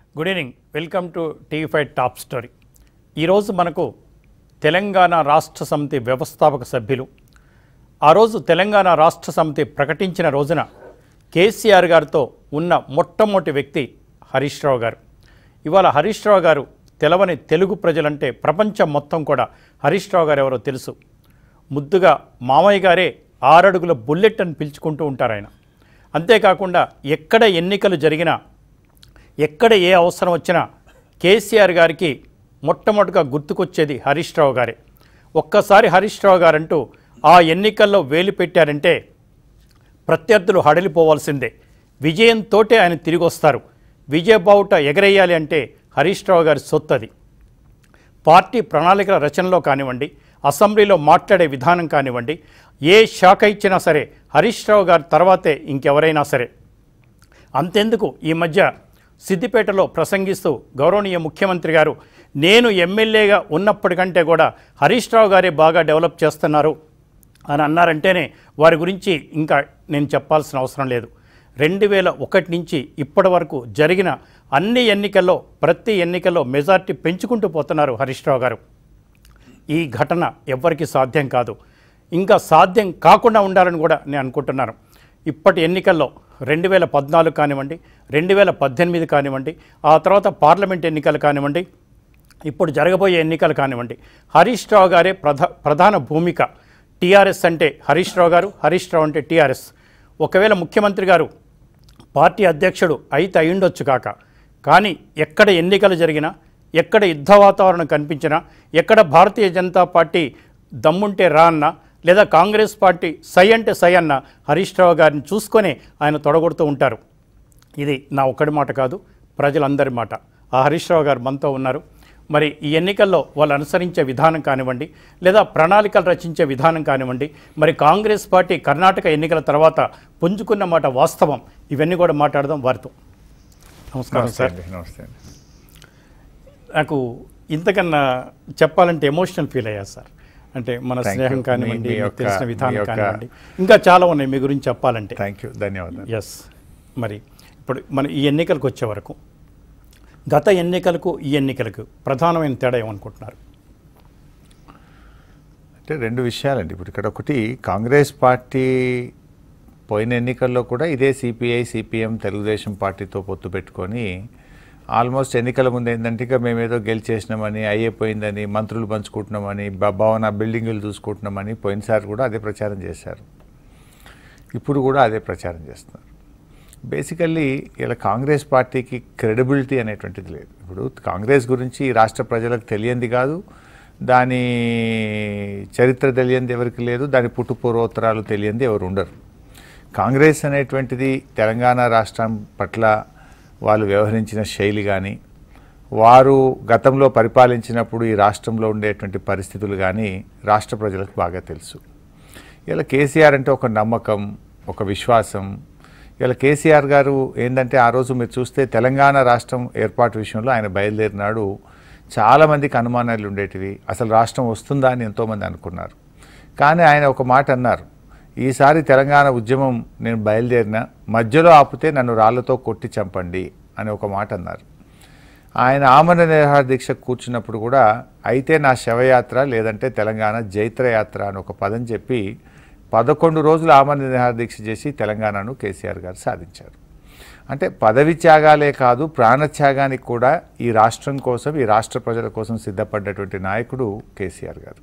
Good evening welcome to TV five top story ఈరోజు మనకు తెలంగాణ రాష్ట్ర సమితి వ్యవస్థాపక సభ్యులు ఆ రోజు తెలంగాణ రాష్ట్ర సమితి ప్రకటించిన రోజున కేసీఆర్ గారితో ఉన్న మొట్టమొదటి వ్యక్తి హరీష్ రావు గారు ఇవాళ హరీష్ రావు గారు తెలవని తెలుగు ప్రజలంటే ప్రపంచం మొత్తం కూడా హరీష్ రావు గారు ఎవరో తెలుసు ముద్దుగా మామయ్య గారే ఆరడుగుల బుల్లెట్ అని పిలుచుకుంటూ ఉంటారు ఆయన అంతేకాకుండా ఎక్కడ ఎన్నికలు జరిగినా ఎక్కడ ఏ అవసరం వచ్చినా కేసీఆర్ గారికి మొట్టమొదటిగా గుర్తుకొచ్చేది హరీష్ రావు గారే ఒక్కసారి హరీష్ రావు గారంటూ ఆ ఎన్నికల్లో వేలు పెట్టారంటే ప్రత్యర్థులు హడలిపోవాల్సిందే విజయంతోటే ఆయన తిరిగి వస్తారు విజయబావుట ఎగరేయాలి అంటే హరీష్ రావు గారి సొత్తది పార్టీ ప్రణాళికల రచనలో కానివ్వండి అసెంబ్లీలో మాట్లాడే విధానం కానివ్వండి ఏ శాఖ ఇచ్చినా సరే హరీష్ రావు గారి తర్వాతే ఇంకెవరైనా సరే అంతెందుకు ఈ మధ్య సిద్దిపేటలో ప్రసంగిస్తూ గౌరవనీయ ముఖ్యమంత్రి గారు నేను ఎమ్మెల్యేగా ఉన్నప్పటికంటే కూడా హరీష్ రావు గారే బాగా డెవలప్ చేస్తున్నారు అని అన్నారంటేనే వారి గురించి ఇంకా నేను చెప్పాల్సిన అవసరం లేదు రెండు వేల ఒకటి నుంచి ఇప్పటి వరకు జరిగిన అన్ని ఎన్నికల్లో ప్రతి ఎన్నికల్లో మెజార్టీ పెంచుకుంటూ పోతున్నారు హరీష్ రావు గారు ఈ ఘటన ఎవ్వరికీ సాధ్యం కాదు ఇంకా సాధ్యం కాకుండా ఉండాలని కూడా నేను అనుకుంటున్నాను ఇప్పటి ఎన్నికల్లో రెండు వేల పద్నాలుగు కానివ్వండి రెండు వేల పద్దెనిమిది కానివ్వండి ఆ తర్వాత పార్లమెంట్ ఎన్నికలు కానివ్వండి ఇప్పుడు జరగబోయే ఎన్నికలు కానివ్వండి హరీష్ రావు గారే ప్రధా ప్రధాన భూమిక టీఆర్ఎస్ అంటే హరీష్ రావు గారు హరీష్ రావు అంటే టీఆర్ఎస్ ఒకవేళ ముఖ్యమంత్రి గారు పార్టీ అధ్యక్షుడు అయితే అయ్యుండొచ్చు కాక కానీ ఎక్కడ ఎన్నికలు జరిగినా ఎక్కడ యుద్ధ వాతావరణం కనిపించినా ఎక్కడ భారతీయ జనతా పార్టీ దమ్ముంటే రా అన్న లేదా కాంగ్రెస్ పార్టీ సై అంటే సై అన్న హరీష్ రావు గారిని చూసుకొని ఆయన తొడగొడుతూ ఉంటారు ఇది నా ఒక్కడి మాట కాదు ప్రజలందరి మాట ఆ హరీష్ రావు గారు మనతో ఉన్నారు మరి ఈ ఎన్నికల్లో వాళ్ళు అనుసరించే విధానం కానివ్వండి లేదా ప్రణాళికలు రచించే విధానం కానివ్వండి మరి కాంగ్రెస్ పార్టీ కర్ణాటక ఎన్నికల తర్వాత పుంజుకున్న మాట వాస్తవం ఇవన్నీ కూడా మాట్లాడదాం వారితో నమస్కారం నమస్తే సార్ అండి నమస్తే అండి నాకు ఇంతకన్నా చెప్పాలంటే ఎమోషనల్ ఫీల్ అయ్యా సార్ అంటే మన Thank స్నేహం you. కానివ్వండి మీ- మీ మీకు యొక్క- తెలిసిన మీ విధానం యొక్క- కానివ్వండి ఇంకా చాలా ఉన్నాయి మీ గురించి చెప్పాలంటే థ్యాంక్ యూ ధన్యవాదాలు ఎస్ మరి ఇప్పుడు మన ఈ ఎన్నికలకు వచ్చే వరకు గత ఎన్నికలకు ఈ ఎన్నికలకు ప్రధానమైన తేడా ఏమనుకుంటున్నారు అంటే రెండు విషయాలండి ఇప్పుడు ఇక్కడ ఒకటి కాంగ్రెస్ పార్టీ పోయిన ఎన్నికల్లో కూడా ఇదే సిపిఐ సిపిఎం తెలుగుదేశం పార్టీతో పొత్తు పెట్టుకొని ఆల్మోస్ట్ ఎన్నికల ముందు ఏంటంటే ఇక మేమేదో గెలిచేసినామని అయిపోయిందని మంత్రులు పంచుకుంటున్నామని బ- భవన బిల్డింగులు చూసుకుంటున్నామని పోయినసారి కూడా అదే ప్రచారం చేశారు ఇప్పుడు కూడా అదే ప్రచారం చేస్తున్నారు బేసికల్లీ ఇలా కాంగ్రెస్ పార్టీకి క్రెడిబిలిటీ అనేటువంటిది లేదు ఇప్పుడు కాంగ్రెస్ గురించి ఈ రాష్ట్ర ప్రజలకు తెలియంది కాదు దాని చరిత్ర తెలియంది ఎవరికి లేదు దాని పుట్టు పూర్వోత్తరాలు తెలియంది ఎవరు ఉండరు కాంగ్రెస్ అనేటువంటిది తెలంగాణ రాష్ట్రం పట్ల వాళ్ళు వ్యవహరించిన శైలి కానీ వారు గతంలో పరిపాలించినప్పుడు ఈ రాష్ట్రంలో ఉండేటువంటి పరిస్థితులు కానీ రాష్ట్ర ప్రజలకు బాగా తెలుసు ఇలా కేసీఆర్ అంటే ఒక నమ్మకం ఒక విశ్వాసం ఇలా కేసీఆర్ గారు ఏంటంటే ఆ రోజు మీరు చూస్తే తెలంగాణ రాష్ట్రం ఏర్పాటు విషయంలో ఆయన బయలుదేరినాడు చాలామందికి అనుమానాలు ఉండేటివి అసలు రాష్ట్రం వస్తుందా అని ఎంతోమంది అనుకున్నారు కానీ ఆయన ఒక మాట అన్నారు ఈసారి తెలంగాణ ఉద్యమం నేను బయలుదేరిన మధ్యలో ఆపితే నన్ను రాళ్లతో కొట్టి చంపండి అని ఒక మాట అన్నారు ఆయన ఆమరణ నిరాహార దీక్ష కూర్చున్నప్పుడు కూడా అయితే నా శవయాత్ర లేదంటే తెలంగాణ జైత్రయాత్ర అని ఒక పదం చెప్పి పదకొండు రోజులు ఆమరణ నిరాహార దీక్ష చేసి తెలంగాణను కేసీఆర్ గారు సాధించారు అంటే పదవి త్యాగాలే కాదు ప్రాణత్యాగానికి కూడా ఈ రాష్ట్రం కోసం ఈ రాష్ట్ర ప్రజల కోసం సిద్ధపడ్డటువంటి నాయకుడు కేసీఆర్ గారు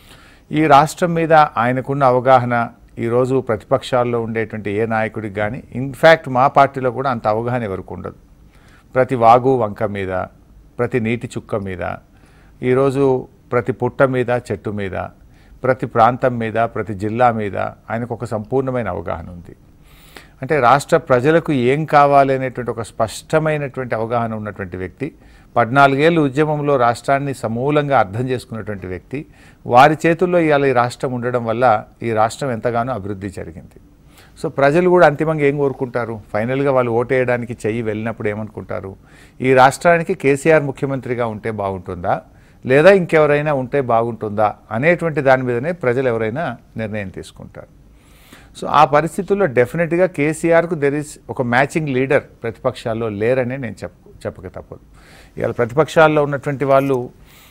ఈ రాష్ట్రం మీద ఆయనకున్న అవగాహన ఈరోజు ప్రతిపక్షాల్లో ఉండేటువంటి ఏ నాయకుడికి కానీ ఇన్ఫ్యాక్ట్ మా పార్టీలో కూడా అంత అవగాహన ఎవరికి ఉండదు ప్రతి వాగు వంక మీద ప్రతి నీటి చుక్క మీద ఈరోజు ప్రతి పుట్ట మీద చెట్టు మీద ప్రతి ప్రాంతం మీద ప్రతి జిల్లా మీద ఆయనకు ఒక సంపూర్ణమైన అవగాహన ఉంది అంటే రాష్ట్ర ప్రజలకు ఏం కావాలి అనేటువంటి ఒక స్పష్టమైనటువంటి అవగాహన ఉన్నటువంటి వ్యక్తి పద్నాలుగేళ్ళు ఉద్యమంలో రాష్ట్రాన్ని సమూలంగా అర్థం చేసుకున్నటువంటి వ్యక్తి వారి చేతుల్లో ఇవాళ ఈ రాష్ట్రం ఉండడం వల్ల ఈ రాష్ట్రం ఎంతగానో అభివృద్ధి జరిగింది సో ప్రజలు కూడా అంతిమంగా ఏం కోరుకుంటారు ఫైనల్గా వాళ్ళు ఓటేయడానికి చెయ్యి వెళ్ళినప్పుడు ఏమనుకుంటారు ఈ రాష్ట్రానికి కేసీఆర్ ముఖ్యమంత్రిగా ఉంటే బాగుంటుందా లేదా ఇంకెవరైనా ఉంటే బాగుంటుందా అనేటువంటి దాని మీదనే ప్రజలు ఎవరైనా నిర్ణయం తీసుకుంటారు సో ఆ పరిస్థితుల్లో డెఫినెట్గా కేసీఆర్కు దెర్ ఇస్ ఒక మ్యాచింగ్ లీడర్ ప్రతిపక్షాల్లో లేరనే నేను చెప్పు చెప్పక తప్పదు ఇవాళ ప్రతిపక్షాల్లో ఉన్నటువంటి వాళ్ళు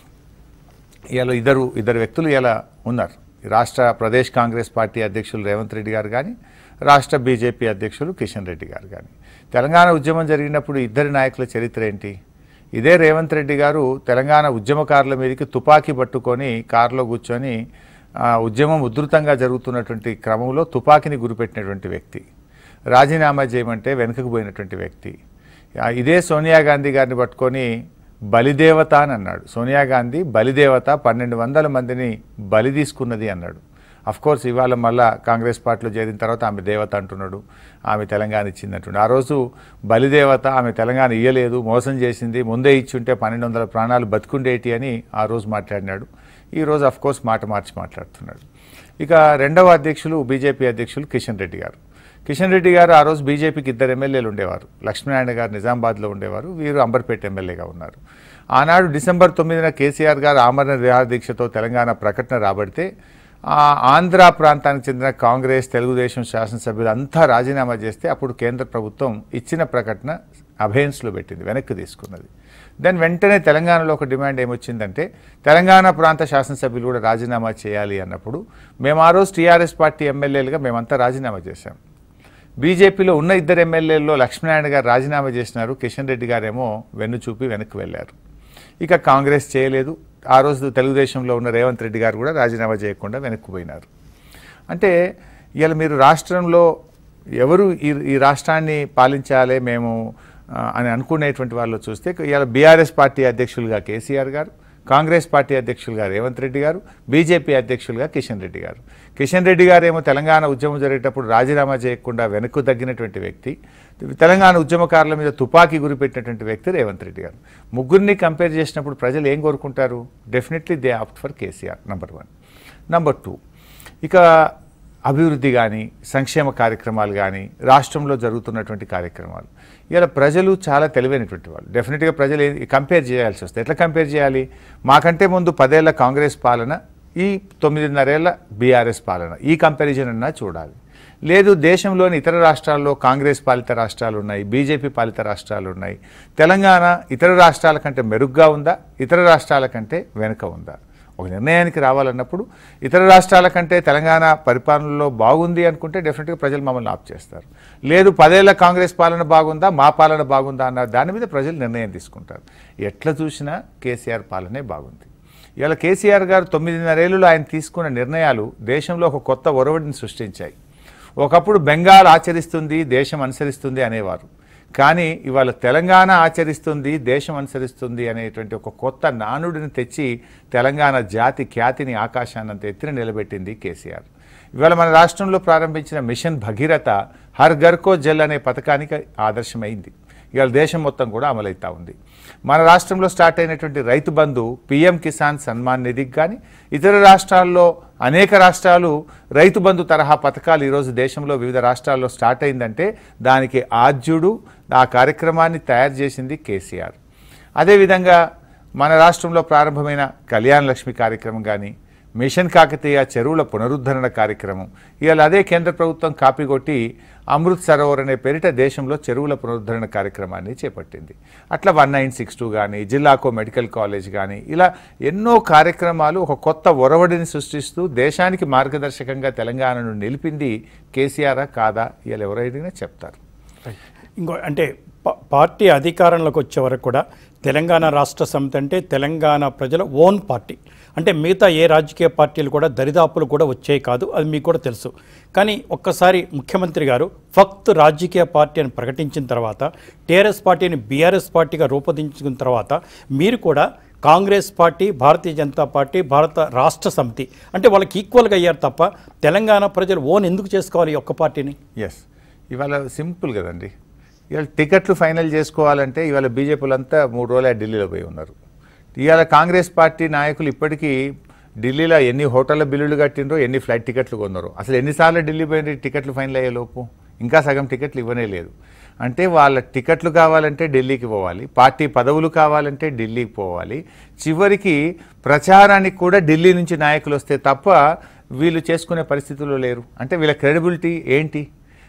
ఇవాళ ఇద్దరు ఇద్దరు వ్యక్తులు ఇలా ఉన్నారు రాష్ట్ర ప్రదేశ్ కాంగ్రెస్ పార్టీ అధ్యక్షులు రేవంత్ రెడ్డి గారు కానీ రాష్ట్ర బీజేపీ అధ్యక్షులు కిషన్ రెడ్డి గారు కానీ తెలంగాణ ఉద్యమం జరిగినప్పుడు ఇద్దరి నాయకుల చరిత్ర ఏంటి ఇదే రేవంత్ రెడ్డి గారు తెలంగాణ ఉద్యమకారుల మీదకి తుపాకీ పట్టుకొని కారులో కూర్చొని ఆ, ఉద్యమం ఉధృతంగా జరుగుతున్నటువంటి క్రమంలో తుపాకీని గురిపెట్టినటువంటి వ్యక్తి రాజీనామా చేయమంటే వెనుకకు పోయినటువంటి వ్యక్తి ఆ, ఇదే సోనియా గాంధీ గారిని పట్టుకొని బలిదేవత అని అన్నాడు సోనియా గాంధీ బలిదేవత పన్నెండు వందల మందిని బలి తీసుకున్నది అన్నాడు అఫ్ కోర్స్ ఇవాళ మళ్ళా కాంగ్రెస్ పార్టీలో చేరిన తర్వాత ఆమె దేవత అంటున్నాడు ఆమె తెలంగాణ ఇచ్చింది అంటున్నాడు ఆ రోజు బలిదేవత ఆమె తెలంగాణ ఇయ్యలేదు మోసం చేసింది ముందే ఇచ్చుంటే పన్నెండు వందల ప్రాణాలు బతుకుండేటి అని ఆ రోజు మాట్లాడినాడు ఈ రోజు అఫ్ కోర్స్ మాట మార్చి మాట్లాడుతున్నాడు ఇక రెండవ అధ్యక్షులు బీజేపీ అధ్యక్షులు కిషన్ రెడ్డి గారు కిషన్ రెడ్డి గారు ఆ రోజు బీజేపీకి ఇద్దరు ఎమ్మెల్యేలు ఉండేవారు లక్ష్మీనారాయణ గారు నిజామాబాద్లో ఉండేవారు వీరు అంబర్పేట ఎమ్మెల్యేగా ఉన్నారు ఆనాడు డిసెంబర్ తొమ్మిదిన కేసీఆర్ గారు ఆమరణ నిరాహార దీక్షతో తెలంగాణ ప్రకటన రాబడితే ఆ ఆంధ్ర ప్రాంతానికి చెందిన కాంగ్రెస్ తెలుగుదేశం శాసనసభ్యులు అంతా రాజీనామా చేస్తే అప్పుడు కేంద్ర ప్రభుత్వం ఇచ్చిన ప్రకటన అభయన్స్లో పెట్టింది వెనక్కి తీసుకున్నది దెన్ వెంటనే తెలంగాణలో ఒక డిమాండ్ ఏమొచ్చిందంటే తెలంగాణ ప్రాంత శాసనసభ్యులు కూడా రాజీనామా చేయాలి అన్నప్పుడు మేము ఆ రోజు టీఆర్ఎస్ పార్టీ ఎమ్మెల్యేలుగా మేమంతా రాజీనామా చేశాం బీజేపీలో ఉన్న ఇద్దరు ఎమ్మెల్యేల్లో లక్ష్మీనారాయణ గారు రాజీనామా చేసినారు కిషన్ రెడ్డి గారేమో వెన్ను చూపి వెనక్కి వెళ్ళారు ఇక కాంగ్రెస్ చేయలేదు ఆ రోజు తెలుగుదేశంలో ఉన్న రేవంత్ రెడ్డి గారు కూడా రాజీనామా చేయకుండా వెనక్కి పోయినారు అంటే ఇవాళ మీరు రాష్ట్రంలో ఎవరు ఈ ఈ రాష్ట్రాన్ని పాలించాలి మేము ఆ, అని అనుకునేటువంటి వాళ్ళు చూస్తే ఇవాళ బీఆర్ఎస్ పార్టీ అధ్యక్షులుగా కేసీఆర్ గారు కాంగ్రెస్ పార్టీ అధ్యక్షులుగా రేవంత్ రెడ్డి గారు బీజేపీ అధ్యక్షులుగా కిషన్ రెడ్డి గారు కిషన్ రెడ్డి గారు ఏమో తెలంగాణ ఉద్యమం జరిగేటప్పుడు రాజీనామా చేయకుండా వెనక్కు తగ్గినటువంటి వ్యక్తి తెలంగాణ ఉద్యమకారుల మీద తుపాకీ గురిపెట్టినటువంటి వ్యక్తి రేవంత్ రెడ్డి గారు ముగ్గురిని కంపేర్ చేసినప్పుడు ప్రజలు ఏం కోరుకుంటారు definitely they opt for KCR number one number two ఇక అభివృద్ధి కానీ సంక్షేమ కార్యక్రమాలు కానీ రాష్ట్రంలో జరుగుతున్నటువంటి కార్యక్రమాలు ఇలా ప్రజలు చాలా తెలివైనటువంటి వాళ్ళు డెఫినెట్గా ప్రజలు ఏ- కంపేర్ చేయాల్సి వస్తుంది ఎట్లా కంపేర్ చేయాలి మాకంటే ముందు పదేళ్ల కాంగ్రెస్ పాలన ఈ తొమ్మిదిన్నరేళ్ల బీఆర్ఎస్ పాలన ఈ కంపారిజన్ అన్నా చూడాలి లేదు దేశంలోని ఇతర రాష్ట్రాల్లో కాంగ్రెస్ పాలిత రాష్ట్రాలు ఉన్నాయి బీజేపీ పాలిత రాష్ట్రాలు ఉన్నాయి తెలంగాణ ఇతర రాష్ట్రాల కంటే మెరుగ్గా ఉందా ఇతర రాష్ట్రాల కంటే వెనుక ఉందా ఒక నిర్ణయానికి రావాలన్నప్పుడు ఇతర రాష్ట్రాల కంటే తెలంగాణ పరిపాలనలో బాగుంది అనుకుంటే డెఫినెట్గా ప్రజలు మమ్మల్ని ఆప్ చేస్తారు లేదు పదేళ్ల కాంగ్రెస్ పాలన బాగుందా మా పాలన బాగుందా అన్న దాని మీద ప్రజలు నిర్ణయం తీసుకుంటారు ఎట్లా చూసినా కేసీఆర్ పాలనే బాగుంది ఇవాళ కేసీఆర్ గారు తొమ్మిదిన్నరేళ్లలో ఆయన తీసుకున్న నిర్ణయాలు దేశంలో ఒక కొత్త ఒరవడిని సృష్టించాయి ఒకప్పుడు బెంగాల్ ఆచరిస్తుంది దేశం అనుసరిస్తుంది అనేవారు కానీ ఇవాళ తెలంగాణ ఆచరిస్తుంది దేశం అనుసరిస్తుంది అనేటువంటి ఒక కొత్త నానుడిని తెచ్చి తెలంగాణ జాతి ఖ్యాతిని ఆకాశాన్నంత ఎత్తున నిలబెట్టింది కేసీఆర్ ఇవాళ మన రాష్ట్రంలో ప్రారంభించిన మిషన్ భగీరథ హర్ ఘర్కో జల్ అనే పథకానికి ఆదర్శమైంది ఇవాళ దేశం మొత్తం కూడా అమలవుతా ఉంది మన రాష్ట్రంలో స్టార్ట్ అయినటువంటి రైతు బంధు పిఎం కిసాన్ సన్మాన్ నిధికి కానీ ఇతర రాష్ట్రాల్లో అనేక రాష్ట్రాలు రైతు బంధు తరహా పథకాలు ఈరోజు దేశంలో వివిధ రాష్ట్రాల్లో స్టార్ట్ అయిందంటే దానికి ఆద్యుడు ఆ కార్యక్రమాన్ని తయారు చేసింది కేసీఆర్ అదేవిధంగా మన రాష్ట్రంలో ప్రారంభమైన కళ్యాణ లక్ష్మి కార్యక్రమం కానీ మిషన్ కాకతీయ చెరువుల పునరుద్ధరణ కార్యక్రమం ఇవాళ అదే కేంద్ర ప్రభుత్వం కాపీ కొట్టి అమృత్ సరోవర్ అనే పేరిట దేశంలో చెరువుల పునరుద్ధరణ కార్యక్రమాన్ని చేపట్టింది అట్లా వన్ నైన్ సిక్స్ టూ కానీ జిల్లాకో మెడికల్ కాలేజ్ కానీ ఇలా ఎన్నో కార్యక్రమాలు ఒక కొత్త ఒరవడిని సృష్టిస్తూ దేశానికి మార్గదర్శకంగా తెలంగాణను నిలిపింది కేసీఆర్ కాదా ఇలా ఎవరైనా చెప్తారు ఇంకో అంటే ప- పార్టీ అధికారంలోకి వచ్చే వరకు కూడా తెలంగాణ రాష్ట్ర సమితి అంటే తెలంగాణ ప్రజల ఓన్ పార్టీ అంటే మిగతా ఏ రాజకీయ పార్టీలు కూడా దరిదాపులు కూడా వచ్చాయి కాదు అది మీకు కూడా తెలుసు కానీ ఒక్కసారి ముఖ్యమంత్రి గారు ఫక్త్ రాజకీయ పార్టీ అని ప్రకటించిన తర్వాత టీఆర్ఎస్ పార్టీని బీఆర్ఎస్ పార్టీగా రూపొందించిన తర్వాత మీరు కూడా Congress party Bharatiya Janata party Bharat Rashtra సమితి అంటే వాళ్ళకి ఈక్వల్గా అయ్యారు తప్ప తెలంగాణ ప్రజలు ఓన్ ఎందుకు చేసుకోవాలి ఈ ఒక్క పార్టీని ఎస్ ఇవాళ సింపుల్ కదండి ఇవాళ టికెట్లు ఫైనల్ చేసుకోవాలంటే ఇవాళ బీజేపీలంతా మూడు రోజులు ఢిల్లీలో పోయి ఉన్నారు ఇవాళ కాంగ్రెస్ పార్టీ నాయకులు ఇప్పటికీ ఢిల్లీలో ఎన్ని హోటళ్ళ బిల్లులు కట్టినరో ఎన్ని ఫ్లైట్ టికెట్లు కొన్నారో అసలు ఎన్నిసార్లు ఢిల్లీ పోయిన టికెట్లు ఫైనల్ అయ్యే లోపు ఇంకా సగం టికెట్లు ఇవ్వనే లేదు అంటే వాళ్ళ టికెట్లు కావాలంటే ఢిల్లీకి పోవాలి పార్టీ పదవులు కావాలంటే ఢిల్లీకి పోవాలి చివరికి ప్రచారానికి కూడా ఢిల్లీ నుంచి నాయకులు వస్తే తప్ప వీళ్ళు చేసుకునే పరిస్థితుల్లో లేరు అంటే వీళ్ళ క్రెడిబిలిటీ ఏంటి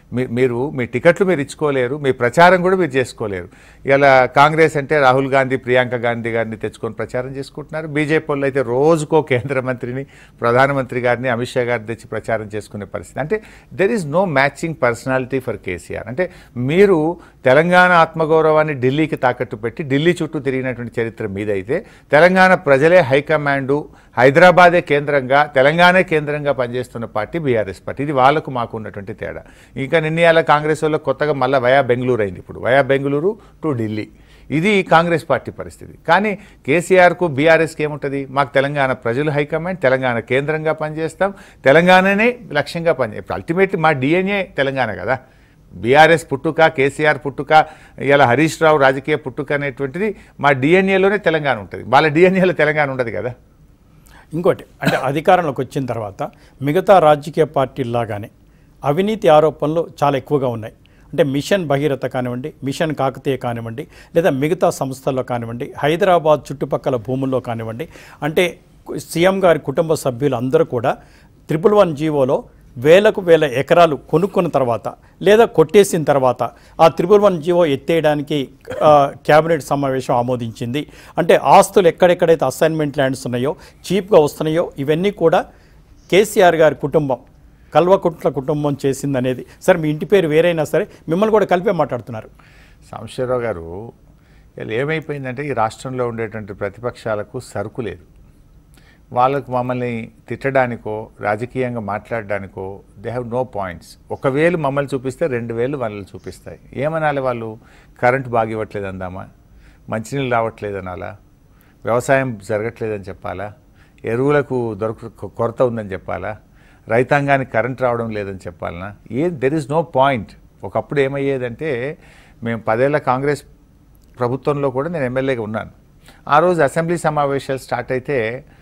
మీ మీరు మీ టికెట్లు మీరు ఇచ్చుకోలేరు మీ ప్రచారం కూడా మీరు చేసుకోలేరు ఇలా కాంగ్రెస్ అంటే రాహుల్ గాంధీ ప్రియాంక గాంధీ గారిని తెచ్చుకొని ప్రచారం చేసుకుంటున్నారు బీజేపీ వాళ్ళు అయితే రోజుకో కేంద్ర మంత్రిని ప్రధానమంత్రి గారిని అమిత్ షా గారిని తెచ్చి ప్రచారం చేసుకునే పరిస్థితి అంటే there is no matching personality for KCR అంటే మీరు తెలంగాణ ఆత్మగౌరవాన్ని ఢిల్లీకి తాకట్టు పెట్టి ఢిల్లీ చుట్టూ తిరిగినటువంటి చరిత్ర మీదైతే తెలంగాణ ప్రజలే హైకమాండు హైదరాబాదే కేంద్రంగా తెలంగాణే కేంద్రంగా పనిచేస్తున్న పార్టీ బీఆర్ఎస్ పార్టీ ఇది వాళ్ళకు మాకు ఉన్నటువంటి తేడా ఇంకా నిన్నయాల కాంగ్రెస్ వాళ్ళు కొత్తగా మళ్ళీ వయా బెంగళూరు అయింది ఇప్పుడు వయా బెంగళూరు టు ఢిల్లీ ఇది కాంగ్రెస్ పార్టీ పరిస్థితి కానీ కేసీఆర్కు బీఆర్ఎస్కి ఏముంటుంది మాకు తెలంగాణ ప్రజలు హైకమాండ్ తెలంగాణ కేంద్రంగా పనిచేస్తాం తెలంగాణనే లక్ష్యంగా పనిచే ఇప్పుడు అల్టిమేట్లీ మా డిఎన్ఏ తెలంగాణ కదా బీఆర్ఎస్ పుట్టుక కేసీఆర్ పుట్టుక ఇలా హరీష్ రావు రాజకీయ పుట్టుక అనేటువంటిది మా డిఎన్ఏలోనే తెలంగాణ ఉంటుంది వాళ్ళ డిఎన్ఏలో తెలంగాణ ఉండదు కదా ఇంకోటి అంటే అధికారంలోకి వచ్చిన తర్వాత మిగతా రాజకీయ పార్టీల్లాగానే అవినీతి ఆరోపణలు చాలా ఎక్కువగా ఉన్నాయి అంటే మిషన్ భగీరథ కానివ్వండి మిషన్ కాకతీయ కానివ్వండి లేదా మిగతా సంస్థల్లో కానివ్వండి హైదరాబాద్ చుట్టుపక్కల భూముల్లో కానివ్వండి అంటే సీఎం గారి కుటుంబ సభ్యులు అందరూ కూడా త్రిపుల్ వన్ జీవోలో వేలకు వేల ఎకరాలు కొనుక్కున్న తర్వాత లేదా కొట్టేసిన తర్వాత ఆ త్రిపుల్ వన్ జీవో ఎత్తేయడానికి ఆ, కేబినెట్ సమావేశం ఆమోదించింది అంటే ఆస్తులు ఎక్కడెక్కడైతే అసైన్మెంట్ ల్యాండ్స్ ఉన్నాయో చీప్గా వస్తున్నాయో ఇవన్నీ కూడా కేసీఆర్ గారి కుటుంబం కల్వకుట్ల కుటుంబం చేసిందనేది సరే మీ ఇంటి పేరు వేరైనా సరే మిమ్మల్ని కూడా కలిపే మాట్లాడుతున్నారు సాంబశివరావు గారు ఇలా ఏమైపోయిందంటే ఈ రాష్ట్రంలో ఉండేటువంటి ప్రతిపక్షాలకు సరుకు లేదు వాళ్ళకు మమ్మల్ని తిట్టడానికో రాజకీయంగా మాట్లాడడానికో దే హ్యావ్ నో పాయింట్స్ ఒక వేలు మమ్మల్ని చూపిస్తే రెండు వేలు వాళ్ళని చూపిస్తాయి ఏమనాలి వాళ్ళు కరెంటు బాగా ఇవ్వట్లేదు అందామా మంచినీళ్ళు రావట్లేదు అనాలా వ్యవసాయం జరగట్లేదని చెప్పాలా ఎరువులకు దొరక కొరత ఉందని చెప్పాలా రైతాంగానికి కరెంట్ రావడం లేదని చెప్పాలనా ఏ దెర్ ఇస్ నో పాయింట్ ఒకప్పుడు ఏమయ్యేదంటే మేము పదేళ్ల కాంగ్రెస్ ప్రభుత్వంలో కూడా నేను ఎమ్మెల్యేగా ఉన్నాను ఆ రోజు అసెంబ్లీ సమావేశాలు స్టార్ట్ అయితే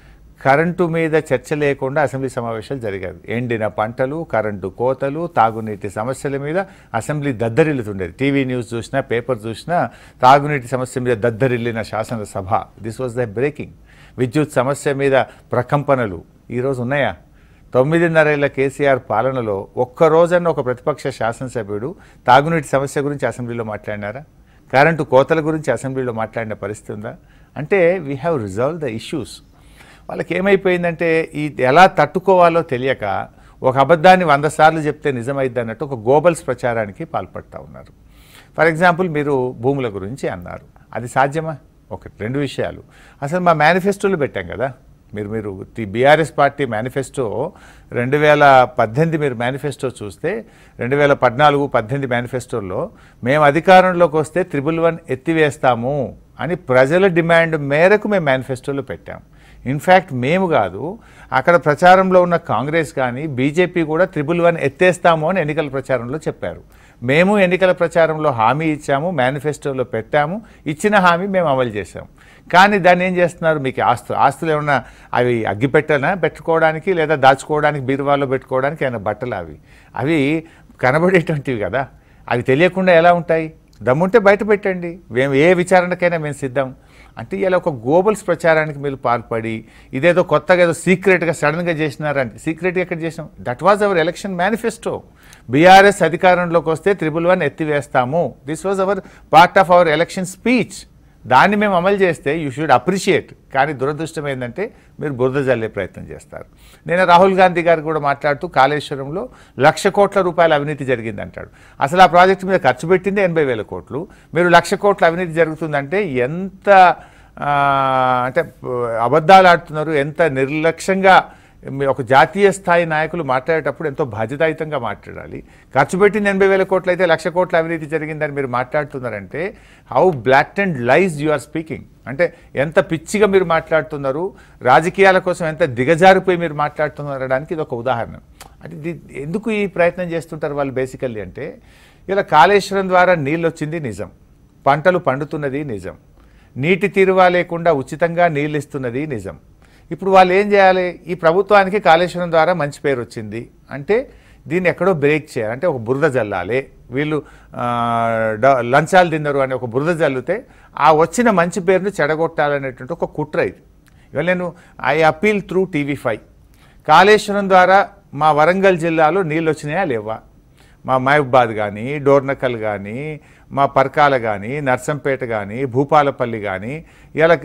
కరెంటు మీద చర్చ లేకుండా అసెంబ్లీ సమావేశాలు జరిగాయి ఎండిన పంటలు కరెంటు కోతలు తాగునీటి సమస్యల మీద అసెంబ్లీ దద్దరిల్లుతుండేది టీవీ న్యూస్ చూసినా పేపర్ చూసినా తాగునీటి సమస్య మీద దద్దరిల్లిన శాసనసభ దిస్ వాజ్ ద బ్రేకింగ్ విద్యుత్ సమస్య మీద ప్రకంపనలు ఈరోజు ఉన్నాయా తొమ్మిదిన్నరేళ్ల కేసీఆర్ పాలనలో ఒక్క రోజన్న ఒక ప్రతిపక్ష శాసనసభ్యుడు తాగునీటి సమస్య గురించి అసెంబ్లీలో మాట్లాడినారా కరెంటు కోతల గురించి అసెంబ్లీలో మాట్లాడిన పరిస్థితి ఉందా అంటే we have resolve the issues వాళ్ళకి ఏమైపోయిందంటే ఈ ఎలా తట్టుకోవాలో తెలియక ఒక అబద్ధాన్ని వంద సార్లు చెప్తే నిజమైద్ది అన్నట్టు ఒక గోబల్స్ ప్రచారానికి పాల్పడతా ఉన్నారు ఫర్ ఎగ్జాంపుల్ మీరు భూముల గురించి అన్నారు అది సాధ్యమా ఒకటి రెండు విషయాలు అసలు మా మేనిఫెస్టోలు పెట్టాం కదా మీరు మీరు ది బీఆర్ఎస్ పార్టీ మేనిఫెస్టో రెండు వేల పద్దెనిమిది మీరు మేనిఫెస్టో చూస్తే రెండు వేల పద్నాలుగు పద్దెనిమిది మేనిఫెస్టోలో మేము అధికారంలోకి వస్తే త్రిబుల్ వన్ ఎత్తివేస్తాము అని ప్రజల డిమాండ్ మేరకు మేము మేనిఫెస్టోలో పెట్టాం ఇన్ఫ్యాక్ట్ మేము కాదు అక్కడ ప్రచారంలో ఉన్న కాంగ్రెస్ కానీ బీజేపీ కూడా త్రిబుల్ వన్ ఎత్తేస్తాము అని ఎన్నికల ప్రచారంలో చెప్పారు మేము ఎన్నికల ప్రచారంలో హామీ ఇచ్చాము మేనిఫెస్టోలో పెట్టాము ఇచ్చిన హామీ మేము అమలు చేశాము కానీ దాన్ని ఏం చేస్తున్నారు మీకు ఆస్తులు ఆస్తులు ఏమన్నా అవి అగ్గిపెట్టనా పెట్టుకోవడానికి లేదా దాచుకోవడానికి బీరువాలో పెట్టుకోవడానికి ఏమైనా బట్టలు అవి అవి కనబడేటువంటివి కదా అవి తెలియకుండా ఎలా ఉంటాయి దమ్ముంటే బయట పెట్టండి మేము ఏ విచారణకైనా మేము సిద్ధం అంటే ఇలా ఒక గోబల్స్ ప్రచారానికి మీరు పాల్పడి ఇదేదో కొత్తగా ఏదో సీక్రెట్గా సడన్గా చేసినారంటే సీక్రెట్గా ఎక్కడ చేసినాం that was our election manifesto BRS అధికారంలోకి వస్తే త్రిబుల్ వన్ ఎత్తివేస్తాము this was our part of our election speech దాన్ని మేము అమలు చేస్తే యూ షుడ్ అప్రిషియేట్ కానీ దురదృష్టం ఏంటంటే మీరు బురద జల్లే ప్రయత్నం చేస్తారు నేను రాహుల్ గాంధీ గారు కూడా మాట్లాడుతూ కాళేశ్వరంలో లక్ష కోట్ల రూపాయల అవినీతి జరిగింది అంటాడు అసలు ఆ ప్రాజెక్టు మీద ఖర్చు పెట్టిందే ఎనభై వేల కోట్లు మీరు లక్ష కోట్ల అవినీతి జరుగుతుందంటే ఎంత ఆ, అంటే అబద్ధాలు ఆడుతున్నారు ఎంత నిర్లక్ష్యంగా మీ ఒక జాతీయ స్థాయి నాయకులు మాట్లాడేటప్పుడు ఎంతో బాధ్యతాయుతంగా మాట్లాడాలి ఖర్చు పెట్టింది ఎనభై వేల కోట్లు అయితే లక్ష కోట్ల అవినీతి జరిగిందని మీరు మాట్లాడుతున్నారంటే how black and lies you are speaking అంటే ఎంత పిచ్చిగా మీరు మాట్లాడుతున్నారు రాజకీయాల కోసం ఎంత దిగజారిపోయి మీరు మాట్లాడుతున్నారు అనడానికి ఇది ఒక ఉదాహరణ అంటే ఇది- ఎందుకు ఈ ప్రయత్నం చేస్తుంటారు వాళ్ళు బేసికల్లీ అంటే ఇలా కాళేశ్వరం ద్వారా నీళ్ళు వచ్చింది నిజం పంటలు పండుతున్నది నిజం నీటి తీరువా లేకుండా ఉచితంగా నీళ్ళు ఇస్తున్నది నిజం ఇప్పుడు వాళ్ళు ఏం చేయాలి ఈ ప్రభుత్వానికి కాళేశ్వరం ద్వారా మంచి పేరు వచ్చింది అంటే దీన్ని ఎక్కడో బ్రేక్ చేయాలి అంటే ఒక బురద జల్లాలి వీళ్ళు ఆ, డ- లంచాలు తిన్నారు అని ఒక బురద జల్లితే ఆ వచ్చిన మంచి పేరును చెడగొట్టాలనేటువంటి ఒక కుట్ర ఇది ఇవాళ నేను I appeal through TV five Kaleshwaram ద్వారా మా వరంగల్ జిల్లాలో నీళ్ళు వచ్చినాయా లేవా మా మహబూబాద్ కానీ డోర్నకల్ కానీ మా పర్కాల కానీ నర్సంపేట కానీ భూపాలపల్లి కానీ ఇలా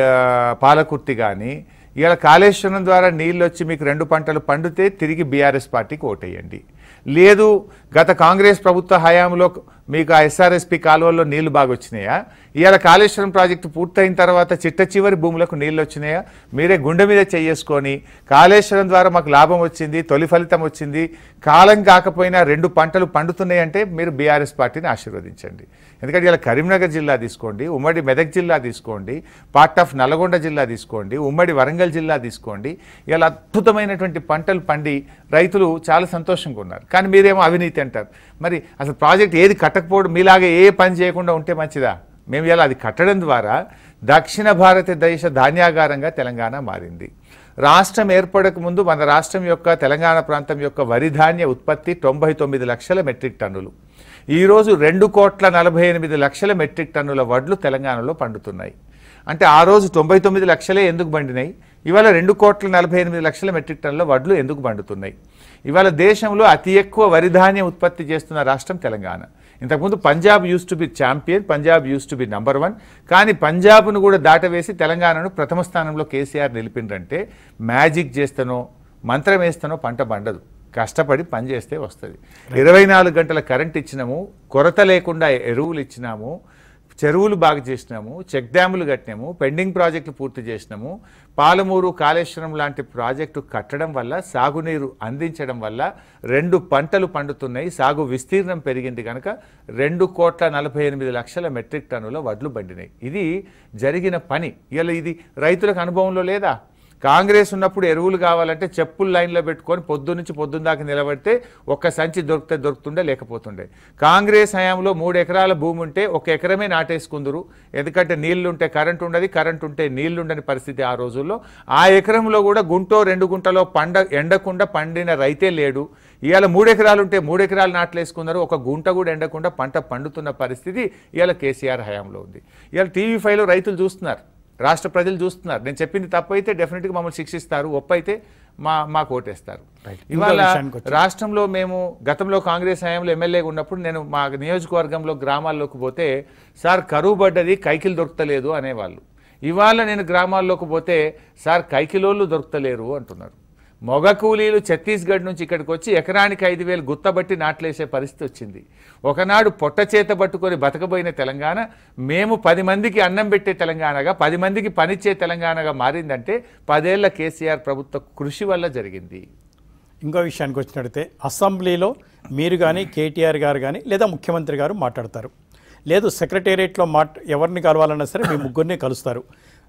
పాలకుర్తి కానీ ఇలా కాళేశ్వరం ద్వారా నీళ్ళు వచ్చి మీకు రెండు పంటలు పండితే తిరిగి బీఆర్ఎస్ పార్టీకి ఓటేయండి లేదు గత కాంగ్రెస్ ప్రభుత్వ హయాంలో మీకు ఆ ఎస్ఆర్ఎస్పి కాలువల్లో నీళ్లు బాగా వచ్చినాయా ఇవాళ కాళేశ్వరం ప్రాజెక్టు పూర్తయిన తర్వాత చిట్ట చివరి భూములకు నీళ్లు వచ్చినాయా మీరే గుండె మీద చేసుకొని కాళేశ్వరం ద్వారా మాకు లాభం వచ్చింది తొలి ఫలితం వచ్చింది కాలం కాకపోయినా రెండు పంటలు పండుతున్నాయంటే మీరు బీఆర్ఎస్ పార్టీని ఆశీర్వదించండి ఎందుకంటే ఇలా కరీంనగర్ జిల్లా తీసుకోండి ఉమ్మడి మెదక్ జిల్లా తీసుకోండి పార్ట్ ఆఫ్ నల్గొండ జిల్లా తీసుకోండి ఉమ్మడి వరంగల్ జిల్లా తీసుకోండి ఇలా అద్భుతమైనటువంటి పంటలు పండి రైతులు చాలా సంతోషంగా ఉన్నారు కానీ మీరేమో అవినీతి అంటారు మరి అసలు ప్రాజెక్ట్ ఏది కట్టకపోవడం మీలాగా ఏ పని చేయకుండా ఉంటే మంచిదా మేము ఇలా అది కట్టడం ద్వారా దక్షిణ భారతదేశ ధాన్యాగారంగా తెలంగాణ మారింది రాష్ట్రం ఏర్పడక ముందు మన రాష్ట్రం యొక్క తెలంగాణ ప్రాంతం యొక్క వరి ధాన్య ఉత్పత్తి తొంభై తొమ్మిది లక్షల మెట్రిక్ టన్నులు ఈరోజు రెండు కోట్ల నలభై ఎనిమిది లక్షల మెట్రిక్ టన్నుల వడ్లు తెలంగాణలో పండుతున్నాయి అంటే ఆ రోజు తొంభై తొమ్మిది లక్షలే ఎందుకు పండినాయి ఇవాళ రెండు కోట్ల నలభై ఎనిమిది లక్షల మెట్రిక్ టన్నుల వడ్లు ఎందుకు పండుతున్నాయి ఇవాళ దేశంలో అతి ఎక్కువ వరి ధాన్యం ఉత్పత్తి చేస్తున్న రాష్ట్రం తెలంగాణ ఇంతకుముందు Punjab used to be champion Punjab used to be number one కానీ పంజాబ్ను కూడా దాటవేసి తెలంగాణను ప్రథమ స్థానంలో కేసీఆర్ నిలిపిండ్రంటే మ్యాజిక్ చేస్తానో మంత్రం వేస్తానో పంట పండదు కష్టపడి పని చేస్తే వస్తుంది ఇరవై నాలుగు గంటల కరెంట్ ఇచ్చినాము కొరత లేకుండా ఎరువులు ఇచ్చినాము చెరువులు బాగా చేసినాము చెక్ డ్యాములు కట్టినాము పెండింగ్ ప్రాజెక్టులు పూర్తి చేసినాము పాలమూరు కాళేశ్వరం లాంటి ప్రాజెక్టు కట్టడం వల్ల సాగునీరు అందించడం వల్ల రెండు పంటలు పండుతున్నాయి సాగు విస్తీర్ణం పెరిగింది కనుక రెండు కోట్ల నలభై ఎనిమిది లక్షల మెట్రిక్ టన్నుల వడ్లు పండినాయి ఇది జరిగిన పని ఇలా ఇది రైతులకు అనుభవంలో లేదా కాంగ్రెస్ ఉన్నప్పుడు ఎరువులు కావాలంటే చెప్పులు లైన్లో పెట్టుకొని పొద్దున్న నుంచి పొద్దున్న దాకా నిలబడితే ఒక్క సంచి దొరికితే దొరుకుతుండే లేకపోతుండే కాంగ్రెస్ హయాంలో మూడు ఎకరాల భూమి ఉంటే ఒక ఎకరమే నాటేసుకుందరు ఎందుకంటే నీళ్లు ఉంటే కరెంట్ ఉండదు కరెంట్ ఉంటే నీళ్లు ఉండని పరిస్థితి ఆ రోజుల్లో ఆ ఎకరంలో కూడా గుంటో రెండు గుంటలో పండ ఎండకుండా పండిన రైతే లేడు ఇవాళ మూడు ఎకరాలు ఉంటే మూడు ఎకరాలు నాట్లేసుకున్నారు ఒక గుంట కూడా ఎండకుండా పంట పండుతున్న పరిస్థితి ఇవాళ కేసీఆర్ హయాంలో ఉంది ఇవాళ టీవీ ఫైవ్లో రైతులు చూస్తున్నారు రాష్ట్ర ప్రజలు చూస్తున్నారు నేను చెప్పింది తప్పు అయితే డెఫినెట్గా మమ్మల్ని శిక్షిస్తారు ఒప్పు అయితే మా మాకు ఓటేస్తారు ఇంకో ఇవాళ విషయానికి వచ్చి- రాష్ట్రంలో మేము గతంలో కాంగ్రెస్ హయాంలో ఎమ్మెల్యేగా ఉన్నప్పుడు నేను మా నియోజకవర్గంలో గ్రామాల్లోకి పోతే సార్ కరువు పడ్డది కైకిలు దొరకలేదు అనేవాళ్ళు ఇవాళ నేను గ్రామాల్లోకి పోతే సార్ కైకిలోళ్ళు దొరకలేరు అంటున్నారు మొగ కూలీలు ఛత్తీస్గఢ్ నుంచి ఇక్కడికి వచ్చి ఎకరానికి ఐదు వేలు గుత్తబట్టి నాట్లేసే పరిస్థితి వచ్చింది ఒకనాడు పొట్ట చేత పట్టుకొని బతకబోయిన తెలంగాణ మేము పది మందికి అన్నం పెట్టే తెలంగాణగా పది మందికి పనిచ్చే తెలంగాణగా మారిందంటే పదేళ్ల కేసీఆర్ ప్రభుత్వ కృషి వల్ల జరిగింది ఇంకో విషయానికి వచ్చినట్టయితే అసెంబ్లీలో మీరు కానీ కేటీఆర్ గారు కానీ లేదా ముఖ్యమంత్రి గారు మాట్లాడతారు లేదు సెక్రటేరియట్లో మాట్ ఎవరిని కలవాలన్నా సరే మీ ముగ్గురిని కలుస్తారు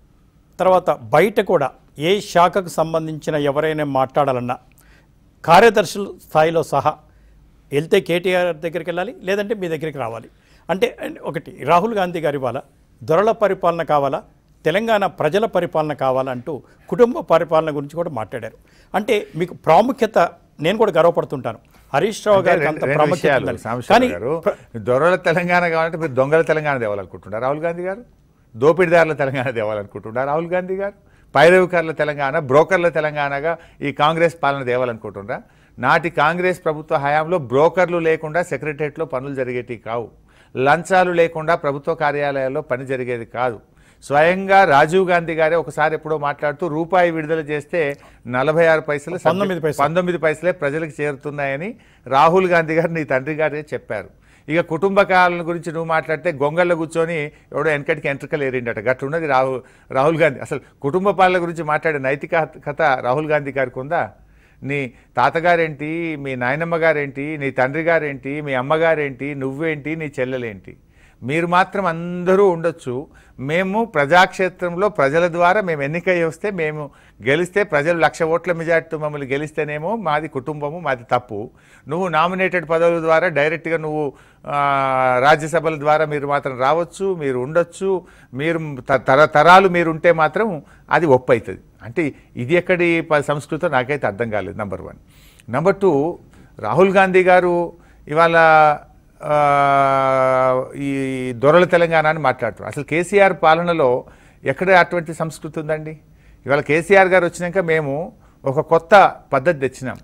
తర్వాత బయట కూడా ఏ శాఖకు సంబంధించిన ఎవరైనా మాట్లాడాలన్నా కార్యదర్శుల స్థాయిలో సహా వెళ్తే కేటీఆర్ దగ్గరికి వెళ్ళాలి లేదంటే మీ దగ్గరికి రావాలి అంటే ఒకటి రాహుల్ గాంధీ గారి వాళ్ళ దొరల పరిపాలన కావాలా తెలంగాణ ప్రజల పరిపాలన కావాలంటూ కుటుంబ పరిపాలన గురించి కూడా మాట్లాడారు అంటే మీకు ప్రాముఖ్యత నేను కూడా గర్వపడుతుంటాను హరీష్ రావు అంటే గారికి రెండు- అంత రెండు ప్రాముఖ్యత విషయాలు, ఉందని. సాంబశివరావు కానీ గారు ప్ర- దొరల తెలంగాణ కావాలంటే మీరు దొంగల తెలంగాణ తేవాలనుకుంటున్నారు రాహుల్ గాంధీ గారు దోపిడిదారుల తెలంగాణ తేవాలనుకుంటున్నారు రాహుల్ గాంధీ గారు పైరవికారుల తెలంగాణ బ్రోకర్ల తెలంగాణగా ఈ కాంగ్రెస్ పాలన తేవాలనుకుంటున్నారా నాటి కాంగ్రెస్ ప్రభుత్వ హయాంలో బ్రోకర్లు లేకుండా సెక్రటరియట్లో పనులు జరిగేటివి కావు లంచాలు లేకుండా ప్రభుత్వ కార్యాలయాల్లో పని జరిగేది కాదు స్వయంగా రాజీవ్ గాంధీ గారే ఒకసారి ఎప్పుడో మాట్లాడుతూ రూపాయి విడుదల చేస్తే నలభై ఆరు పైసలు సబ్జెక్ట్- పంతొమ్మిది పైసలు. పంతొమ్మిది పైసలే ప్రజలకు చేరుతున్నాయని రాహుల్ గాంధీ గారు నీ తండ్రి గారే చెప్పారు ఇక కుటుంబ కాలం గురించి నువ్వు మాట్లాడితే గొంగళ్ళ కూర్చొని ఎవడో వెనకటికి ఎంట్రకలు ఏరిండట గట్లున్నది రాహుల్ రాహుల్ గాంధీ అసలు కుటుంబ పాలన గురించి మాట్లాడే నైతిక కథ రాహుల్ గాంధీ గారికి ఉందా నీ తాతగారేంటి మీ నాయనమ్మ గారేంటి నీ తండ్రి గారేంటి మీ అమ్మగారేంటి నువ్వేంటి నీ చెల్లెలేంటి మీరు మాత్రం అందరూ ఉండొచ్చు మేము ప్రజాక్షేత్రంలో ప్రజల ద్వారా మేము ఎన్నికయ్యి వస్తే మేము గెలిస్తే ప్రజలు లక్ష ఓట్ల మెజార్టీతో మమ్మల్ని గెలిస్తేనేమో మాది కుటుంబము మాది తప్పు నువ్వు నామినేటెడ్ పదవుల ద్వారా డైరెక్ట్గా నువ్వు ఆ, రాజ్యసభల ద్వారా మీరు మాత్రం రావచ్చు మీరు ఉండొచ్చు మీరు త- తర తరాలు మీరు ఉంటే మాత్రం అది ఒప్పు అవుతుంది అంటే ఇది ఎక్కడి ప- సంస్కృతం నాకైతే అర్థం కాలేదు number one number two Rahul Gandhi గారు ఇవాళ ఆ, ఈ దొరల తెలంగాణ అని మాట్లాడుతున్నారు అసలు కేసీఆర్ పాలనలో ఎక్కడ అటువంటి సంస్కృతి ఉందండి ఇవాళ కేసీఆర్ గారు వచ్చినాక మేము ఒక కొత్త పద్ధతి తెచ్చినాం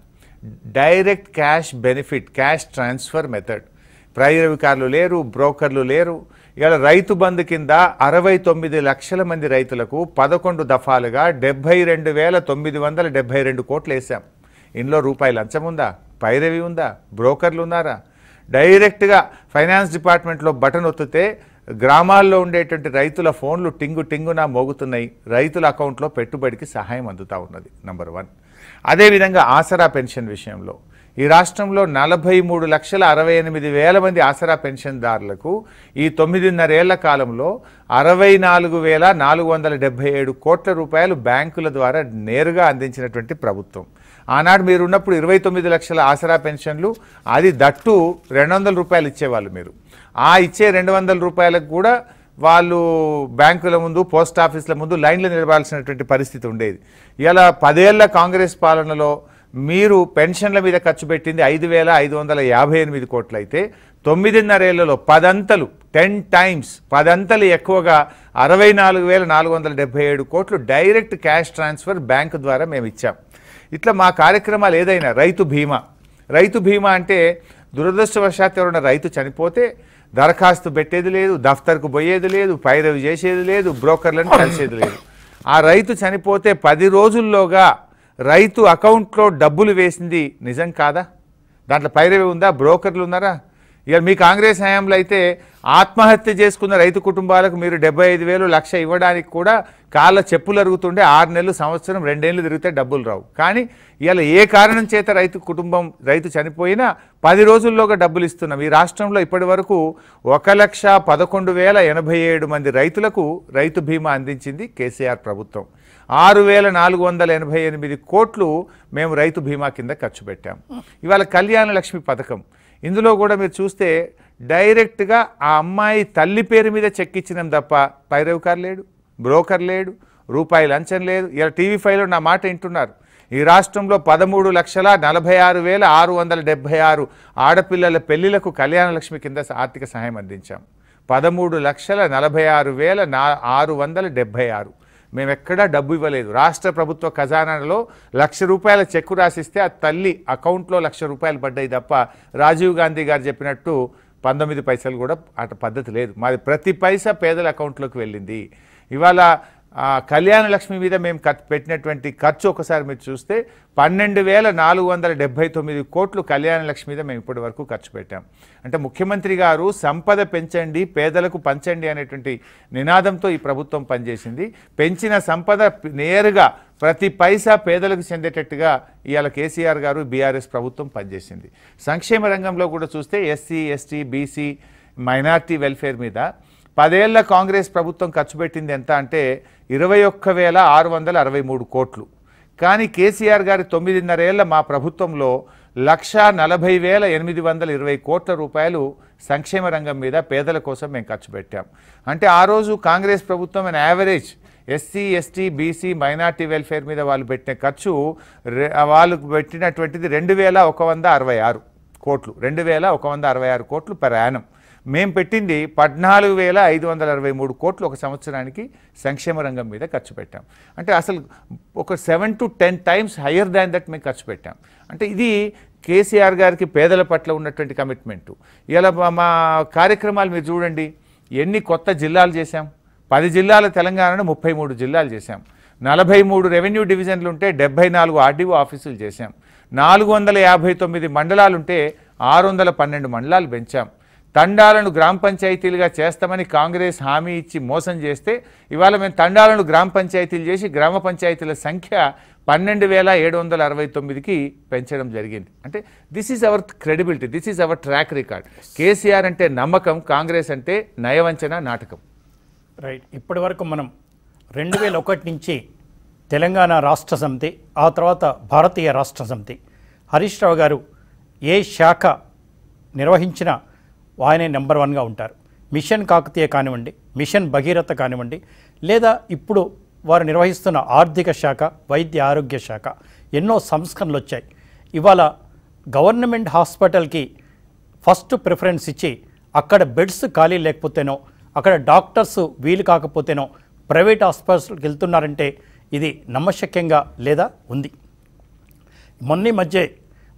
direct cash benefit cash transfer method ప్రైవేకారులు లేరు బ్రోకర్లు లేరు ఇవాళ రైతు బంధు కింద అరవై తొమ్మిది లక్షల మంది రైతులకు పదకొండు దఫాలుగా డెబ్బై రెండు వేల తొమ్మిది వందల డెబ్బై రెండు కోట్లు వేసాం ఇందులో రూపాయి లంచం ఉందా పైరవి ఉందా బ్రోకర్లు ఉన్నారా డైరెక్ట్గా ఫైనాన్స్ డిపార్ట్మెంట్లో బటన్ ఒత్తితే గ్రామాల్లో ఉండేటువంటి రైతుల ఫోన్లు టింగు టింగున మోగుతున్నాయి రైతుల అకౌంట్లో పెట్టుబడికి సహాయం అందుతూ ఉన్నది నంబర్ వన్ అదేవిధంగా ఆసరా పెన్షన్ విషయంలో ఈ రాష్ట్రంలో నలభై మూడు లక్షల అరవై ఎనిమిది వేల మంది ఆసరా పెన్షన్దారులకు ఈ తొమ్మిదిన్నరేళ్ల కాలంలో అరవై నాలుగు వేల నాలుగు వందల డెబ్బై ఏడు కోట్ల రూపాయలు బ్యాంకుల ద్వారా నేరుగా అందించినటువంటి ప్రభుత్వం ఆనాడు మీరు ఉన్నప్పుడు ఇరవై తొమ్మిది లక్షల ఆసరా పెన్షన్లు అది దట్టు రెండు వందల రూపాయలు ఇచ్చేవాళ్ళు మీరు ఆ ఇచ్చే రెండు వందల రూపాయలకు కూడా వాళ్ళు బ్యాంకుల ముందు పోస్ట్ ఆఫీసుల ముందు లైన్లు నిలవాల్సినటువంటి పరిస్థితి ఉండేది ఇలా పదేళ్ల కాంగ్రెస్ పాలనలో మీరు పెన్షన్ల మీద ఖర్చు పెట్టింది ఐదు వేల ఐదు వందల యాభై ఎనిమిది కోట్లు అయితే తొమ్మిదిన్నరేళ్లలో పదంతలు టెన్ టైమ్స్ పదంతలు ఎక్కువగా అరవై నాలుగు వేల నాలుగు వందల డెబ్బై ఏడు కోట్లు డైరెక్ట్ క్యాష్ ట్రాన్స్ఫర్ బ్యాంకు ద్వారా మేము ఇచ్చాం ఇట్లా మా కార్యక్రమాలు ఏదైనా రైతు బీమా రైతు బీమా అంటే దురదృష్టవశాత్తు ఎవరైనా రైతు చనిపోతే దరఖాస్తు పెట్టేది లేదు దఫ్తర్కు పోయేది లేదు పైరవి చేసేది లేదు బ్రోకర్లను కలిసేది లేదు ఆ రైతు చనిపోతే పది రోజుల్లోగా రైతు అకౌంట్లో డబ్బులు వేసింది నిజం కాదా దాంట్లో పైరవి ఉందా బ్రోకర్లు ఉన్నారా ఇక మీ కాంగ్రెస్ హయాంలో అయితే ఆత్మహత్య చేసుకున్న రైతు కుటుంబాలకు మీరు డెబ్బై ఐదు వేలు లక్ష ఇవ్వడానికి కూడా కాళ్ళ చెప్పులు అరుగుతుండే ఆరు నెలలు సంవత్సరం రెండేళ్ళు తిరిగితే డబ్బులు రావు కానీ ఇలా ఏ కారణం చేత రైతు కుటుంబం రైతు చనిపోయినా పది రోజుల్లోగా డబ్బులు ఇస్తున్నాం ఈ రాష్ట్రంలో ఇప్పటి వరకు ఒక లక్ష పదకొండు వేల ఎనభై ఏడు మంది రైతులకు రైతు బీమా అందించింది కేసీఆర్ ప్రభుత్వం ఆరు వేల నాలుగు వందల ఎనభై ఎనిమిది కోట్లు మేము రైతు బీమా కింద ఖర్చు పెట్టాం ఇవాళ కళ్యాణ లక్ష్మి పథకం ఇందులో కూడా మీరు చూస్తే డైరెక్ట్గా ఆ అమ్మాయి తల్లి పేరు మీద చెక్ ఇచ్చినాం తప్ప పైరవికారు లేడు బ్రోకర్ లేడు రూపాయి లంచం లేదు ఇలా టీవీ ఫైవ్లో నా మాట వింటున్నారు ఈ రాష్ట్రంలో పదమూడు లక్షల నలభై ఆరు వేల ఆరు వందల డెబ్బై ఆరు ఆడపిల్లల పెళ్లిలకు కళ్యాణ లక్ష్మి కింద ఆర్థిక సహాయం అందించాం పదమూడు లక్షల నలభై ఆరు వేల నా ఆరు వందల డెబ్బై ఆరు మేము ఎక్కడా డబ్బు ఇవ్వలేదు రాష్ట్ర ప్రభుత్వ ఖజానాలో లక్ష రూపాయల చెక్కు రాసిస్తే ఆ తల్లి అకౌంట్లో లక్ష రూపాయలు పడ్డాయి తప్ప రాజీవ్ గాంధీ గారు చెప్పినట్టు పంతొమ్మిది పైసలు కూడా అట పద్ధతి లేదు మాది ప్రతి పైసా పేదల అకౌంట్లోకి వెళ్ళింది ఇవాళ ఆ, కళ్యాణ లక్ష్మి మీద మేము ఖర్చు పెట్టినటువంటి ఖర్చు ఒకసారి మీరు చూస్తే పన్నెండు వేల నాలుగు వందల డెబ్బై తొమ్మిది కోట్లు కళ్యాణ లక్ష్మి మీద మేము ఇప్పటి వరకు ఖర్చు పెట్టాం అంటే ముఖ్యమంత్రి గారు సంపద పెంచండి పేదలకు పంచండి అనేటువంటి నినాదంతో ఈ ప్రభుత్వం పనిచేసింది పెంచిన సంపద నేరుగా ప్రతి పైసా పేదలకు చెందేటట్టుగా ఇవాళ కేసీఆర్ గారు బీఆర్ఎస్ ప్రభుత్వం పనిచేసింది సంక్షేమ రంగంలో కూడా చూస్తే SC ST BC minority welfare మీద పదేళ్ల కాంగ్రెస్ ప్రభుత్వం ఖర్చు పెట్టింది ఎంత అంటే ఇరవై ఒక్క వేల ఆరు వందల అరవై మూడు కోట్లు కానీ కేసీఆర్ గారి తొమ్మిదిన్నరేళ్ల మా ప్రభుత్వంలో లక్ష నలభై వేల ఎనిమిది వందల ఇరవై కోట్ల రూపాయలు సంక్షేమ రంగం మీద పేదల కోసం మేము ఖర్చు పెట్టాం అంటే ఆ రోజు కాంగ్రెస్ ప్రభుత్వం on average SC ST BC minority welfare మీద వాళ్ళు పెట్టిన ఖర్చు రె- వాళ్ళు పెట్టినటువంటిది రెండు వేల ఒక వంద అరవై ఆరు కోట్లు రెండు వేల ఒక వంద అరవై ఆరు కోట్లు per annum మేము పెట్టింది పద్నాలుగు వేల ఐదు వందల అరవై మూడు కోట్లు ఒక సంవత్సరానికి సంక్షేమ రంగం మీద ఖర్చు పెట్టాం అంటే అసలు ఒక seven to ten times higher than that మేము ఖర్చు పెట్టాం అంటే ఇది కేసీఆర్ గారికి పేదల పట్ల ఉన్నటువంటి కమిట్మెంటు ఇలా మా- మా కార్యక్రమాలు మీరు చూడండి ఎన్ని కొత్త జిల్లాలు చేశాం పది జిల్లాల తెలంగాణను ముప్పై మూడు జిల్లాలు చేశాం నలభై మూడు రెవెన్యూ డివిజన్లు ఉంటే డెబ్బై నాలుగు ఆర్డీఓ ఆఫీసులు చేశాం నాలుగు వందల యాభై తొమ్మిది మండలాలుంటే ఆరు వందల పన్నెండు మండలాలు పెంచాం తండాలను గ్రామ పంచాయతీలుగా చేస్తామని కాంగ్రెస్ హామీ ఇచ్చి మోసం చేస్తే ఇవాళ మేము తండాలను గ్రామ పంచాయతీలు చేసి గ్రామ పంచాయతీల సంఖ్య పన్నెండు వేల ఏడు వందల అరవై తొమ్మిదికి పెంచడం జరిగింది అంటే this is our credibility this is our track record KCR అంటే నమ్మకం కాంగ్రెస్ అంటే నయవంచన నాటకం రైట్ ఇప్పటి వరకు మనం రెండు వేల ఒకటి నుంచి తెలంగాణ రాష్ట్ర సమితి ఆ తర్వాత భారతీయ రాష్ట్ర సమితి హరీష్ రావు గారు ఏ శాఖ నిర్వహించినా ఆయనే నెంబర్ వన్గా ఉంటారు మిషన్ కాకతీయ కానివ్వండి మిషన్ భగీరథ కానివ్వండి లేదా ఇప్పుడు వారు నిర్వహిస్తున్న ఆర్థిక శాఖ వైద్య ఆరోగ్య శాఖ ఎన్నో సంస్కరణలు వచ్చాయి ఇవాళ గవర్నమెంట్ హాస్పిటల్కి ఫస్ట్ ప్రిఫరెన్స్ ఇచ్చి అక్కడ బెడ్స్ ఖాళీ లేకపోతేనో అక్కడ డాక్టర్స్ వీలు కాకపోతేనో ప్రైవేట్ హాస్పిటల్కి వెళ్తున్నారంటే ఇది నమ్మశక్యంగా లేదా ఉంది మొన్న ఈ మధ్య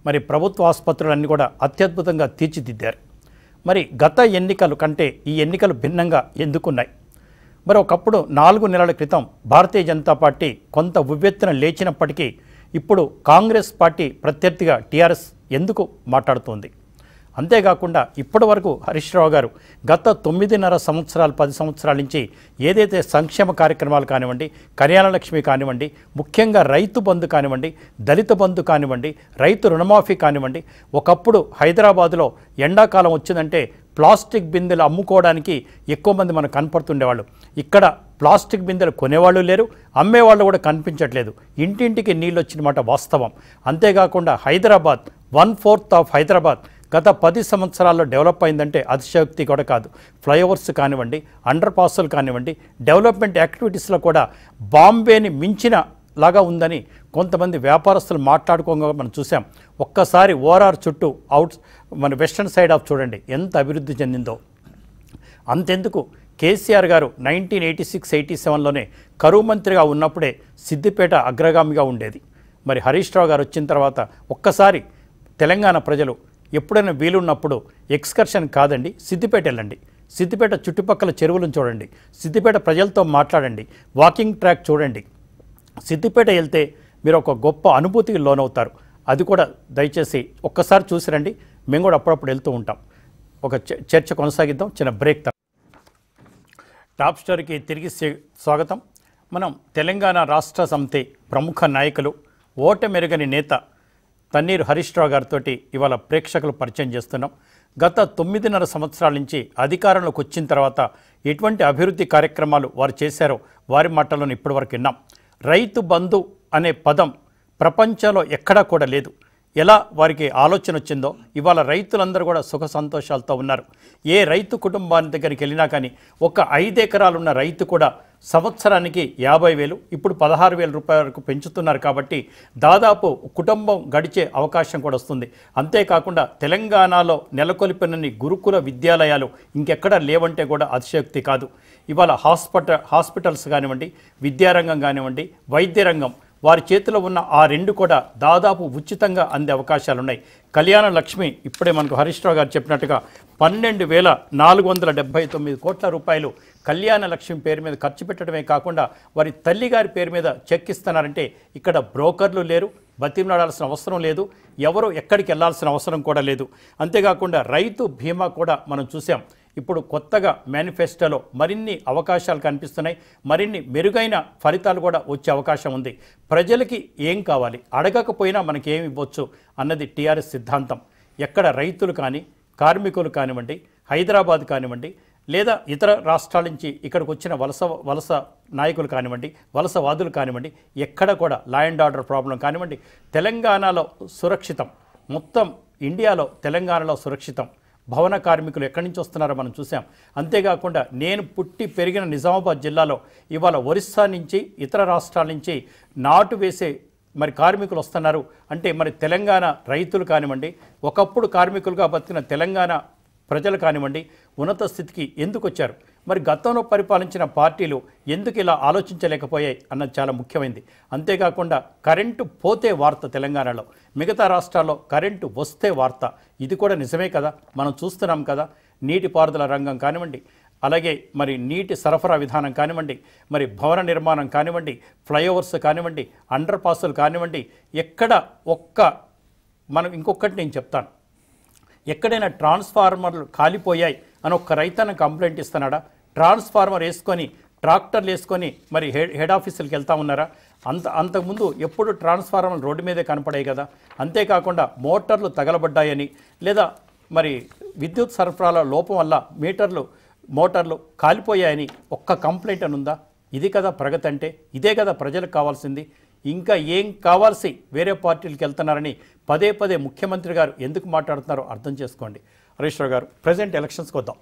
మరి ప్రభుత్వ ఆసుపత్రులన్నీ కూడా అత్యద్భుతంగా తీర్చిదిద్దారు మరి గత ఎన్నికలు కంటే ఈ ఎన్నికలు భిన్నంగా ఎందుకున్నాయి మరి ఒకప్పుడు నాలుగు నెలల క్రితం భారతీయ జనతా పార్టీ కొంత ఉవ్వెత్తున లేచినప్పటికీ ఇప్పుడు కాంగ్రెస్ పార్టీ ప్రత్యర్థిగా టీఆర్ఎస్ ఎందుకు మాట్లాడుతోంది అంతేకాకుండా ఇప్పటి వరకు హరీష్ రావు గారు గత తొమ్మిదిన్నర సంవత్సరాలు పది సంవత్సరాల నుంచి ఏదైతే సంక్షేమ కార్యక్రమాలు కానివ్వండి కళ్యాణ లక్ష్మి కానివ్వండి ముఖ్యంగా రైతు బంధు కానివ్వండి దళిత బంధు కానివ్వండి రైతు రుణమాఫీ కానివ్వండి ఒకప్పుడు హైదరాబాదులో ఎండాకాలం వచ్చిందంటే ప్లాస్టిక్ బిందెలు అమ్ముకోవడానికి ఎక్కువ మంది మనకు కనపడుతుండేవాళ్ళు ఇక్కడ ప్లాస్టిక్ బిందెలు కొనేవాళ్ళు లేరు అమ్మేవాళ్ళు కూడా కనిపించట్లేదు ఇంటింటికి నీళ్ళు వచ్చినమాట వాస్తవం అంతేకాకుండా Hyderabad one fourth of Hyderabad గత పది సంవత్సరాల్లో డెవలప్ అయిందంటే అతిశయోక్తి కూడా కాదు ఫ్లైఓవర్స్ కానివ్వండి అండర్ పాస్లు కానివ్వండి డెవలప్మెంట్ యాక్టివిటీస్లో కూడా బాంబేని మించిన లాగా ఉందని కొంతమంది వ్యాపారస్తులు మాట్లాడుకోగా మనం చూసాం ఒక్కసారి ఓఆర్ఆర్ చుట్టూ అవుట్ మన వెస్టర్న్ సైడ్ ఆఫ్ చూడండి ఎంత అభివృద్ధి చెందిందో అంతెందుకు కేసీఆర్ గారు నైన్టీన్ ఎయిటీ సిక్స్ ఎయిటీ సెవెన్లోనే కరువు మంత్రిగా ఉన్నప్పుడే సిద్దిపేట అగ్రగామిగా ఉండేది మరి హరీష్ రావు గారు వచ్చిన తర్వాత ఒక్కసారి తెలంగాణ ప్రజలు ఎప్పుడైనా వీలున్నప్పుడు ఎక్స్కర్షన్ కాదండి సిద్దిపేట వెళ్ళండి సిద్దిపేట చుట్టుపక్కల చెరువులను చూడండి సిద్దిపేట ప్రజలతో మాట్లాడండి వాకింగ్ ట్రాక్ చూడండి సిద్దిపేట వెళ్తే మీరు ఒక గొప్ప అనుభూతికి లోనవుతారు అది కూడా దయచేసి ఒక్కసారి చూసి రండి మేము కూడా అప్పుడప్పుడు వెళ్తూ ఉంటాం ఒక చ- చర్చ కొనసాగిద్దాం చిన్న బ్రేక్ తర్వాత టాప్ స్టోరీకి తిరిగి స్వే- స్వాగతం మనం తెలంగాణ రాష్ట్ర సమితి ప్రముఖ నాయకులు ఓటమెరుగని నేత తన్నీరు హరీష్ రావు గారితో ఇవాళ ప్రేక్షకులు పరిచయం చేస్తున్నాం గత తొమ్మిదిన్నర సంవత్సరాల నుంచి అధికారంలోకి వచ్చిన తర్వాత ఎటువంటి అభివృద్ధి కార్యక్రమాలు వారు చేశారో వారి మాటలను ఇప్పటివరకు విన్నాం రైతు బంధు అనే పదం ప్రపంచంలో ఎక్కడా కూడా లేదు ఎలా వారికి ఆలోచన వచ్చిందో ఇవాళ రైతులందరూ కూడా సుఖ సంతోషాలతో ఉన్నారు ఏ రైతు కుటుంబాన్ని దగ్గరికి వెళ్ళినా కానీ ఒక ఐదు ఎకరాలు ఉన్న రైతు కూడా సంవత్సరానికి యాభై వేలు ఇప్పుడు పదహారు వేల రూపాయల వరకు పెంచుతున్నారు కాబట్టి దాదాపు కుటుంబం గడిచే అవకాశం కూడా వస్తుంది అంతేకాకుండా తెలంగాణలో నెలకొల్పినన్ని గురుకుల విద్యాలయాలు ఇంకెక్కడ లేవంటే కూడా అతిశయోక్తి కాదు ఇవాళ హాస్పిటల్ హాస్పిటల్స్ కానివ్వండి విద్యారంగం కానివ్వండి వైద్య రంగం వారి చేతిలో ఉన్న ఆ రెండు కూడా దాదాపు ఉచితంగా అందే అవకాశాలు ఉన్నాయి కళ్యాణ లక్ష్మి ఇప్పుడే మనకు హరీష్ రావు గారు చెప్పినట్టుగా పన్నెండు వేల నాలుగు వందల డెబ్బై తొమ్మిది కోట్ల రూపాయలు కళ్యాణ లక్ష్మి పేరు మీద ఖర్చు పెట్టడమే కాకుండా వారి తల్లి గారి పేరు మీద చెక్ ఇస్తున్నారంటే ఇక్కడ బ్రోకర్లు లేరు బతిమలాడాల్సిన అవసరం లేదు ఎవరు ఎక్కడికి వెళ్ళాల్సిన అవసరం కూడా లేదు అంతేకాకుండా రైతు బీమా కూడా మనం చూసాం ఇప్పుడు కొత్తగా మేనిఫెస్టోలో మరిన్ని అవకాశాలు కనిపిస్తున్నాయి మరిన్ని మెరుగైన ఫలితాలు కూడా వచ్చే అవకాశం ఉంది ప్రజలకి ఏం కావాలి అడగకపోయినా మనకి ఏమి ఇవ్వచ్చు అన్నది టీఆర్ఎస్ సిద్ధాంతం ఎక్కడ రైతులు కానీ కార్మికులు కానివ్వండి హైదరాబాద్ కానివ్వండి లేదా ఇతర రాష్ట్రాల నుంచి ఇక్కడికి వచ్చిన వలస వలస నాయకులు కానివ్వండి వలస వాదులు కానివ్వండి ఎక్కడ కూడా లా అండ్ ఆర్డర్ ప్రాబ్లం కానివ్వండి తెలంగాణలో సురక్షితం మొత్తం ఇండియాలో తెలంగాణలో సురక్షితం భవన కార్మికులు ఎక్కడి నుంచి వస్తున్నారో మనం చూసాం అంతేకాకుండా నేను పుట్టి పెరిగిన నిజామాబాద్ జిల్లాలో ఇవాళ ఒరిస్సా నుంచి ఇతర రాష్ట్రాల నుంచి నాటు వేసే మరి కార్మికులు వస్తున్నారు అంటే మరి తెలంగాణ రైతులు కానివ్వండి ఒకప్పుడు కార్మికులుగా బతికిన తెలంగాణ ప్రజలు కానివ్వండి ఉన్నత స్థితికి ఎందుకు వచ్చారు మరి గతంలో పరిపాలించిన పార్టీలు ఎందుకు ఇలా ఆలోచించలేకపోయాయి అన్నది చాలా ముఖ్యమైనది అంతేకాకుండా కరెంటు పోతే వార్త తెలంగాణలో మిగతా రాష్ట్రాల్లో కరెంటు వస్తే వార్త ఇది కూడా నిజమే కదా మనం చూస్తున్నాం కదా నీటిపారుదల రంగం కానివ్వండి అలాగే మరి నీటి సరఫరా విధానం కానివ్వండి మరి భవన నిర్మాణం కానివ్వండి ఫ్లైఓవర్స్ కానివ్వండి అండర్ పాసులు కానివ్వండి ఎక్కడ ఒక్క మనం ఇంకొకటి నేను చెప్తాను ఎక్కడైనా ట్రాన్స్ఫార్మర్లు కాలిపోయాయి అని ఒక్క రైతన్న కంప్లైంట్ ఇస్తున్నాడా ట్రాన్స్ఫార్మర్ వేసుకొని ట్రాక్టర్లు వేసుకొని మరి హెడ్ హెడ్ ఆఫీసులకు వెళ్తా ఉన్నారా అంత అంతకుముందు ఎప్పుడు ట్రాన్స్ఫార్మర్ రోడ్డు మీదే కనపడాయి కదా అంతేకాకుండా మోటార్లు తగలబడ్డాయని లేదా మరి విద్యుత్ సరఫరాల లోపం వల్ల మీటర్లు మోటార్లు కాలిపోయాయని ఒక్క కంప్లైంట్ అని ఉందా ఇది కదా ప్రగతి అంటే ఇదే కదా ప్రజలకు కావాల్సింది ఇంకా ఏం కావాల్సి వేరే పార్టీలకు వెళ్తున్నారని పదే పదే ముఖ్యమంత్రి గారు ఎందుకు మాట్లాడుతున్నారో అర్థం చేసుకోండి హరీష్ రావు గారు ప్రజెంట్ ఎలక్షన్స్కి వద్దాం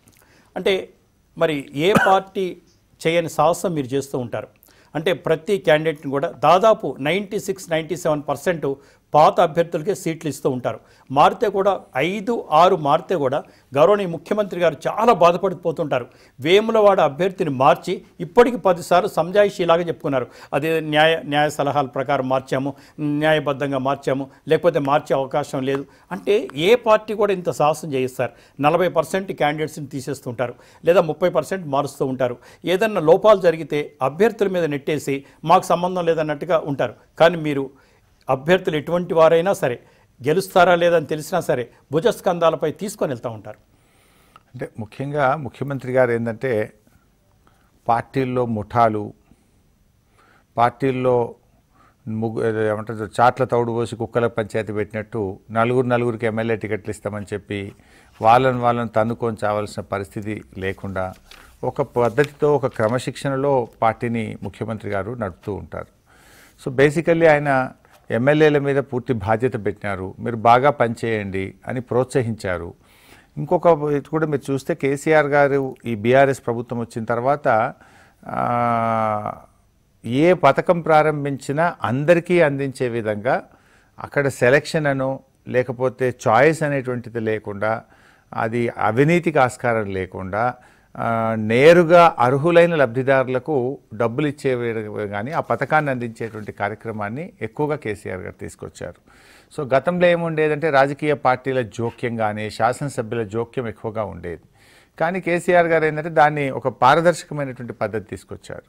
అంటే మరి ఏ పార్టీ చేయని సాహసం మీరు చేస్తూ ఉంటారు అంటే ప్రతి క్యాండిడేట్ని కూడా దాదాపు ninety six ninety seven percent పాత అభ్యర్థులకే సీట్లు ఇస్తూ ఉంటారు మారితే కూడా ఐదు ఆరు మారితే కూడా గౌరవనీయ ముఖ్యమంత్రి గారు చాలా బాధపడిపోతుంటారు వేములవాడ అభ్యర్థిని మార్చి ఇప్పటికి పదిసార్లు సంజాయిషి ఇలాగే చెప్పుకున్నారు అదే న్యాయ న్యాయ సలహాల ప్రకారం మార్చాము న్యాయబద్ధంగా మార్చాము లేకపోతే మార్చే అవకాశం లేదు అంటే ఏ పార్టీ కూడా ఇంత సాహసం చేయిస్తారు నలభై పర్సెంట్ క్యాండిడేట్స్ని తీసేస్తుంటారు లేదా ముప్పై పర్సెంట్ మారుస్తూ ఉంటారు ఏదన్నా లోపాలు జరిగితే అభ్యర్థుల మీద నెట్టేసి మాకు సంబంధం లేదన్నట్టుగా ఉంటారు కానీ మీరు అభ్యర్థులు ఎటువంటి వారైనా సరే గెలుస్తారా లేదని తెలిసినా సరే భుజస్కంధాలపై తీసుకొని వెళ్తూ ఉంటారు అంటే ముఖ్యంగా ముఖ్యమంత్రి గారు ఏంటంటే పార్టీల్లో ముఠాలు పార్టీల్లో ముగ్గు ఏమంటారు చాట్ల తౌడు పోసి కుక్కల పంచాయతీ పెట్టినట్టు నలుగురు నలుగురికి ఎమ్మెల్యే టికెట్లు ఇస్తామని చెప్పి వాళ్ళని వాళ్ళని తన్నుకొని చావాల్సిన పరిస్థితి లేకుండా ఒక పద్ధతితో ఒక క్రమశిక్షణలో పార్టీని ముఖ్యమంత్రి గారు నడుపుతూ ఉంటారు సో బేసికల్లీ ఆయన ఎమ్మెల్యేల మీద పూర్తి బాధ్యత పెట్టినారు మీరు బాగా పనిచేయండి అని ప్రోత్సహించారు ఇంకొక ఇది కూడా మీరు చూస్తే కేసీఆర్ గారు ఈ బీఆర్ఎస్ ప్రభుత్వం వచ్చిన తర్వాత ఆ, ఏ పథకం ప్రారంభించినా అందరికీ అందించే విధంగా అక్కడ సెలక్షన్ అనో లేకపోతే చాయిస్ అనేటువంటిది లేకుండా అది అవినీతికి ఆస్కారం లేకుండా ఆ, నేరుగా అర్హులైన లబ్ధిదారులకు డబ్బులు ఇచ్చే కానీ ఆ పథకాన్ని అందించేటువంటి కార్యక్రమాన్ని ఎక్కువగా కేసీఆర్ గారు తీసుకొచ్చారు సో గతంలో ఏముండేదంటే రాజకీయ పార్టీల జోక్యం కానీ శాసనసభ్యుల జోక్యం ఎక్కువగా ఉండేది కానీ కేసీఆర్ గారు ఏంటంటే దాన్ని ఒక పారదర్శకమైనటువంటి పద్ధతి తీసుకొచ్చారు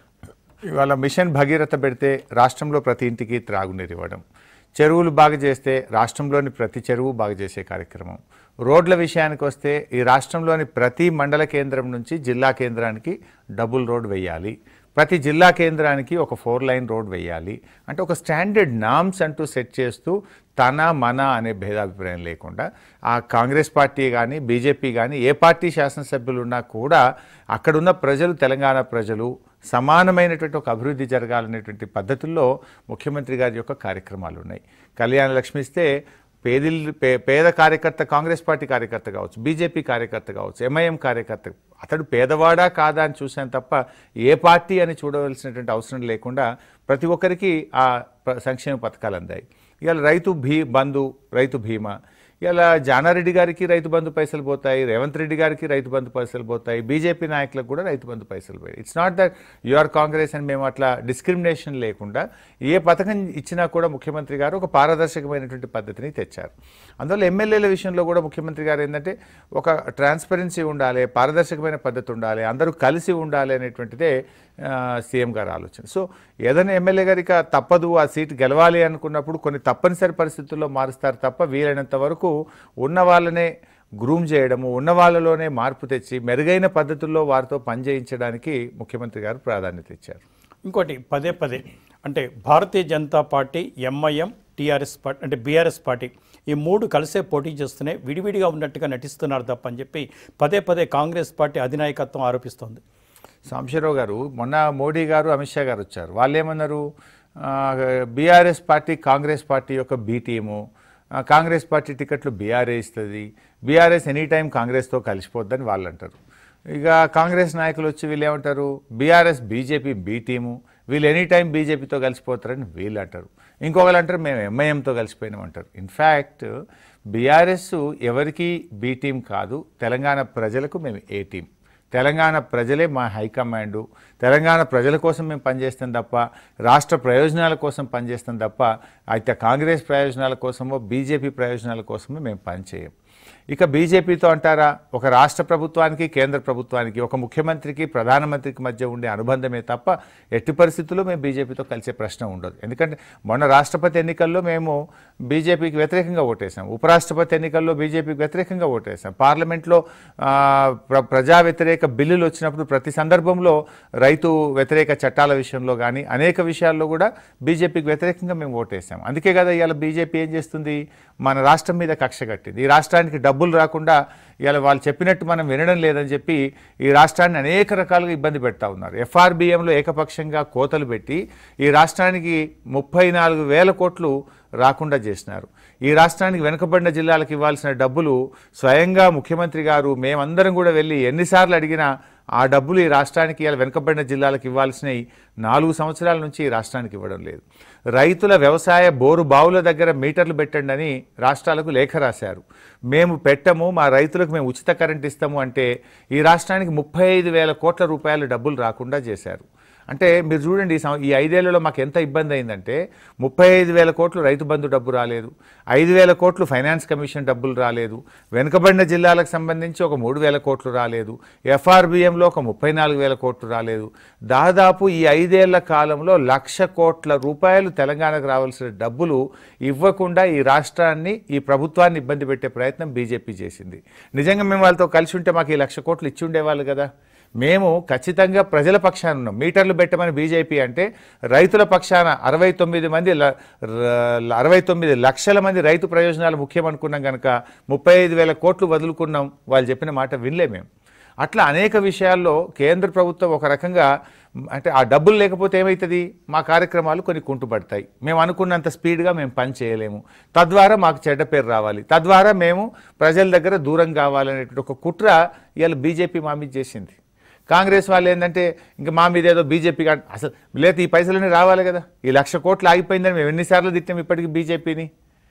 ఇవాళ మిషన్ భగీరథ పెడితే రాష్ట్రంలో ప్రతి ఇంటికి త్రాగునీరు ఇవ్వడం చెరువులు బాగు చేస్తే రాష్ట్రంలోని ప్రతి చెరువు బాగు చేసే కార్యక్రమం రోడ్ల విషయానికి వస్తే ఈ రాష్ట్రంలోని ప్రతి మండల కేంద్రం నుంచి జిల్లా కేంద్రానికి డబుల్ రోడ్ వేయాలి ప్రతి జిల్లా కేంద్రానికి ఒక ఫోర్ లైన్ రోడ్ వేయాలి అంటే ఒక స్టాండర్డ్ నామ్స్ అంటూ సెట్ చేస్తూ తన మన అనే భేదాభిప్రాయం లేకుండా ఆ కాంగ్రెస్ పార్టీ కానీ బీజేపీ కానీ ఏ పార్టీ శాసనసభ్యులు ఉన్నా కూడా అక్కడున్న ప్రజలు తెలంగాణ ప్రజలు సమానమైనటువంటి ఒక అభివృద్ధి జరగాలనేటువంటి పద్ధతుల్లో ముఖ్యమంత్రి గారి యొక్క కార్యక్రమాలు ఉన్నాయి కళ్యాణ లక్ష్మి ఇస్తే పేదిల్ పే పేద కార్యకర్త కాంగ్రెస్ పార్టీ కార్యకర్త కావచ్చు బీజేపీ కార్యకర్త కావచ్చు ఎంఐఎం కార్యకర్త అతడు పేదవాడా కాదా అని చూశాను తప్ప ఏ పార్టీ అని చూడవలసినటువంటి అవసరం లేకుండా ప్రతి ఒక్కరికి ఆ ప- సంక్షేమ పథకాలు అందాయి ఇవాళ రైతు భీ బంధు రైతు బీమా ఇలా జానారెడ్డి గారికి రైతు బంధు పైసలు పోతాయి రేవంత్ రెడ్డి గారికి రైతు బంధు పైసలు పోతాయి బీజేపీ నాయకులకు కూడా రైతు బంధు పైసలు పోయాయి it's not that you are Congress అని మేము అట్లా డిస్క్రిమినేషన్ లేకుండా ఏ పథకం ఇచ్చినా కూడా ముఖ్యమంత్రి గారు ఒక పారదర్శకమైనటువంటి పద్ధతిని తెచ్చారు అందువల్ల ఎమ్మెల్యేల విషయంలో కూడా ముఖ్యమంత్రి గారు ఏంటంటే ఒక ట్రాన్స్పరెన్సీ ఉండాలి పారదర్శకమైన పద్ధతి ఉండాలి అందరూ కలిసి ఉండాలి అనేటువంటిదే ఆ, సీఎం గారు ఆలోచన సో ఏదైనా ఎమ్మెల్యే గారికి ఆ తప్పదు ఆ సీట్ గెలవాలి అనుకున్నప్పుడు కొన్ని తప్పనిసరి పరిస్థితుల్లో మారుస్తారు తప్ప వీలైనంత వరకు ఉన్న వాళ్ళనే గ్రూమ్ చేయడము ఉన్న వాళ్ళలోనే మార్పు తెచ్చి మెరుగైన పద్ధతుల్లో వారితో పనిచేయించడానికి ముఖ్యమంత్రి గారు ప్రాధాన్యత ఇచ్చారు ఇంకోటి పదే పదే అంటే భారతీయ జనతా పార్టీ ఎంఐఎం టీఆర్ఎస్ పార్టీ అంటే బీఆర్ఎస్ పార్టీ ఈ మూడు కలిసే పోటీ చేస్తూనే విడివిడిగా ఉన్నట్టుగా నటిస్తున్నారు తప్ప అని చెప్పి పదే పదే కాంగ్రెస్ పార్టీ అధినాయకత్వం ఆరోపిస్తోంది సాంబశివరావు గారు మొన్న మోడీ గారు అమిత్ షా గారు వచ్చారు వాళ్ళు ఏమన్నారు బీఆర్ఎస్ పార్టీ కాంగ్రెస్ పార్టీ యొక్క బీ టీము ఆ, కాంగ్రెస్ పార్టీ టికెట్లు బీఆర్ఏ ఇస్తుంది బీఆర్ఎస్ ఎనీ టైం కాంగ్రెస్తో కలిసిపోద్దని వాళ్ళు అంటారు ఇక కాంగ్రెస్ నాయకులు వచ్చి వీళ్ళు ఏమంటారు బీఆర్ఎస్ బీజేపీ బీ టీము వీళ్ళు ఎనీ టైం బీజేపీతో కలిసిపోతారని వీళ్ళు అంటారు ఇంకొకరు అంటారు మేము ఎంఐఎంతో కలిసిపోయినాం అంటారు ఇన్ఫ్యాక్ట్ బీఆర్ఎస్ ఎవరికి బీ టీం కాదు తెలంగాణ ప్రజలకు మేము ఏ టీం తెలంగాణ ప్రజలే మా హైకమాండు తెలంగాణ ప్రజల కోసం మేము పనిచేస్తాం తప్ప రాష్ట్ర ప్రయోజనాల కోసం పనిచేస్తాం తప్ప అయితే కాంగ్రెస్ ప్రయోజనాల కోసమో బీజేపీ ప్రయోజనాల కోసమో మేము పనిచేయం ఇక బీజేపీతో అంటారా ఒక రాష్ట్ర ప్రభుత్వానికి కేంద్ర ప్రభుత్వానికి ఒక ముఖ్యమంత్రికి ప్రధానమంత్రికి మధ్య ఉండే అనుబంధమే తప్ప ఎట్టి పరిస్థితుల్లో మేము బీజేపీతో కలిసే ప్రశ్న ఉండదు ఎందుకంటే మొన్న రాష్ట్రపతి ఎన్నికల్లో మేము బీజేపీకి వ్యతిరేకంగా ఓటేసాం ఉపరాష్ట్రపతి ఎన్నికల్లో బీజేపీకి వ్యతిరేకంగా ఓటేసాం పార్లమెంట్లో ఆ, ప్ర- ప్రజా వ్యతిరేక బిల్లులు వచ్చినప్పుడు ప్రతి సందర్భంలో రైతు వ్యతిరేక చట్టాల విషయంలో కానీ అనేక విషయాల్లో కూడా బీజేపీకి వ్యతిరేకంగా మేము ఓటేసాం అందుకే కదా ఇవాళ బీజేపీ ఏం చేస్తుంది మన రాష్ట్రం మీద కక్ష కట్టింది ఈ రాష్ట్రానికి డబ్బులు రాకుండా ఇవాళ వాళ్ళు చెప్పినట్టు మనం వినడం లేదని చెప్పి ఈ రాష్ట్రాన్ని అనేక రకాలుగా ఇబ్బంది పెడతా ఉన్నారు ఎఫ్ఆర్బిఎంలో ఏకపక్షంగా కోతలు పెట్టి ఈ రాష్ట్రానికి ముప్పై నాలుగు వేల కోట్లు రాకుండా చేసినారు ఈ రాష్ట్రానికి వెనుకబడిన జిల్లాలకు ఇవ్వాల్సిన డబ్బులు స్వయంగా ముఖ్యమంత్రి గారు మేమందరం కూడా వెళ్ళి ఎన్నిసార్లు అడిగినా ఆ డబ్బులు ఈ రాష్ట్రానికి ఇలా వెనుకబడిన జిల్లాలకు ఇవ్వాల్సినవి నాలుగు సంవత్సరాల నుంచి ఈ రాష్ట్రానికి ఇవ్వడం లేదు రైతుల వ్యవసాయ బోరు బావుల దగ్గర మీటర్లు పెట్టండి అని రాష్ట్రాలకు లేఖ రాశారు మేము పెట్టము మా రైతులకు మేము ఉచిత కరెంట్ ఇస్తాము అంటే ఈ రాష్ట్రానికి ముప్పై ఐదు వేల కోట్ల రూపాయలు డబ్బులు రాకుండా చేశారు అంటే మీరు చూడండి ఈ సం- ఈ ఐదేళ్లలో మాకు ఎంత ఇబ్బంది అయిందంటే ముప్పై ఐదు వేల కోట్లు రైతు బంధు డబ్బు రాలేదు ఐదు వేల కోట్లు ఫైనాన్స్ కమిషన్ డబ్బులు రాలేదు వెనుకబడిన జిల్లాలకు సంబంధించి ఒక మూడు వేల కోట్లు రాలేదు ఎఫ్ఆర్బిఎంలో ఒక ముప్పై నాలుగు వేల కోట్లు రాలేదు దాదాపు ఈ ఐదేళ్ల కాలంలో లక్ష కోట్ల రూపాయలు తెలంగాణకు రావాల్సిన డబ్బులు ఇవ్వకుండా ఈ రాష్ట్రాన్ని ఈ ప్రభుత్వాన్ని ఇబ్బంది పెట్టే ప్రయత్నం బీజేపీ చేసింది నిజంగా మేము వాళ్ళతో కలిసి ఉంటే మాకు ఈ లక్ష కోట్లు ఇచ్చి ఉండేవాళ్ళు కదా మేము ఖచ్చితంగా ప్రజల పక్షాన ఉన్నాం మీటర్లు పెట్టమని బీజేపీ అంటే రైతుల పక్షాన అరవై తొమ్మిది మంది ల- ర- అరవై తొమ్మిది లక్షల మంది రైతు ప్రయోజనాలు ముఖ్యం అనుకున్నాం కనుక ముప్పై ఐదు వేల కోట్లు వదులుకున్నాం వాళ్ళు చెప్పిన మాట వినలే మేము అట్లా అనేక విషయాల్లో కేంద్ర ప్రభుత్వం ఒక రకంగా మ్, అంటే ఆ డబ్బులు లేకపోతే ఏమవుతుంది మా కార్యక్రమాలు కొన్ని కుంటుపడతాయి మేము అనుకున్నంత స్పీడ్గా మేము పని చేయలేము తద్వారా మాకు చెడ్డ పేరు రావాలి తద్వారా మేము ప్రజల దగ్గర దూరం కావాలనేటువంటి ఒక కుట్ర ఇవాళ బీజేపీ మా మీద చేసింది కాంగ్రెస్ వాళ్ళు ఏంటంటే ఇంకా మా మీద ఏదో బీజేపీ కా- అసలు లేదు ఈ పైసలన్నీ రావాలి కదా ఈ లక్ష కోట్లు ఆగిపోయిందని మేము ఎన్నిసార్లు తిట్టాం ఇప్పటికీ బీజేపీని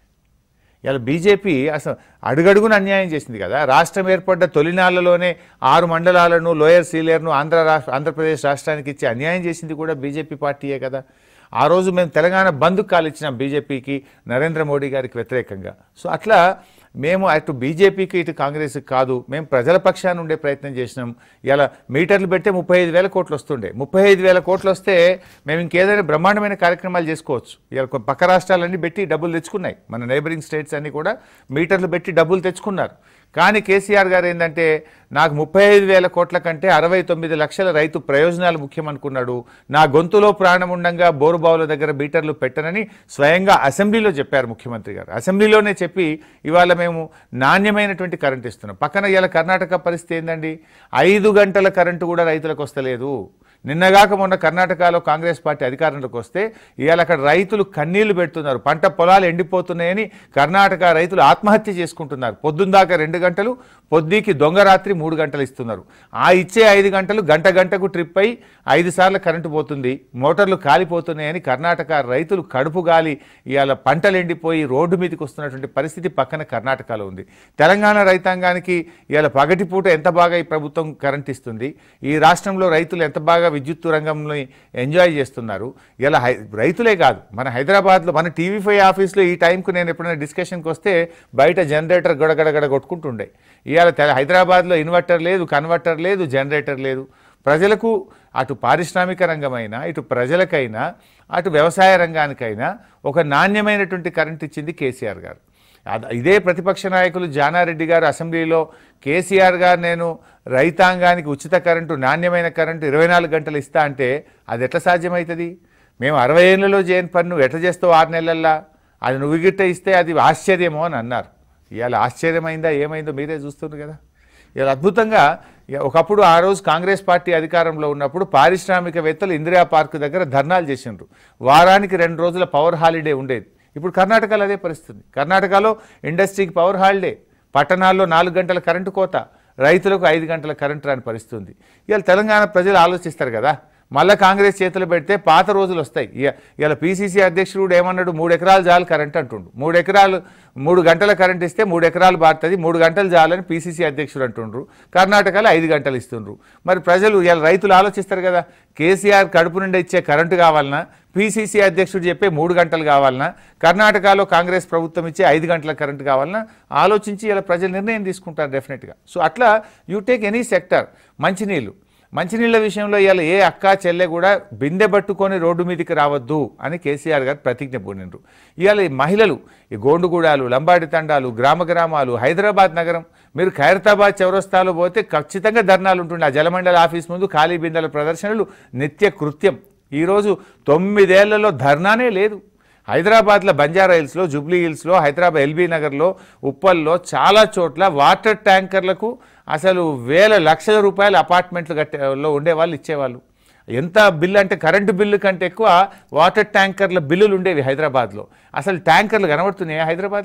ఇలా బీజేపీ అసలు అడుగడుగున అన్యాయం చేసింది కదా రాష్ట్రం ఏర్పడ్డ తొలినాళ్లలోనే ఆరు మండలాలను లోయర్ సీలేర్ను ఆంధ్ర రాష్ట్ర ఆంధ్రప్రదేశ్ రాష్ట్రానికి ఇచ్చి అన్యాయం చేసింది కూడా బీజేపీ పార్టీయే కదా ఆ రోజు మేము తెలంగాణ బంధుకు కాలు ఇచ్చినాం బీజేపీకి నరేంద్ర మోడీ గారికి వ్యతిరేకంగా సో అట్లా మేము అటు బీజేపీకి ఇటు కాంగ్రెస్కి కాదు మేము ప్రజల పక్షాన ఉండే ప్రయత్నం చేసినాం ఇలా మీటర్లు పెడితే ముప్పై ఐదు వేల కోట్లు వస్తుండే ముప్పై ఐదు వేల కోట్లు వస్తే మేము ఇంకేదైనా బ్రహ్మాండమైన కార్యక్రమాలు చేసుకోవచ్చు ఇలా కొ- పక్క రాష్ట్రాలన్నీ పెట్టి డబ్బులు తెచ్చుకున్నాయి మన నైబరింగ్ స్టేట్స్ అన్నీ కూడా మీటర్లు పెట్టి డబ్బులు తెచ్చుకున్నారు కానీ కేసీఆర్ గారు ఏంటంటే నాకు ముప్పై ఐదు వేల కోట్ల కంటే అరవై తొమ్మిది లక్షల రైతు ప్రయోజనాలు ముఖ్యమనుకున్నాడు నా గొంతులో ప్రాణం ఉండంగా బోరుబావుల దగ్గర బీటర్లు పెట్టనని స్వయంగా అసెంబ్లీలో చెప్పారు ముఖ్యమంత్రి గారు అసెంబ్లీలోనే చెప్పి ఇవాళ మేము నాణ్యమైనటువంటి కరెంట్ ఇస్తున్నాం పక్కన ఇవాళ కర్ణాటక పరిస్థితి ఏందండి ఐదు గంటల కరెంటు కూడా రైతులకు వస్తలేదు నిన్నగాక మొన్న కర్ణాటకలో కాంగ్రెస్ పార్టీ అధికారంలోకి వస్తే ఇవాళ అక్కడ రైతులు కన్నీళ్లు పెడుతున్నారు పంట పొలాలు ఎండిపోతున్నాయని కర్ణాటక రైతులు ఆత్మహత్య చేసుకుంటున్నారు పొద్దుందాకా రెండు గంటలు పొద్దుకి దొంగ రాత్రి మూడు గంటలు ఇస్తున్నారు ఆ ఇచ్చే ఐదు గంటలు గంట గంటకు ట్రిప్ అయి ఐదు సార్లు కరెంటు పోతుంది మోటార్లు కాలిపోతున్నాయని కర్ణాటక రైతులు కడుపు గాలి ఇవాళ పంటలు ఎండిపోయి రోడ్డు మీదకి వస్తున్నటువంటి పరిస్థితి పక్కన కర్ణాటకలో ఉంది తెలంగాణ రైతాంగానికి ఇవాళ పగటిపూట ఎంత బాగా ఈ ప్రభుత్వం కరెంట్ ఇస్తుంది ఈ రాష్ట్రంలో రైతులు ఎంత బాగా విద్యుత్ రంగంలో ఎంజాయ్ చేస్తున్నారు ఇలా హై రైతులే కాదు మన హైదరాబాద్లో మన టీవీ ఫైవ్ ఆఫీస్లో ఈ టైంకు నేను ఎప్పుడైనా డిస్కషన్కి వస్తే బయట జనరేటర్ గడగడగడ కొట్టుకుంటుండే ఇవాళ తెల- హైదరాబాద్లో ఇన్వర్టర్ లేదు కన్వర్టర్ లేదు జనరేటర్ లేదు ప్రజలకు అటు పారిశ్రామిక రంగమైనా ఇటు ప్రజలకైనా అటు వ్యవసాయ రంగానికైనా ఒక నాణ్యమైనటువంటి కరెంట్ ఇచ్చింది కేసీఆర్ గారు అద- ఇదే ప్రతిపక్ష నాయకులు జానారెడ్డి గారు అసెంబ్లీలో కేసీఆర్ గారు నేను రైతాంగానికి ఉచిత కరెంటు నాణ్యమైన కరెంటు ఇరవై నాలుగు గంటలు ఇస్తా అంటే అది ఎట్లా సాధ్యమవుతుంది మేము అరవై ఏళ్ళలో చేయని పన్ను ఎట్లా చేస్తావు ఆరు నెలల్లో అది నువ్వు గిట్ట ఇస్తే అది ఆశ్చర్యమో అని అన్నారు ఇవాళ ఆశ్చర్యమైందా ఏమైందో మీరే చూస్తున్నారు కదా ఇలా అద్భుతంగా ఇక ఒకప్పుడు ఆ రోజు కాంగ్రెస్ పార్టీ అధికారంలో ఉన్నప్పుడు పారిశ్రామికవేత్తలు ఇందిరా పార్క్ దగ్గర ధర్నాలు చేసిండ్రు వారానికి రెండు రోజుల పవర్ హాలిడే ఉండేది ఇప్పుడు కర్ణాటకలో అదే పరిస్థితి కర్ణాటకలో ఇండస్ట్రీకి పవర్ హాలిడే పట్టణాల్లో నాలుగు గంటల కరెంటు కోత రైతులకు ఐదు గంటల కరెంటు రాని పరిస్థితి ఉంది ఇవాళ తెలంగాణ ప్రజలు ఆలోచిస్తారు కదా మళ్ళీ కాంగ్రెస్ చేతులు పెడితే పాత రోజులు వస్తాయి ఇయ- ఇవాళ పీసీసీ అధ్యక్షుడు కూడా ఏమన్నాడు మూడు ఎకరాలు చాలు కరెంట్ అంటుండు మూడు ఎకరాలు మూడు గంటల కరెంట్ ఇస్తే మూడు ఎకరాలు బారుతుంది మూడు గంటలు చాలని పీసీసీ అధ్యక్షుడు అంటుండ్రు కర్ణాటకలో ఐదు గంటలు ఇస్తుండ్రు మరి ప్రజలు ఇవాళ రైతులు ఆలోచిస్తారు కదా కేసీఆర్ కడుపు నుండి ఇచ్చే కరెంటు కావాలన్నా పీసీసీ అధ్యక్షుడు చెప్పే మూడు గంటలు కావాలన్నా కర్ణాటకలో కాంగ్రెస్ ప్రభుత్వం ఇచ్చే ఐదు గంటల కరెంటు కావాలన్నా ఆలోచించి ఇలా ప్రజలు నిర్ణయం తీసుకుంటారు డెఫినెట్గా సో అట్లా యూ టేక్ ఎనీ సెక్టర్ మంచినీళ్ళు మంచినీళ్ళ విషయంలో ఇవాళ ఏ అక్క చెల్లె కూడా బిందె పట్టుకొని రోడ్డు మీదకి రావద్దు అని కేసీఆర్ గారు ప్రతిజ్ఞ పూనిండ్రు ఇవాళ ఈ మహిళలు ఈ గోండుగూడాలు లంబాడి తండాలు గ్రామ గ్రామాలు హైదరాబాద్ నగరం మీరు ఖైరతాబాద్ చౌరస్తాలో పోతే ఖచ్చితంగా ధర్నాలు ఉంటుండే ఆ జలమండల ఆఫీస్ ముందు ఖాళీ బిందెల ప్రదర్శనలు నిత్య కృత్యం ఈరోజు తొమ్మిదేళ్లలో ధర్నానే లేదు హైదరాబాద్లో బంజారా హిల్స్లో జూబ్లీ హిల్స్లో హైదరాబాద్ ఎల్బీ నగర్లో ఉప్పల్లో చాలా చోట్ల వాటర్ ట్యాంకర్లకు అసలు వేల లక్షల రూపాయల అపార్ట్మెంట్లు కట్టేలో ఉండేవాళ్ళు ఇచ్చేవాళ్ళు ఎంత బిల్లు అంటే కరెంటు బిల్లు కంటే ఎక్కువ వాటర్ ట్యాంకర్ల బిల్లులు ఉండేవి హైదరాబాద్లో అసలు ట్యాంకర్లు కనబడుతున్నాయి హైదరాబాద్లో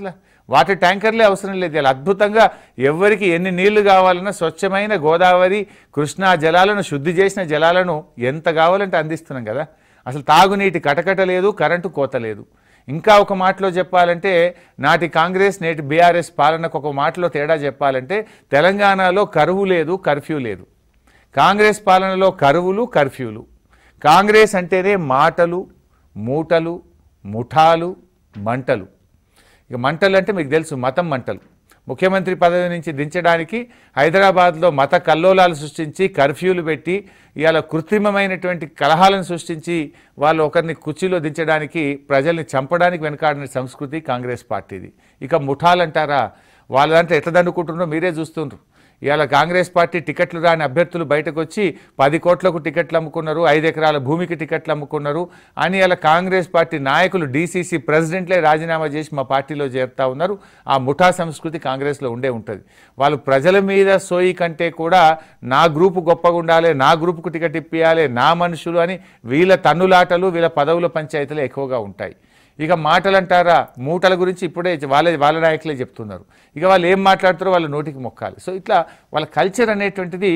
వాటర్ ట్యాంకర్లే అవసరం లేదు ఇలా అద్భుతంగా ఎవరికి ఎన్ని నీళ్లు కావాలన్నా స్వచ్ఛమైన గోదావరి కృష్ణా జలాలను శుద్ధి చేసిన జలాలను ఎంత కావాలంటే అందిస్తున్నాం కదా అసలు తాగునీటి కటకట లేదు కరెంటు కోత లేదు ఇంకా ఒక మాటలో చెప్పాలంటే నాటి కాంగ్రెస్ నేటి బీఆర్ఎస్ పాలనకు ఒక మాటలో తేడా చెప్పాలంటే తెలంగాణలో కరువు లేదు కర్ఫ్యూ లేదు కాంగ్రెస్ పాలనలో కరువులు కర్ఫ్యూలు కాంగ్రెస్ అంటేనే మాటలు మూటలు ముఠాలు మంటలు ఇక మంటలు అంటే మీకు తెలుసు మతం మంటలు ముఖ్యమంత్రి పదవి నుంచి దించడానికి హైదరాబాద్లో మత కల్లోలాలు సృష్టించి కర్ఫ్యూలు పెట్టి ఇవాళ కృత్రిమమైనటువంటి కలహాలను సృష్టించి వాళ్ళు ఒకరిని కుర్చీలో దించడానికి ప్రజల్ని చంపడానికి వెనకాడిన సంస్కృతి కాంగ్రెస్ పార్టీది ఇక ముఠాలంటారా వాళ్ళ దాంట్లో ఎట్లా దండుకుంటున్నారో మీరే చూస్తుండ్రు ఇవాళ కాంగ్రెస్ పార్టీ టికెట్లు రాని అభ్యర్థులు బయటకు వచ్చి పది కోట్లకు టికెట్లు అమ్ముకున్నారు ఐదు ఎకరాల భూమికి టికెట్లు అమ్ముకున్నారు అని ఇలా కాంగ్రెస్ పార్టీ నాయకులు డీసీసీ ప్రెసిడెంట్లే రాజీనామా చేసి మా పార్టీలో చేరుతా ఉన్నారు ఆ ముఠా సంస్కృతి కాంగ్రెస్లో ఉండే ఉంటుంది వాళ్ళు ప్రజల మీద సోయి కంటే కూడా నా గ్రూపు గొప్పగా ఉండాలి నా గ్రూపుకు టికెట్ ఇప్పియాలి నా మనుషులు అని వీళ్ళ తన్నులాటలు వీళ్ళ పదవుల పంచాయతీలు ఎక్కువగా ఉంటాయి ఇక మాటలు అంటారా మూటల గురించి ఇప్పుడే వాళ్ళే వాళ్ళ నాయకులే చెప్తున్నారు ఇక వాళ్ళు ఏం మాట్లాడుతారో వాళ్ళ నోటికి మొక్కాలి సో ఇట్లా వాళ్ళ కల్చర్ అనేటువంటిది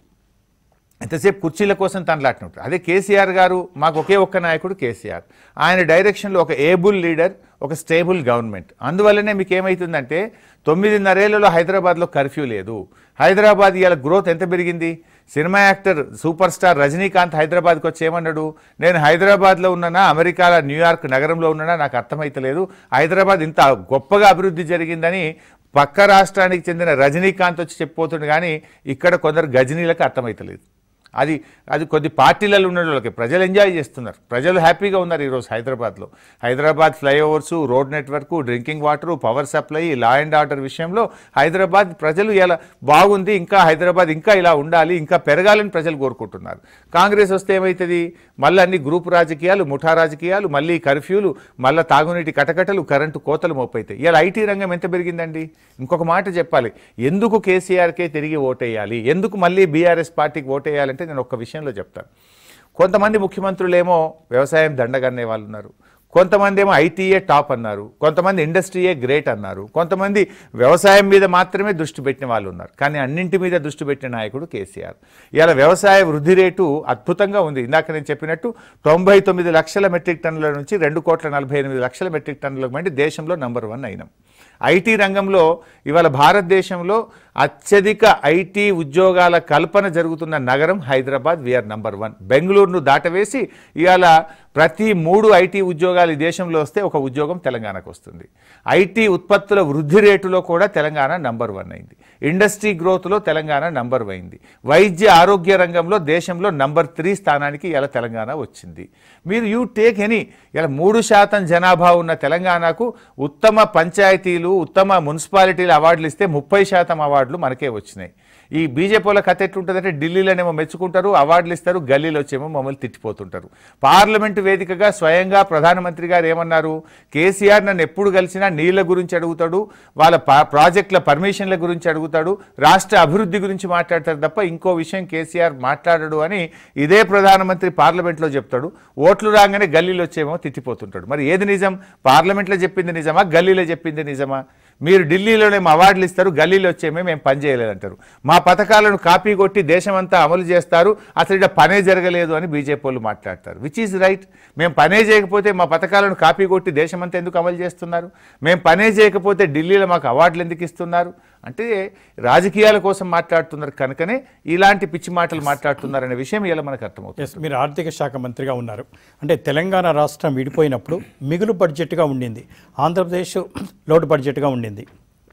ఎంతసేపు కుర్చీల కోసం తనలాటినట్టు అదే కేసీఆర్ గారు మాకు ఒకే ఒక్క నాయకుడు కేసీఆర్ ఆయన డైరెక్షన్లో ఒక ఏబుల్ లీడర్ ఒక స్టేబుల్ గవర్నమెంట్ అందువల్లనే మీకు ఏమవుతుందంటే తొమ్మిదిన్నరేళ్లలో హైదరాబాద్లో కర్ఫ్యూ లేదు హైదరాబాద్ ఇవాళ గ్రోత్ ఎంత పెరిగింది cinema actor super star Rajinikanth హైదరాబాద్కి వచ్చి ఏమన్నాడు నేను హైదరాబాద్లో ఉన్నానా అమెరికాలో న్యూయార్క్ నగరంలో ఉన్నానా నాకు అర్థమైతలేదు హైదరాబాద్ ఇంత గొప్పగా అభివృద్ధి జరిగిందని పక్క రాష్ట్రానికి చెందిన రజనీకాంత్ వచ్చి చెప్పిపోతుండు కానీ ఇక్కడ కొందరు గజనీలకు అర్థమైతలేదు అది అది కొద్ది పార్టీలలో ఉన్న వాళ్ళకి ప్రజలు ఎంజాయ్ చేస్తున్నారు ప్రజలు హ్యాపీగా ఉన్నారు ఈరోజు హైదరాబాద్లో Hyderabad flyovers road network drinking water power supply law and order విషయంలో హైదరాబాద్ ప్రజలు ఇలా బాగుంది ఇంకా హైదరాబాద్ ఇంకా ఇలా ఉండాలి ఇంకా పెరగాలని ప్రజలు కోరుకుంటున్నారు కాంగ్రెస్ వస్తే ఏమవుతుంది మళ్ళీ అన్ని గ్రూప్ రాజకీయాలు ముఠా రాజకీయాలు మళ్ళీ కర్ఫ్యూలు మళ్ళీ తాగునీటి కటకటలు కరెంటు కోతలు మోపైతాయి ఇలా ఐటీ రంగం ఎంత పెరిగిందండి ఇంకొక మాట చెప్పాలి ఎందుకు కేసీఆర్కే తిరిగి ఓటేయాలి ఎందుకు మళ్ళీ బీఆర్ఎస్ పార్టీకి ఓటేయాలంటే నేను ఒక్క విషయంలో చెప్తాను కొంతమంది ముఖ్యమంత్రులేమో వ్యవసాయం దండగన్నే వాళ్ళు ఉన్నారు కొంతమంది ఏమో ఐటీఏ టాప్ అన్నారు కొంతమంది ఇండస్ట్రీయే గ్రేట్ అన్నారు కొంతమంది వ్యవసాయం మీద మాత్రమే దృష్టి పెట్టిన వాళ్ళు ఉన్నారు కానీ అన్నింటి మీద దృష్టి పెట్టిన నాయకుడు కేసీఆర్ ఇవాళ వ్యవసాయ వృద్ధి రేటు అద్భుతంగా ఉంది ఇందాక నేను చెప్పినట్టు తొంభై తొమ్మిది లక్షల మెట్రిక్ టన్నుల నుంచి రెండు కోట్ల నలభై ఎనిమిది లక్షల మెట్రిక్ టన్నులకు మండి దేశంలో నంబర్ వన్ అయినాం ఐటీ రంగంలో ఇవాళ భారతదేశంలో అత్యధిక ఐటీ ఉద్యోగాల కల్పన జరుగుతున్న నగరం హైదరాబాద్ వీఆర్ నంబర్ వన్ బెంగళూరును దాటవేసి ఇవాళ ప్రతి మూడు ఐటీ ఉద్యోగాలు ఈ దేశంలో వస్తే ఒక ఉద్యోగం తెలంగాణకు వస్తుంది ఐటీ ఉత్పత్తుల వృద్ధి రేటులో కూడా తెలంగాణ నంబర్ వన్ అయింది ఇండస్ట్రీ గ్రోత్లో తెలంగాణ నంబర్ అయింది వైద్య ఆరోగ్య రంగంలో దేశంలో నంబర్ త్రీ స్థానానికి ఇలా తెలంగాణ వచ్చింది మీరు యూ టేక్ ఎనీ ఇలా మూడు శాతం జనాభా ఉన్న తెలంగాణకు ఉత్తమ పంచాయతీలు ఉత్తమ మున్సిపాలిటీలు అవార్డులు ఇస్తే ముప్పై శాతం అవార్డులు మనకే వచ్చినాయి ఈ బీజేపీ వాళ్ళ కథ ఎట్లుంటుందంటే ఢిల్లీలోనేమో మెచ్చుకుంటారు అవార్డులు ఇస్తారు గల్లీలో వచ్చేమో మమ్మల్ని తిట్టిపోతుంటారు పార్లమెంటు వేదికగా స్వయంగా ప్రధానమంత్రి గారు ఏమన్నారు కేసీఆర్ నన్ను ఎప్పుడు కలిసినా నీళ్ల గురించి అడుగుతాడు వాళ్ళ పా- ప్రాజెక్టుల పర్మిషన్ల గురించి అడుగుతాడు రాష్ట్ర అభివృద్ధి గురించి మాట్లాడతారు తప్ప ఇంకో విషయం కేసీఆర్ మాట్లాడడు అని ఇదే ప్రధానమంత్రి పార్లమెంట్లో చెప్తాడు ఓట్లు రాగానే గల్లీలో వచ్చేమో తిట్టిపోతుంటాడు మరి ఏది నిజం పార్లమెంట్లో చెప్పింది నిజమా గల్లీలో చెప్పింది నిజమా మీరు ఢిల్లీలోనేమో అవార్డులు ఇస్తారు గల్లీలో వచ్చేమే మేము పని చేయలేదంటారు మా పథకాలను కాపీ కొట్టి దేశమంతా అమలు చేస్తారు అసలు ఇక్కడ పనే జరగలేదు అని బీజేపీ వాళ్ళు మాట్లాడతారు విచ్ ఈజ్ రైట్ మేము పనే చేయకపోతే మా పథకాలను కాపీ కొట్టి దేశమంతా ఎందుకు అమలు చేస్తున్నారు మేము పనే చేయకపోతే ఢిల్లీలో మాకు అవార్డులు ఎందుకు ఇస్తున్నారు అంటే రాజకీయాల కోసం మాట్లాడుతున్నారు కనుకనే ఇలాంటి పిచ్చి మాటలు మాట్లాడుతున్నారనే విషయం ఇలా మనకు అర్థమవుతుంది ఎస్ మీరు ఆర్థిక శాఖ మంత్రిగా ఉన్నారు అంటే తెలంగాణ రాష్ట్రం విడిపోయినప్పుడు మిగులు బడ్జెట్గా ఉండింది ఆంధ్రప్రదేశ్ లోటు బడ్జెట్గా ఉండింది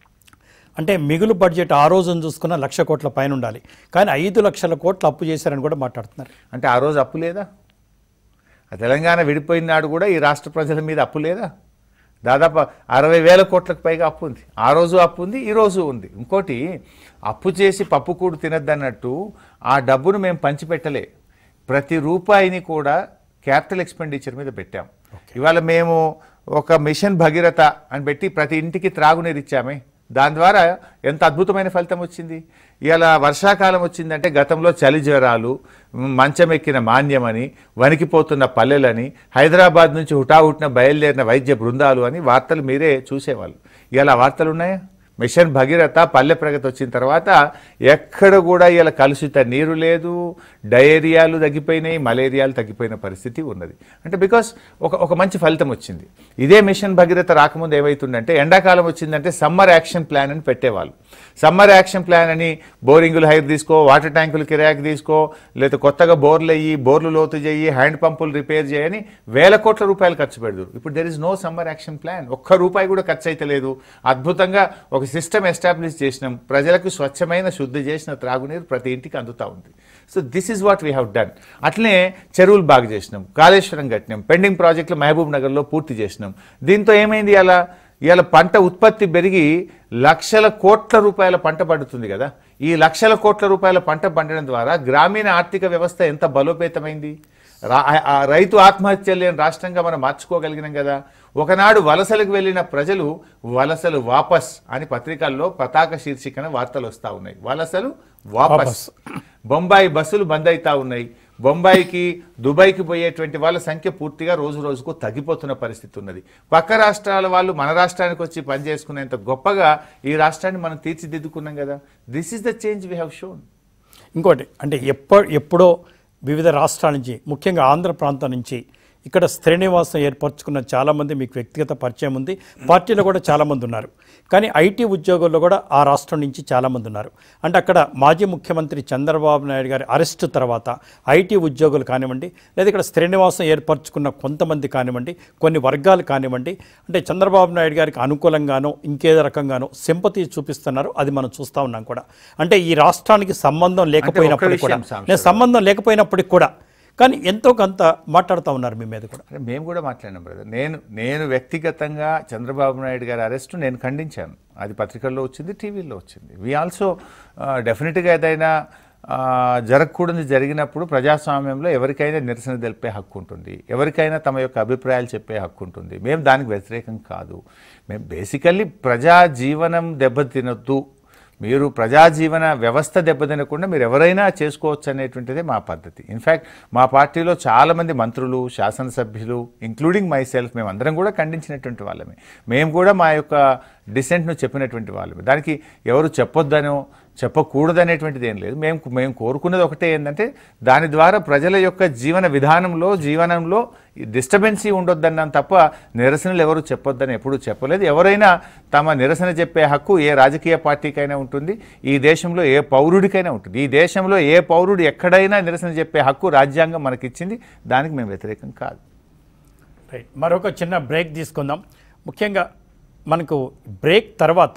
అంటే మిగులు బడ్జెట్ ఆ రోజున చూసుకున్న లక్ష కోట్ల పైన ఉండాలి కానీ ఐదు లక్షల కోట్లు అప్పు చేశారని కూడా మాట్లాడుతున్నారు అంటే ఆ రోజు అప్పు లేదా ఆ తెలంగాణ విడిపోయిన నాడు కూడా ఈ రాష్ట్ర ప్రజల మీద అప్పు లేదా దాదాపు అరవై వేల కోట్లకు పైగా అప్పు ఉంది ఆ రోజు అప్పు ఉంది ఈ రోజు ఉంది ఇంకోటి అప్పు చేసి పప్పు కూడు తినద్దన్నట్టు ఆ డబ్బును మేము పంచిపెట్టలే ప్రతి రూపాయిని కూడా క్యాపిటల్ ఎక్స్పెండిచర్ మీద పెట్టాం ఇవాళ మేము ఒక మిషన్ భగీరథ అని పెట్టి ప్రతి ఇంటికి త్రాగునీరు ఇచ్చామే దాని ద్వారా ఎంత అద్భుతమైన ఫలితం వచ్చింది ఇవాళ వర్షాకాలం వచ్చిందంటే గతంలో చలి జ్వరాలు మ్, మంచం ఎక్కిన మాన్యమని వణికిపోతున్న పల్లెలని హైదరాబాద్ నుంచి హుటాహుటిన బయలుదేరిన వైద్య బృందాలు అని వార్తలు మీరే చూసేవాళ్ళు ఇలా వార్తలు ఉన్నాయా మిషన్ భగీరథ పల్లె ప్రగతి వచ్చిన తర్వాత ఎక్కడ కూడా ఇలా కలుషిత నీరు లేదు డయేరియాలు తగ్గిపోయినాయి మలేరియాలు తగ్గిపోయిన పరిస్థితి ఉన్నది అంటే బికాస్ ఒక ఒక మంచి ఫలితం వచ్చింది ఇదే మిషన్ భగీరథ రాకముందు ఏమవుతుందంటే ఎండాకాలం వచ్చిందంటే సమ్మర్ యాక్షన్ ప్లాన్ అని పెట్టేవాళ్ళు సమ్మర్ యాక్షన్ ప్లాన్ అని బోరింగులు హైర్ తీసుకో వాటర్ ట్యాంకులు కిరాయికి తీసుకో లేదా కొత్తగా బోర్లు అయ్యి బోర్లు లోతు చేయి హ్యాండ్ పంపులు రిపేర్ చేయని వేల కోట్ల రూపాయలు ఖర్చు పెడతారు ఇప్పుడు there is no summer action plan ఒక్క రూపాయి కూడా ఖర్చు అయితే లేదు అద్భుతంగా ఒక సిస్టమ్ ఎస్టాబ్లిష్ చేసినాం ప్రజలకు స్వచ్ఛమైన శుద్ధి చేసిన త్రాగునీరు ప్రతి ఇంటికి అందుతూ ఉంది so this is what we have done అట్లనే చెరువులు బాగు చేసినాం కాళేశ్వరం కట్టినాం పెండింగ్ ప్రాజెక్టులు మహబూబ్ నగర్లో పూర్తి చేసినాం దీంతో ఏమైంది అలా ఇవాళ పంట ఉత్పత్తి పెరిగి లక్షల కోట్ల రూపాయల పంట పండుతుంది కదా ఈ లక్షల కోట్ల రూపాయల పంట పండడం ద్వారా గ్రామీణ ఆర్థిక వ్యవస్థ ఎంత బలోపేతమైంది రా- ఆ- ఆ రైతు ఆత్మహత్యలు లేని రాష్ట్రంగా మనం మార్చుకోగలిగినాం కదా ఒకనాడు వలసలకు వెళ్ళిన ప్రజలు వలసలు వాపస్ అని పత్రికల్లో పతాక శీర్షికన వార్తలు వస్తూ ఉన్నాయి వలసలు వాపస్ బొంబాయి బస్సులు బంద్ అవుతా ఉన్నాయి బొంబాయికి దుబాయ్కి పోయేటువంటి వాళ్ళ సంఖ్య పూర్తిగా రోజు రోజుకు తగ్గిపోతున్న పరిస్థితి ఉన్నది పక్క రాష్ట్రాల వాళ్ళు మన రాష్ట్రానికి వచ్చి పనిచేసుకునేంత గొప్పగా ఈ రాష్ట్రాన్ని మనం తీర్చిదిద్దుకున్నాం కదా this is the change we have shown ఇంకోటి అంటే ఎప్ప ఎప్పుడో వివిధ రాష్ట్రాల నుంచి ముఖ్యంగా ఆంధ్ర ప్రాంతం నుంచి ఇక్కడ శ్రీనివాసం ఏర్పరచుకున్న చాలామంది మీకు వ్యక్తిగత పరిచయం ఉంది పార్టీలో కూడా చాలామంది ఉన్నారు కానీ ఐటీ ఉద్యోగుల్లో కూడా ఆ రాష్ట్రం నుంచి చాలామంది ఉన్నారు అంటే అక్కడ మాజీ ముఖ్యమంత్రి చంద్రబాబు నాయుడు గారి అరెస్టు తర్వాత ఐటీ ఉద్యోగులు కానివ్వండి లేదా ఇక్కడ శ్రీనివాసం ఏర్పరచుకున్న కొంతమంది కానివ్వండి కొన్ని వర్గాలు కానివ్వండి అంటే చంద్రబాబు నాయుడు గారికి అనుకూలంగానో ఇంకేదో రకంగానో సింపతి చూపిస్తున్నారు అది మనం చూస్తూ ఉన్నాం కూడా అంటే ఈ రాష్ట్రానికి సంబంధం లేకపోయినప్పటికీ కూడా విషయం, సాంబశివరావు. నేను సంబంధం లేకపోయినప్పటికి కూడా కానీ ఎంతో కొంత మాట్లాడుతూ ఉన్నారు మీ మీద కూడా అంటే మేము కూడా మాట్లాడినాం బ్రదర్ నేను నేను వ్యక్తిగతంగా చంద్రబాబు నాయుడు గారి అరెస్టు నేను ఖండించాను అది పత్రికల్లో వచ్చింది టీవీలో వచ్చింది వి ఆల్సో డెఫినెట్గా ఏదైనా ఆ, జరగకూడదు జరిగినప్పుడు ప్రజాస్వామ్యంలో ఎవరికైనా నిరసన తెలిపే హక్కు ఉంటుంది ఎవరికైనా తమ యొక్క అభిప్రాయాలు చెప్పే హక్కు ఉంటుంది మేము దానికి వ్యతిరేకం కాదు మేము బేసికల్లీ ప్రజా జీవనం దెబ్బతినొద్దు మీరు ప్రజాజీవన వ్యవస్థ దెబ్బతినకుండా మీరు ఎవరైనా చేసుకోవచ్చు అనేటువంటిదే మా పద్ధతి ఇన్ఫ్యాక్ట్ మా పార్టీలో చాలామంది మంత్రులు శాసనసభ్యులు ఇంక్లూడింగ్ మై సెల్ఫ్ మేము అందరం కూడా ఖండించినటువంటి వాళ్ళమే మేము కూడా మా యొక్క డిసెంట్ను చెప్పినటువంటి వాళ్ళమే దానికి ఎవరు చెప్పొద్దనో చెప్పకూడదనేటువంటిది ఏం లేదు మేము మేము కోరుకున్నది ఒకటే ఏంటంటే దాని ద్వారా ప్రజల యొక్క జీవన విధానంలో జీవనంలో డిస్టర్బెన్సీ ఉండొద్దన్నాం తప్ప నిరసనలు ఎవరు చెప్పొద్దని ఎప్పుడూ చెప్పలేదు ఎవరైనా తమ నిరసన చెప్పే హక్కు ఏ రాజకీయ పార్టీకైనా ఉంటుంది ఈ దేశంలో ఏ పౌరుడికైనా ఉంటుంది ఈ దేశంలో ఏ పౌరుడు ఎక్కడైనా నిరసన చెప్పే హక్కు రాజ్యాంగం మనకిచ్చింది దానికి మేము వ్యతిరేకం కాదు రైట్ మరొక చిన్న బ్రేక్ తీసుకుందాం ముఖ్యంగా మనకు బ్రేక్ తర్వాత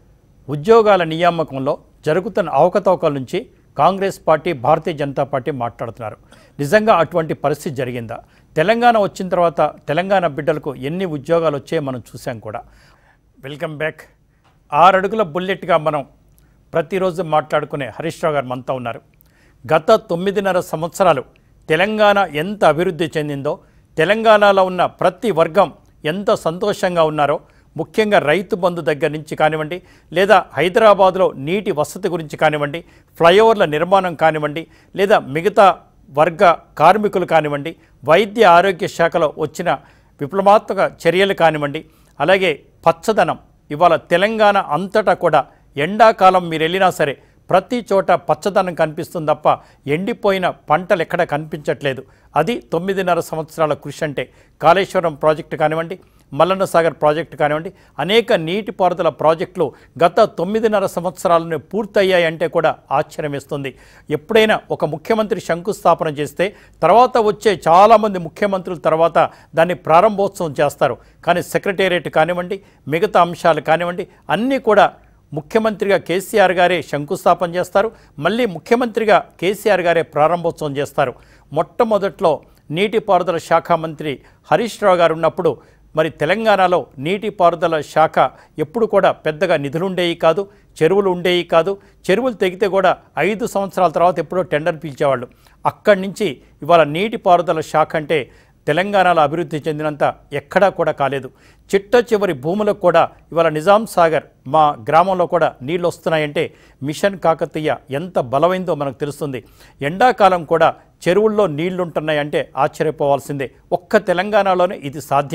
ఉద్యోగాల నియామకంలో జరుగుతున్న అవకతవకల నుంచి Congress party Bharatiya Janata party మాట్లాడుతున్నారు నిజంగా అటువంటి పరిస్థితి జరిగిందా తెలంగాణ వచ్చిన తర్వాత తెలంగాణ బిడ్డలకు ఎన్ని ఉద్యోగాలు వచ్చాయో మనం చూసాం కూడా వెల్కమ్ బ్యాక్ ఆరు అడుగుల బుల్లెట్గా మనం ప్రతిరోజు మాట్లాడుకునే హరీష్ రావు గారు మనతో ఉన్నారు గత తొమ్మిదిన్నర సంవత్సరాలు తెలంగాణ ఎంత అభివృద్ధి చెందిందో తెలంగాణలో ఉన్న ప్రతి వర్గం ఎంత సంతోషంగా ఉన్నారో ముఖ్యంగా రైతు బంధు దగ్గర నుంచి కానివ్వండి లేదా హైదరాబాద్లో నీటి వసతి గురించి కానివ్వండి ఫ్లైఓవర్ల నిర్మాణం కానివ్వండి లేదా మిగతా వర్గ కార్మికులు కానివ్వండి వైద్య ఆరోగ్య శాఖలో వచ్చిన విప్లవాత్మక చర్యలు కానివ్వండి అలాగే పచ్చదనం ఇవాళ తెలంగాణ అంతటా కూడా ఎండాకాలం మీరు వెళ్ళినా సరే ప్రతి చోట పచ్చదనం కనిపిస్తుంది తప్ప ఎండిపోయిన పంటలు ఎక్కడ కనిపించట్లేదు అది తొమ్మిదిన్నర సంవత్సరాల కృషి అంటే కాళేశ్వరం ప్రాజెక్టు కానివ్వండి మల్లన్న సాగర్ ప్రాజెక్టు కానివ్వండి అనేక నీటిపారుదల ప్రాజెక్టులు గత తొమ్మిదిన్నర సంవత్సరాలను పూర్తయ్యాయంటే కూడా ఆశ్చర్యం వేస్తుంది ఎప్పుడైనా ఒక ముఖ్యమంత్రి శంకుస్థాపన చేస్తే తర్వాత వచ్చే చాలామంది ముఖ్యమంత్రుల తర్వాత దాన్ని ప్రారంభోత్సవం చేస్తారు కానీ సెక్రటేరియట్ కానివ్వండి మిగతా అంశాలు కానివ్వండి అన్నీ కూడా ముఖ్యమంత్రిగా కేసీఆర్ గారే శంకుస్థాపన చేస్తారు మళ్ళీ ముఖ్యమంత్రిగా కేసీఆర్ గారే ప్రారంభోత్సవం చేస్తారు మొట్టమొదట్లో నీటిపారుదల శాఖ మంత్రి హరీష్ రావు గారు ఉన్నప్పుడు మరి తెలంగాణలో నీటిపారుదల శాఖ ఎప్పుడు కూడా పెద్దగా నిధులు ఉండేవి కాదు చెరువులు ఉండేవి కాదు చెరువులు తెగితే కూడా ఐదు సంవత్సరాల తర్వాత ఎప్పుడో టెండర్ పిలిచేవాళ్ళు అక్కడి నుంచి ఇవాళ నీటిపారుదల శాఖ అంటే తెలంగాణలో అభివృద్ధి చెందినంత ఎక్కడా కూడా కాలేదు చిట్ట చివరి భూములకు కూడా ఇవాళ నిజాం సాగర్ మా గ్రామంలో కూడా నీళ్ళు వస్తున్నాయంటే మిషన్ కాకతీయ ఎంత బలమైందో మనకు తెలుస్తుంది ఎండాకాలం కూడా చెరువుల్లో నీళ్లుంటున్నాయంటే ఆశ్చర్యపోవాల్సిందే ఒక్క తెలంగాణలోనే ఇది సాధ్యం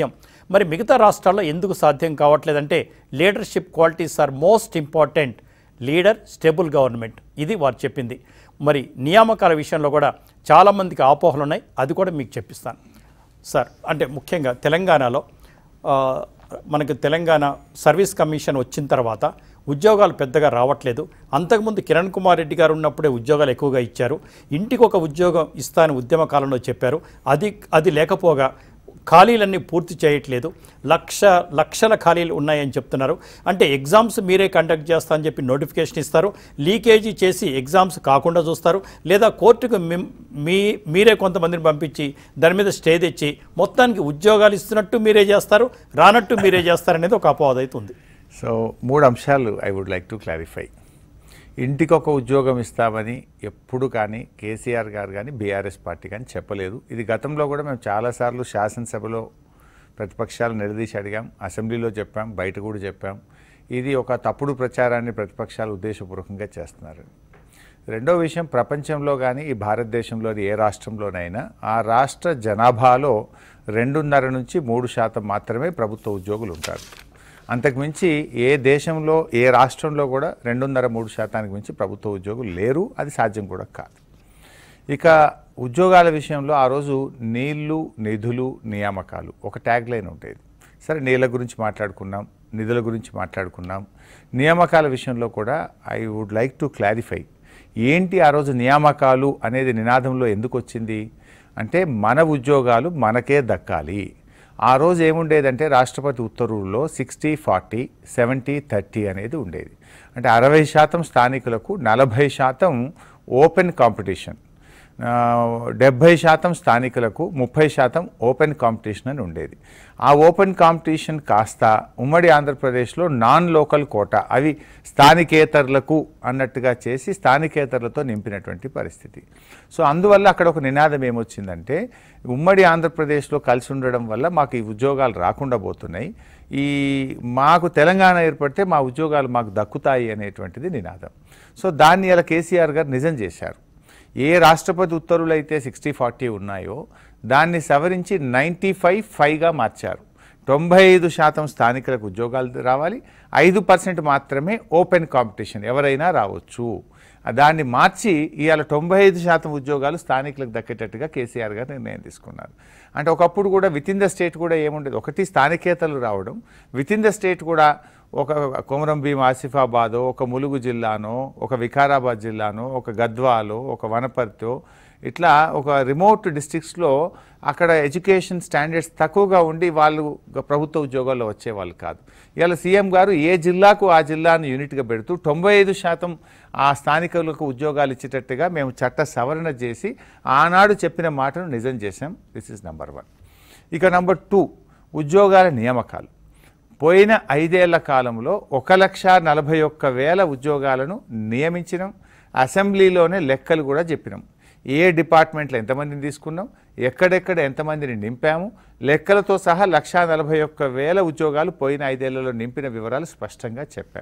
మరి మిగతా రాష్ట్రాల్లో ఎందుకు సాధ్యం కావట్లేదంటే leadership qualities are most important leader stable government ఇది వారు చెప్పింది మరి నియామకాల విషయంలో కూడా చాలామందికి అపోహలు ఉన్నాయి అది కూడా మీకు చెప్పిస్తాను సార్ అంటే ముఖ్యంగా తెలంగాణలో ఆ, మనకు తెలంగాణ సర్వీస్ కమిషన్ వచ్చిన తర్వాత ఉద్యోగాలు పెద్దగా రావట్లేదు అంతకుముందు కిరణ్ కుమార్ రెడ్డి గారు ఉన్నప్పుడే ఉద్యోగాలు ఎక్కువగా ఇచ్చారు ఇంటికి ఒక ఉద్యోగం ఇస్తానని ఉద్యమ కాలంలో చెప్పారు అది అది లేకపోగా ఖాళీలన్నీ పూర్తి చేయట్లేదు లక్ష లక్షల ఖాళీలు ఉన్నాయని చెప్తున్నారు అంటే ఎగ్జామ్స్ మీరే కండక్ట్ చేస్తా అని చెప్పి నోటిఫికేషన్ ఇస్తారు లీకేజీ చేసి ఎగ్జామ్స్ కాకుండా చూస్తారు లేదా కోర్టుకు మిమ్- మీ మీరే కొంతమందిని పంపించి దాని మీద స్టే తెచ్చి మొత్తానికి ఉద్యోగాలు ఇస్తున్నట్టు మీరే చేస్తారు రానట్టు మీరే చేస్తారనేది ఒక అపవాదం అయితే ఉంది సో మూడు అంశాలు I would like to clarify ఇంటికి ఒక ఉద్యోగం ఇస్తామని ఎప్పుడు కానీ కేసీఆర్ గారు కానీ బీఆర్ఎస్ పార్టీ కానీ చెప్పలేదు ఇది గతంలో కూడా మేము చాలాసార్లు శాసనసభలో ప్రతిపక్షాలు నిలదీసి అడిగాం అసెంబ్లీలో చెప్పాం బయట కూడా చెప్పాం ఇది ఒక తప్పుడు ప్రచారాన్ని ప్రతిపక్షాలు ఉద్దేశపూర్వకంగా చేస్తున్నారు రెండో విషయం ప్రపంచంలో కానీ ఈ భారతదేశంలోని ఏ రాష్ట్రంలోనైనా ఆ రాష్ట్ర జనాభాలో రెండున్నర నుంచి మూడు శాతం మాత్రమే ప్రభుత్వ ఉద్యోగులు ఉంటారు అంతకుమించి ఏ దేశంలో ఏ రాష్ట్రంలో కూడా రెండున్నర మూడు శాతానికి మించి ప్రభుత్వ ఉద్యోగులు లేరు అది సాధ్యం కూడా కాదు ఇక ఉద్యోగాల విషయంలో ఆ రోజు నీళ్లు నిధులు నియామకాలు ఒక ట్యాగ్ లైన్ ఉండేది సరే నీళ్ళ గురించి మాట్లాడుకున్నాం నిధుల గురించి మాట్లాడుకున్నాం నియామకాల విషయంలో కూడా I would like to clarify ఏంటి ఆ రోజు నియామకాలు అనేది నినాదంలో ఎందుకు వచ్చింది అంటే మన ఉద్యోగాలు మనకే దక్కాలి ఆ రోజు ఏముండేదంటే రాష్ట్రపతి ఉత్తర్వుల్లో సిక్స్టీ ఫార్టీ సెవెంటీ థర్టీ అనేది ఉండేది అంటే అరవై శాతం స్థానికులకు నలభై శాతం ఓపెన్ కాంపిటీషన్ ఆ, డెబ్భై శాతం స్థానికులకు ముప్పై శాతం ఓపెన్ కాంపిటీషన్ అని ఉండేది ఆ ఓపెన్ కాంపిటీషన్ కాస్త ఉమ్మడి ఆంధ్రప్రదేశ్లో నాన్ లోకల్ కోటా అవి స్థానికేతరులకు అన్నట్టుగా చేసి స్థానికేతరులతో నింపినటువంటి పరిస్థితి సో అందువల్ల అక్కడ ఒక నినాదం ఏమొచ్చిందంటే ఉమ్మడి ఆంధ్రప్రదేశ్లో కలిసి ఉండడం వల్ల మాకు ఈ ఉద్యోగాలు రాకుండా పోతున్నాయి ఈ మాకు తెలంగాణ ఏర్పడితే మా ఉద్యోగాలు మాకు దక్కుతాయి అనేటువంటిది నినాదం సో దాన్ని ఇలా కేసీఆర్ గారు నిజం చేశారు ఏ రాష్ట్రపతి ఉత్తర్వులు అయితే సిక్స్టీ ఫార్టీ ఉన్నాయో దాన్ని సవరించి నైంటీ ఫైవ్ ఫైవ్గా మార్చారు తొంభై ఐదు శాతం స్థానికులకు ఉద్యోగాలు రావాలి ఐదు పర్సెంట్ మాత్రమే ఓపెన్ కాంపిటీషన్ ఎవరైనా రావచ్చు దాన్ని మార్చి ఇవాళ తొంభై ఐదు శాతం ఉద్యోగాలు స్థానికులకు దక్కేటట్టుగా కేసీఆర్ గారు నిర్ణయం తీసుకున్నారు అంటే ఒకప్పుడు కూడా విత్ ఇన్ ద స్టేట్ కూడా ఏముండేది ఒకటి స్థానికేతలు రావడం విత్ ఇన్ ద స్టేట్ కూడా ఒక కొమరం భీం ఆసిఫాబాదో ఒక ములుగు జిల్లానో ఒక వికారాబాద్ జిల్లానో ఒక గద్వాలో ఒక వనపర్తో ఇట్లా ఒక రిమోట్ డిస్ట్రిక్ట్స్లో అక్కడ ఎడ్యుకేషన్ స్టాండర్డ్స్ తక్కువగా ఉండి వాళ్ళు గ- ప్రభుత్వ ఉద్యోగాల్లో వచ్చేవాళ్ళు కాదు ఇవాళ సీఎం గారు ఏ జిల్లాకు ఆ జిల్లాను యూనిట్గా పెడుతూ తొంభై ఐదు శాతం ఆ స్థానికులకు ఉద్యోగాలు ఇచ్చేటట్టుగా మేము చట్ట సవరణ చేసి ఆనాడు చెప్పిన మాటను నిజం చేశాం దిస్ ఇస్ నెంబర్ వన్ ఇక నంబర్ టూ ఉద్యోగాల నియామకాలు పోయిన ఐదేళ్ల కాలంలో ఒక లక్ష నలభై ఒక్క వేల ఉద్యోగాలను నియమించినాం అసెంబ్లీలోనే లెక్కలు కూడా చెప్పినాం ఏ డిపార్ట్మెంట్లో ఎంతమందిని తీసుకున్నాం ఎక్కడెక్కడ ఎంతమందిని నింపాము లెక్కలతో సహా లక్షా నలభై ఒక్క వేల ఉద్యోగాలు పోయిన ఐదేళ్లలో నింపిన వివరాలు స్పష్టంగా చెప్పాం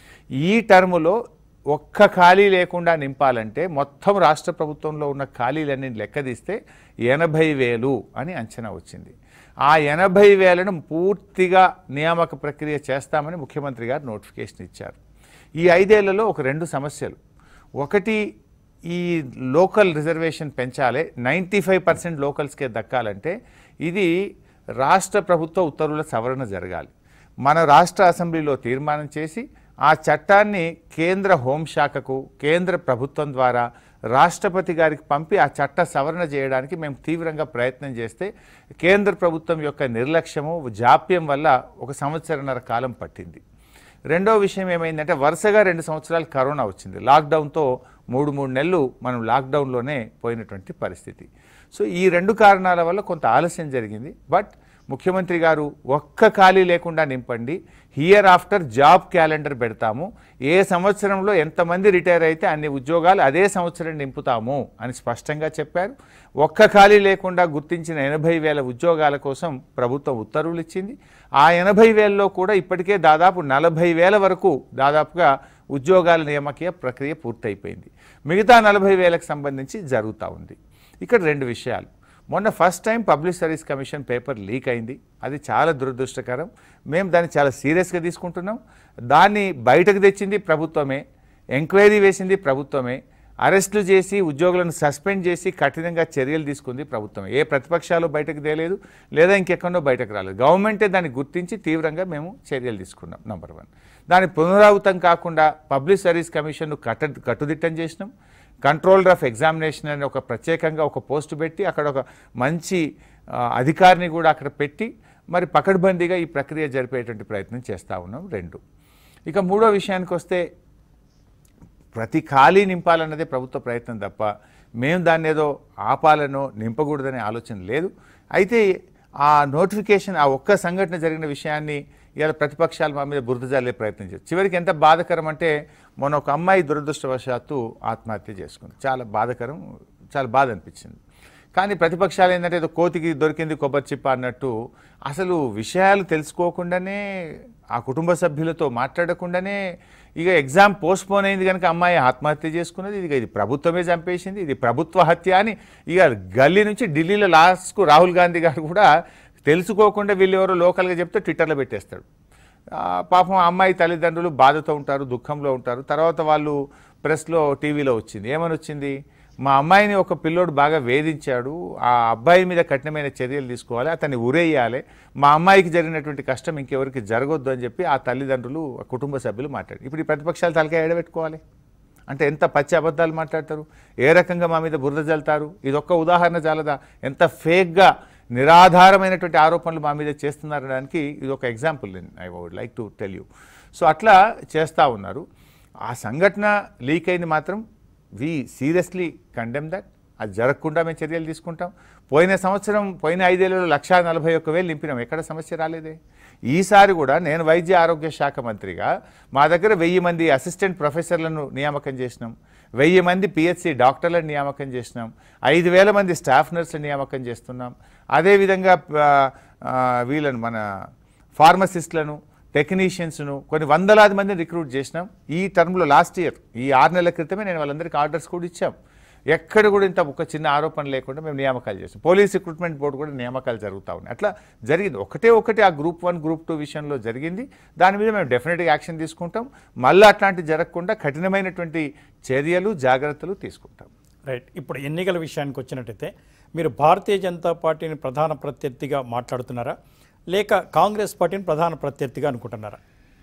ఈ టర్ములో ఒక్క ఖాళీ లేకుండా నింపాలంటే మొత్తం రాష్ట్ర ప్రభుత్వంలో ఉన్న ఖాళీలన్నీ లెక్కదీస్తే ఎనభై వేలు అని అంచనా వచ్చింది ఆ ఎనభై వేలను పూర్తిగా నియామక ప్రక్రియ చేస్తామని ముఖ్యమంత్రి గారు నోటిఫికేషన్ ఇచ్చారు ఈ ఐదేళ్లలో ఒక రెండు సమస్యలు ఒకటి ఈ లోకల్ రిజర్వేషన్ పెంచాలి నైంటీ ఫైవ్ పర్సెంట్ లోకల్స్కే దక్కాలంటే ఇది రాష్ట్ర ప్రభుత్వ ఉత్తర్వుల సవరణ జరగాలి మన రాష్ట్ర అసెంబ్లీలో తీర్మానం చేసి ఆ చట్టాన్ని కేంద్ర హోంశాఖకు కేంద్ర ప్రభుత్వం ద్వారా రాష్ట్రపతి గారికి పంపి ఆ చట్ట సవరణ చేయడానికి మేము తీవ్రంగా ప్రయత్నం చేస్తే కేంద్ర ప్రభుత్వం యొక్క నిర్లక్ష్యము జాప్యం వల్ల ఒక సంవత్సరన్నర కాలం పట్టింది రెండో విషయం ఏమైందంటే వరుసగా రెండు సంవత్సరాలు కరోనా వచ్చింది లాక్డౌన్తో మూడు మూడు నెలలు మనం లాక్డౌన్లోనే పోయినటువంటి పరిస్థితి సో ఈ రెండు కారణాల వల్ల కొంత ఆలస్యం జరిగింది బట్ ముఖ్యమంత్రి గారు ఒక్క ఖాళీ లేకుండా నింపండి హియర్ ఆఫ్టర్ జాబ్ క్యాలెండర్ పెడతాము ఏ సంవత్సరంలో ఎంతమంది రిటైర్ అయితే అన్ని ఉద్యోగాలు అదే సంవత్సరం నింపుతాము అని స్పష్టంగా చెప్పారు ఒక్క ఖాళీ లేకుండా గుర్తించిన ఎనభై వేల ఉద్యోగాల కోసం ప్రభుత్వం ఉత్తర్వులు ఇచ్చింది ఆ ఎనభై వేలలో కూడా ఇప్పటికే దాదాపు నలభై వేల వరకు దాదాపుగా ఉద్యోగాల నియామకీయ ప్రక్రియ పూర్తయిపోయింది మిగతా నలభై వేలకు సంబంధించి జరుగుతూ ఉంది ఇక్కడ రెండు విషయాలు మొన్న first time public service commission paper leak అయింది అది చాలా దురదృష్టకరం మేము దాన్ని చాలా సీరియస్గా తీసుకుంటున్నాం దాన్ని బయటకు తెచ్చింది ప్రభుత్వమే ఎంక్వైరీ వేసింది ప్రభుత్వమే అరెస్టులు చేసి ఉద్యోగులను సస్పెండ్ చేసి కఠినంగా చర్యలు తీసుకుంది ప్రభుత్వం ఏ ప్రతిపక్షాలు బయటకు తేలేదు లేదా ఇంకెక్కడో బయటకు రాలేదు గవర్నమెంటే దాన్ని గుర్తించి తీవ్రంగా మేము చర్యలు తీసుకున్నాం నంబర్ వన్ దాని పునరావృతం కాకుండా పబ్లిక్ సర్వీస్ కమిషన్ను కట్ట కట్టుదిట్టం చేసినాం కంట్రోలర్ ఆఫ్ ఎగ్జామినేషన్ అని ఒక ప్రత్యేకంగా ఒక పోస్ట్ పెట్టి అక్కడ ఒక మంచి ఆ, అధికారిని కూడా అక్కడ పెట్టి మరి పకడ్బందీగా ఈ ప్రక్రియ జరిపేటువంటి ప్రయత్నం చేస్తూ ఉన్నాం రెండు ఇక మూడో విషయానికి వస్తే ప్రతి ఖాళీ నింపాలన్నదే ప్రభుత్వ ప్రయత్నం తప్ప మేము దాన్ని ఏదో ఆపాలనో నింపకూడదనే ఆలోచన లేదు అయితే ఆ నోటిఫికేషన్ ఆ ఒక్క సంఘటన జరిగిన విషయాన్ని ఇవాళ ప్రతిపక్షాలు మా మీద బురద జల్లే ప్రయత్నం చేస్తారు చివరికి ఎంత బాధకరం అంటే మొన్న ఒక అమ్మాయి దురదృష్టవశాత్తు ఆత్మహత్య చేసుకుంది చాలా బాధకరం చాలా బాధ అనిపించింది కానీ ప్రతిపక్షాలు ఏంటంటే ఏదో కోతికి దొరికింది కొబ్బరి చిప్ప అన్నట్టు అసలు విషయాలు తెలుసుకోకుండానే ఆ కుటుంబ సభ్యులతో మాట్లాడకుండానే ఇక ఎగ్జామ్ పోస్ట్పోన్ అయింది కనుక అమ్మాయి ఆత్మహత్య చేసుకున్నది ఇక ఇది ప్రభుత్వమే చంపేసింది ఇది ప్రభుత్వ హత్య అని ఇక గల్లీ నుంచి ఢిల్లీలో లాస్ట్కు రాహుల్ గాంధీ గారు కూడా తెలుసుకోకుండా వీళ్ళు ఎవరో లోకల్గా చెప్తే ట్విట్టర్లో పెట్టేస్తాడు ఆ, పాపం ఆ అమ్మాయి తల్లిదండ్రులు బాధతో ఉంటారు దుఃఖంలో ఉంటారు తర్వాత వాళ్ళు ప్రెస్లో టీవీలో వచ్చింది ఏమని వచ్చింది మా అమ్మాయిని ఒక పిల్లోడు బాగా వేధించాడు ఆ అబ్బాయి మీద కఠినమైన చర్యలు తీసుకోవాలి అతన్ని ఉరేయాలి మా అమ్మాయికి జరిగినటువంటి కష్టం ఇంకెవరికి జరగొద్దు అని చెప్పి ఆ తల్లిదండ్రులు ఆ కుటుంబ సభ్యులు మాట్లాడారు ఇప్పుడు ఈ ప్రతిపక్షాలు తలకాయ ఎడబెట్టుకోవాలి అంటే ఎంత పచ్చి అబద్ధాలు మాట్లాడతారు ఏ రకంగా మా మీద బురద జల్తారు ఇది ఒక్క ఉదాహరణ చాలదా ఎంత ఫేక్గా నిరాధారమైనటువంటి ఆరోపణలు మా మీద చేస్తున్నారనడానికి ఇది ఒక example I would like to tell you so అట్లా చేస్తూ ఉన్నారు ఆ సంఘటన లీక్ అయింది మాత్రం వి సీరియస్లీ కండెమ్ దట్ అది జరగకుండా మేము చర్యలు తీసుకుంటాం పోయిన సంవత్సరం పోయిన ఐదేళ్లలో లక్షా నలభై ఒక్క వేలు నింపినాం ఎక్కడ సమస్య రాలేదే ఈసారి కూడా నేను వైద్య ఆరోగ్య శాఖ మంత్రిగా మా దగ్గర వెయ్యి మంది అసిస్టెంట్ ప్రొఫెసర్లను నియామకం చేసినాం వెయ్యి మంది పిహెచ్సి డాక్టర్లను నియామకం చేసినాం ఐదు వేల మంది స్టాఫ్ నర్సులు నియామకం చేస్తున్నాం అదేవిధంగా ఆ, ఆ, వీళ్ళను మన ఫార్మసిస్టులను టెక్నీషియన్స్ను కొన్ని వందలాది మందిని రిక్రూట్ చేసినాం ఈ టర్మ్లో లాస్ట్ ఇయర్ ఈ ఆరు నెలల క్రితమే నేను వాళ్ళందరికీ ఆర్డర్స్ కూడా ఇచ్చాం ఎక్కడ కూడా ఇంత ఒక చిన్న ఆరోపణ లేకుండా మేము నియామకాలు చేస్తాం పోలీస్ రిక్రూట్మెంట్ బోర్డు కూడా నియామకాలు జరుగుతూ ఉన్నాయి అట్లా జరిగింది ఒకటే ఒకటి ఆ గ్రూప్ వన్ గ్రూప్ టూ విషయంలో జరిగింది దాని మీద మేము డెఫినెట్గా యాక్షన్ తీసుకుంటాం మళ్ళీ అట్లాంటి జరగకుండా కఠినమైనటువంటి చర్యలు జాగ్రత్తలు తీసుకుంటాం రైట్ ఇప్పుడు ఎన్నికల విషయానికి వచ్చినట్టయితే మీరు భారతీయ జనతా పార్టీని ప్రధాన ప్రత్యర్థిగా మాట్లాడుతున్నారా లేక కాంగ్రెస్ పార్టీని ప్రధాన ప్రత్యర్థిగా అనుకుంటున్నారా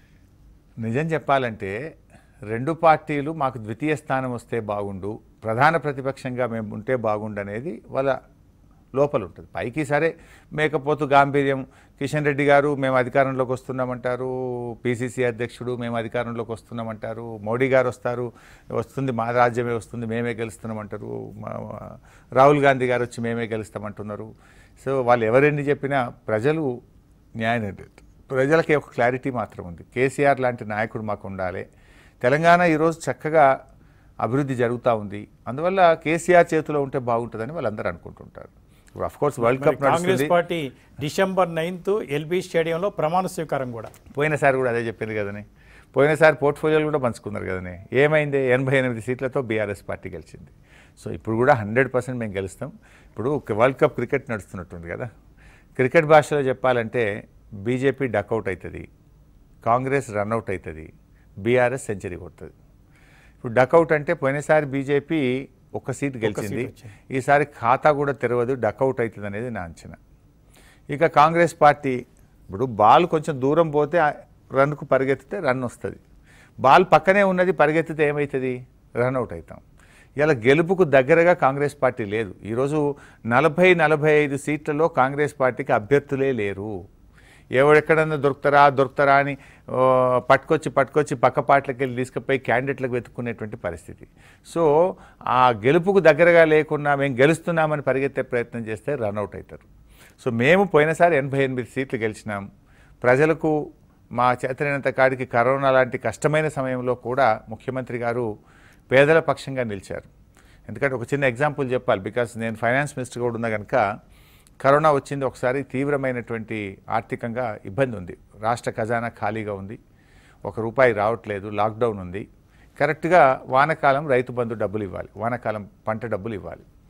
నిజం చెప్పాలంటే రెండు పార్టీలు మాకు ద్వితీయ స్థానం వస్తే బాగుండు ప్రధాన ప్రతిపక్షంగా మేము ఉంటే బాగుండు అనేది వాళ్ళ లోపల ఉంటుంది పైకి సరే మేకపోతు గాంభీర్యం కిషన్ రెడ్డి గారు మేము అధికారంలోకి వస్తున్నామంటారు పిసిసి అధ్యక్షుడు మేము అధికారంలోకి వస్తున్నామంటారు మోడీ గారు వస్తారు వస్తుంది మా రాజ్యమే వస్తుంది మేమే గెలుస్తున్నామంటారు మా- మా- రాహుల్ గాంధీ గారు వచ్చి మేమే గెలుస్తామంటున్నారు సో వాళ్ళు ఎవరెన్ని చెప్పినా ప్రజలు న్యాయ నిర్ణేత ప్రజలకి ఒక క్లారిటీ మాత్రం ఉంది కేసీఆర్ లాంటి నాయకుడు మాకు ఉండాలి తెలంగాణ ఈరోజు చక్కగా అభివృద్ధి జరుగుతూ ఉంది అందువల్ల కేసీఆర్ చేతిలో ఉంటే బాగుంటుందని వాళ్ళందరూ అనుకుంటుంటారు ఇప్పుడు అఫ్ కోర్స్ వరల్డ్ మరి కప్ కాంగ్రెస్ నడుస్తుంది పార్టీ డిసెంబర్ నైన్త్ ఎల్బీ స్టేడియంలో ప్రమాణ స్వీకారం కూడా పోయినసారి కూడా అదే చెప్పింది కదనే పోయినసారి పోర్ట్ఫోలియోలు కూడా పంచుకున్నారు కదనే ఏమైంది ఎనభై ఎనిమిది సీట్లతో బీఆర్ఎస్ పార్టీ గెలిచింది సో ఇప్పుడు కూడా హండ్రెడ్ పర్సెంట్ మేము గెలుస్తాం ఇప్పుడు వరల్డ్ కప్ క్రికెట్ నడుస్తున్నట్టుంది కదా క్రికెట్ భాషలో చెప్పాలంటే బీజేపీ డక్అవుట్ అవుతుంది కాంగ్రెస్ రన్అట్ అవుతుంది బీఆర్ఎస్ సెంచరీ కొడుతుంది ఇప్పుడు డక్అవుట్ అంటే పోయినసారి బీజేపీ ఒక్క సీట్ గెలిచింది వచ్చింది. ఈసారి ఖాతా కూడా తెరవదు డక్అవుట్ అవుతుంది అనేది నా అంచనా ఇక కాంగ్రెస్ పార్టీ ఇప్పుడు బాల్ కొంచెం దూరం పోతే ఆ రన్కు పరిగెత్తితే రన్ వస్తుంది బాల్ పక్కనే ఉన్నది పరిగెత్తితే ఏమవుతుంది రన్ అవుట్ అవుతాం ఇలా గెలుపుకు దగ్గరగా కాంగ్రెస్ పార్టీ లేదు ఈరోజు నలభై నలభై ఐదు సీట్లలో కాంగ్రెస్ పార్టీకి అభ్యర్థులే లేరు ఎవడెక్కడన్నా దొరుకుతారా దొరుకుతారా అని ఆ, పట్టుకొచ్చి పట్టుకొచ్చి పక్క పార్టీలకు వెళ్ళి తీసుకుపోయి క్యాండిడేట్లకు వెతుక్కునేటువంటి పరిస్థితి సో ఆ గెలుపుకు దగ్గరగా లేకుండా మేము గెలుస్తున్నామని పరిగెత్తే ప్రయత్నం చేస్తే రన్అట్ అవుతారు సో మేము పోయినసారి ఎనభై ఎనిమిది సీట్లు గెలిచినాం ప్రజలకు మా చేతనైనంత కాడికి కరోనా లాంటి కష్టమైన సమయంలో కూడా ముఖ్యమంత్రి గారు పేదల పక్షంగా నిలిచారు ఎందుకంటే ఒక చిన్న ఎగ్జాంపుల్ చెప్పాలి బికాస్ నేను ఫైనాన్స్ మినిస్టర్ కూడా ఉన్నా కనుక కరోనా వచ్చింది ఒకసారి తీవ్రమైనటువంటి ఆర్థికంగా ఇబ్బంది ఉంది రాష్ట్ర ఖజానా ఖాళీగా ఉంది ఒక రూపాయి రావట్లేదు లాక్డౌన్ ఉంది కరెక్ట్గా వానాకాలం రైతు బంధు డబ్బులు ఇవ్వాలి వానాకాలం పంట డబ్బులు ఇవ్వాలి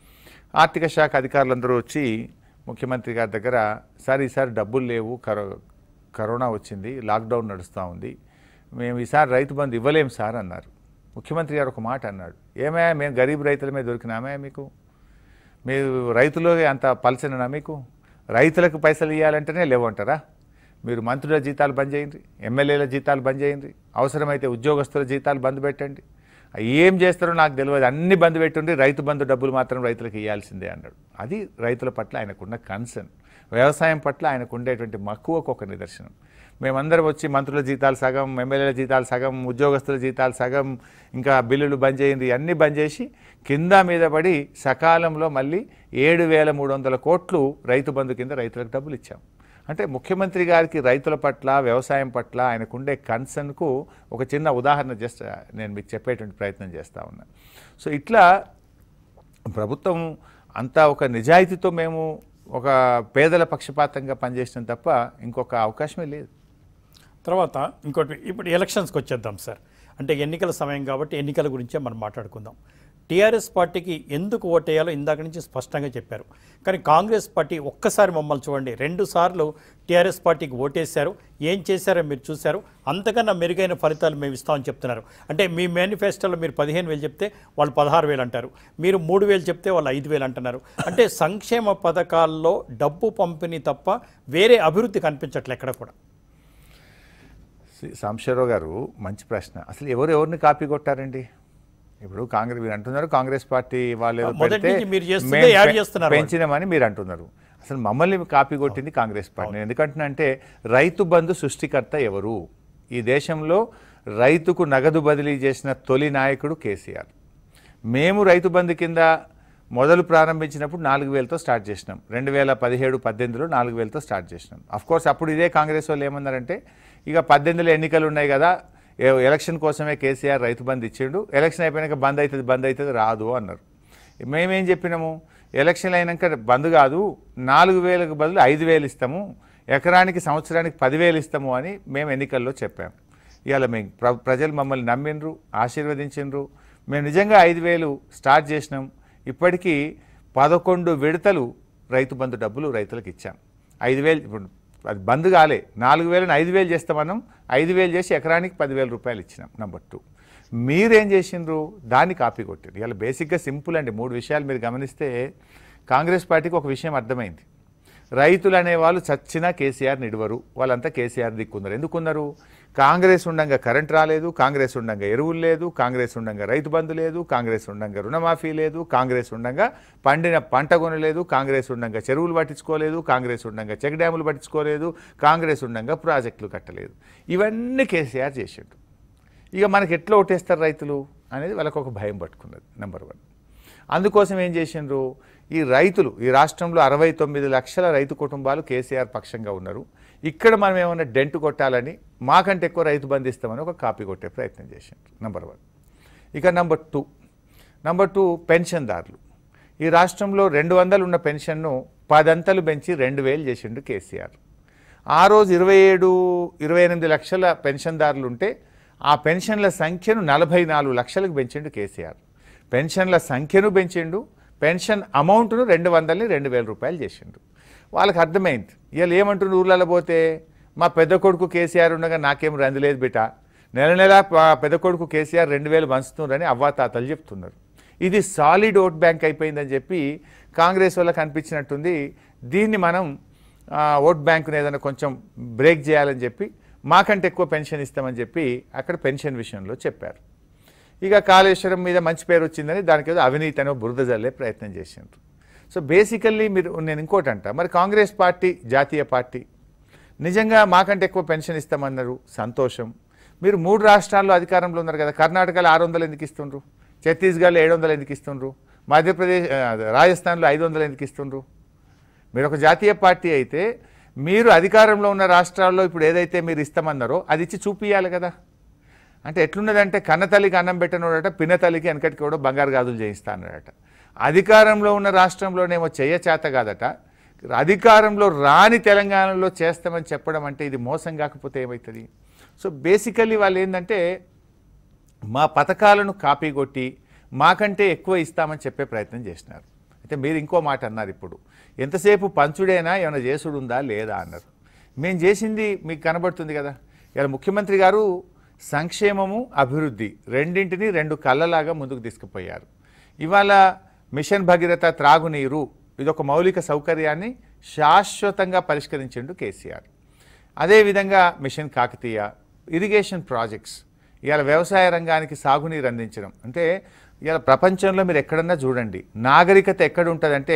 ఆర్థిక శాఖ అధికారులందరూ వచ్చి ముఖ్యమంత్రి గారి దగ్గర సార్ ఈసారి డబ్బులు లేవు కరో కరోనా వచ్చింది లాక్డౌన్ నడుస్తూ ఉంది మేము ఈసారి రైతు బంధు ఇవ్వలేం సార్ అన్నారు ముఖ్యమంత్రి గారు ఒక మాట అన్నాడు ఏమయ్యా మేము గరీబ్ రైతులమే దొరికినామే మీకు మీరు రైతులు అంత పలచననా మీకు రైతులకు పైసలు ఇవ్వాలంటేనే లేవంటారా మీరు మంత్రుల జీతాలు బంద్ చేయండి ఎమ్మెల్యేల జీతాలు బంద్ చేయండి అవసరమైతే ఉద్యోగస్తుల జీతాలు బంద్ పెట్టండి ఏం చేస్తారో నాకు తెలియదు అన్ని బంద్ పెట్టుండి రైతు బంధు డబ్బులు మాత్రం రైతులకు ఇవ్వాల్సిందే అన్నాడు అది రైతుల పట్ల ఆయనకున్న కన్సర్న్ వ్యవసాయం పట్ల ఆయనకు ఉండేటువంటి మక్కువకు ఒక నిదర్శనం మేమందరం వచ్చి మంత్రుల జీతాలు సగం ఎమ్మెల్యేల జీతాలు సగం ఉద్యోగస్తుల జీతాలు సగం ఇంకా బిల్లులు బంద్ చేయింది అన్నీ బంద్ చేసి కింద మీద పడి సకాలంలో మళ్ళీ ఏడు వేల మూడు వందల కోట్లు రైతు బంధు కింద రైతులకు డబ్బులు ఇచ్చాం అంటే ముఖ్యమంత్రి గారికి రైతుల పట్ల వ్యవసాయం పట్ల ఆయనకుండే కన్సర్న్కు ఒక చిన్న ఉదాహరణ జస్ట్ నేను మీకు చెప్పేటువంటి ప్రయత్నం చేస్తూ ఉన్నాను సో ఇట్లా ప్రభుత్వం అంతా ఒక నిజాయితీతో మేము ఒక పేదల పక్షపాతంగా పనిచేసినాం తప్ప ఇంకొక అవకాశమే లేదు తర్వాత ఇంకోటి ఇప్పుడు ఎలక్షన్స్కి వచ్చేద్దాం సార్ అంటే ఎన్నికల సమయం కాబట్టి ఎన్నికల గురించే మనం మాట్లాడుకుందాం టీఆర్ఎస్ పార్టీకి ఎందుకు ఓటేయాలో ఇందాక నుంచి స్పష్టంగా చెప్పారు కానీ కాంగ్రెస్ పార్టీ ఒక్కసారి మమ్మల్ని చూడండి రెండు సార్లు టీఆర్ఎస్ పార్టీకి ఓటేశారు ఏం చేశారో మీరు చూశారు అంతకన్నా మెరుగైన ఫలితాలు మేము ఇస్తామని చెప్తున్నారు అంటే మీ మేనిఫెస్టోలో మీరు పదిహేను వేలు చెప్తే వాళ్ళు పదహారు వేలు అంటారు మీరు మూడు వేలు చెప్తే వాళ్ళు ఐదు వేలు అంటున్నారు అంటే సంక్షేమ పథకాల్లో డబ్బు పంపిణీ తప్ప వేరే అభివృద్ధి కనిపించట్లే ఎక్కడ కూడా శ్రీ సాంబశివరావు గారు మంచి ప్రశ్న అసలు ఎవరు ఎవరిని కాపీ కొట్టారండి ఇప్పుడు కాంగ్రెస్ మీరు అంటున్నారు కాంగ్రెస్ పార్టీ వాళ్ళు ఏదో మొదటి పెడితే నుంచి మీరు చేస్తుందే మేము యాడ్ పె- చేస్తున్నారు వాళ్ళు. పెంచినామని మీరు అంటున్నారు అసలు మమ్మల్ని కాపీ కొట్టింది కాంగ్రెస్ పార్టీ నేను ఎందుకంటున్నా అంటే రైతు బంధు సృష్టికర్త ఎవరు ఈ దేశంలో రైతుకు నగదు బదిలీ చేసిన తొలి నాయకుడు కేసీఆర్ మేము రైతు బంధు కింద మొదలు ప్రారంభించినప్పుడు నాలుగు వేలతో స్టార్ట్ చేసినాం రెండు వేల పదిహేడు పద్దెనిమిదిలో నాలుగు వేలతో స్టార్ట్ చేసినాం అఫ్ కోర్స్ అప్పుడు ఇదే కాంగ్రెస్ వాళ్ళు ఏమన్నారంటే ఇక పద్దెనిమిదిలో ఎన్నికలు ఉన్నాయి కదా ఏ- ఎలక్షన్ కోసమే కేసీఆర్ రైతు బంధు ఇచ్చిండు ఎలక్షన్ అయిపోయినాక బంద్ అవుతుంది బంద్ అవుతుంది రాదు అన్నారు మేమేం చెప్పినాము ఎలక్షన్ అయినాక బంద్ కాదు నాలుగు వేలకు బదులు ఐదు వేలు ఇస్తాము ఎకరానికి సంవత్సరానికి పదివేలు ఇస్తాము అని మేము ఎన్నికల్లో చెప్పాము ఇవాళ మేము ప్ర ప్రజలు మమ్మల్ని నమ్మిండ్రు ఆశీర్వదించిండ్రు మేము నిజంగా ఐదు వేలు స్టార్ట్ చేసినాం ఇప్పటికీ పదకొండు విడతలు రైతు బంధు డబ్బులు రైతులకు ఇచ్చాం ఐదు వేలు ఇప్పుడు అది బంద్ కాలే నాలుగు వేలను ఐదు వేలు చేస్తామన్నాం ఐదు వేలు చేసి ఎకరానికి పదివేల రూపాయలు ఇచ్చినాం నెంబర్ టూ మీరేం చేసిండ్రు దాన్ని కాపీ కొట్టారు ఇలా బేసిక్గా సింపుల్ అండి మూడు విషయాలు మీరు గమనిస్తే కాంగ్రెస్ పార్టీకి ఒక విషయం అర్థమైంది రైతులు అనేవాళ్ళు చచ్చినా కేసీఆర్ నిడవరు వాళ్ళంతా కేసీఆర్ దిక్కున్నారు ఎందుకున్నారు కాంగ్రెస్ ఉండంగా కరెంట్ రాలేదు కాంగ్రెస్ ఉండంగా ఎరువులు లేదు కాంగ్రెస్ ఉండంగా రైతు బంధు లేదు కాంగ్రెస్ ఉండంగా రుణమాఫీ లేదు కాంగ్రెస్ ఉండంగా పండిన పంట కొనలేదు కాంగ్రెస్ ఉండంగా చెరువులు పట్టించుకోలేదు కాంగ్రెస్ ఉండంగా చెక్ డ్యాములు పట్టించుకోలేదు కాంగ్రెస్ ఉండంగా ప్రాజెక్టులు కట్టలేదు ఇవన్నీ కేసీఆర్ చేసిండు ఇక మనకి ఎట్లా ఓటేస్తారు రైతులు అనేది వాళ్ళకు ఒక భయం పట్టుకున్నది నెంబర్ వన్ అందుకోసం ఏం చేసిండ్రు ఈ రైతులు ఈ రాష్ట్రంలో అరవై తొమ్మిది లక్షల రైతు కుటుంబాలు కేసీఆర్ పక్షంగా ఉన్నారు ఇక్కడ మనం ఏమైనా డెంట్ కొట్టాలని మాకంటే ఎక్కువ రైతు బంధిస్తామని ఒక కాపీ కొట్టే ప్రయత్నం చేసిండ్రు నెంబర్ వన్ ఇక నెంబర్ టూ నెంబర్ టూ పెన్షన్దారులు ఈ రాష్ట్రంలో రెండు వందలు ఉన్న పెన్షన్ను పదంతలు పెంచి రెండు వేలు చేసిండు కేసీఆర్ ఆ రోజు ఇరవై ఏడు ఇరవై ఎనిమిది లక్షల పెన్షన్దారులు ఉంటే ఆ పెన్షన్ల సంఖ్యను నలభై నాలుగు లక్షలకు పెంచిండు కేసీఆర్ పెన్షన్ల సంఖ్యను పెంచిండు పెన్షన్ అమౌంట్ను రెండు వందలని రెండు వేల రూపాయలు చేసిండు వాళ్ళకి అర్థమైంది ఇవాళ ఏమంటుండ్రు ఊర్లలో పోతే మా పెద్ద కొడుకు కేసీఆర్ ఉండగా నాకేం రందిలేదు బిట నెల నెల ప- పెద్ద కొడుకు కేసీఆర్ రెండు వేలు పంచుతున్నారని అవ్వాతాతలు చెప్తున్నారు ఇది సాలిడ్ ఓట్ బ్యాంక్ అయిపోయిందని చెప్పి కాంగ్రెస్ వాళ్ళకి అనిపించినట్టుంది దీన్ని మనం ఆ, ఓట్ బ్యాంకుని ఏదైనా కొంచెం బ్రేక్ చేయాలని చెప్పి మాకంటే ఎక్కువ పెన్షన్ ఇస్తామని చెప్పి అక్కడ పెన్షన్ విషయంలో చెప్పారు ఇక కాళేశ్వరం మీద మంచి పేరు వచ్చిందని దానికి ఏదో అవినీతి అని బురద జల్లే ప్రయత్నం చేసిండ్రు సో బేసికల్లీ మీరు నేను ఇంకోటి అంట మరి కాంగ్రెస్ పార్టీ జాతీయ పార్టీ నిజంగా మాకంటే ఎక్కువ పెన్షన్ ఇస్తామన్నారు సంతోషం మీరు మూడు రాష్ట్రాల్లో అధికారంలో ఉన్నారు కదా కర్ణాటకలో ఆరు వందలు ఎందుకు ఇస్తుండ్రు ఛత్తీస్గఢ్లో ఏడు వందలు ఎందుకు ఇస్తుండ్రు మధ్యప్రదేశ్ ఆ, రాజస్థాన్లో ఐదు వందలు ఎందుకు ఇస్తుండ్రు మీరు ఒక జాతీయ పార్టీ అయితే మీరు అధికారంలో ఉన్న రాష్ట్రాల్లో ఇప్పుడు ఏదైతే మీరు ఇస్తామన్నారో అది ఇచ్చి చూపియాలి కదా అంటే ఎట్లున్నదంటే కన్నతల్లికి అన్నం పెట్టనోడట పిన్నతల్లికి వెనకటికి కూడా బంగారు గాజులు చేయిస్తా అన్నాడట అధికారంలో ఉన్న రాష్ట్రంలోనేమో చెయ్య చేత కాదట అధికారంలో రాని తెలంగాణలో చేస్తామని చెప్పడం అంటే ఇది మోసం కాకపోతే ఏమవుతుంది సో బేసికల్లీ వాళ్ళు ఏంటంటే మా పథకాలను కాపీ కొట్టి మాకంటే ఎక్కువ ఇస్తామని చెప్పే ప్రయత్నం చేసినారు అంటే మీరు ఇంకో మాట అన్నారు ఇప్పుడు ఎంతసేపు పంచుడేనా ఏమైనా చేసుడు ఉందా లేదా అన్నారు మేము చేసింది మీకు కనబడుతుంది కదా ఇలా ముఖ్యమంత్రి గారు సంక్షేమము అభివృద్ధి రెండింటిని రెండు కళ్ళలాగా ముందుకు తీసుకుపోయారు ఇవాళ మిషన్ భగీరథ త్రాగునీరు ఇది ఒక మౌలిక సౌకర్యాన్ని శాశ్వతంగా పరిష్కరించిండు కేసీఆర్ అదేవిధంగా మిషన్ కాకతీయ ఇరిగేషన్ ప్రాజెక్ట్స్ ఇవాళ వ్యవసాయ రంగానికి సాగునీరు అందించడం అంటే ఇవాళ ప్రపంచంలో మీరు ఎక్కడన్నా చూడండి నాగరికత ఎక్కడ ఉంటుందంటే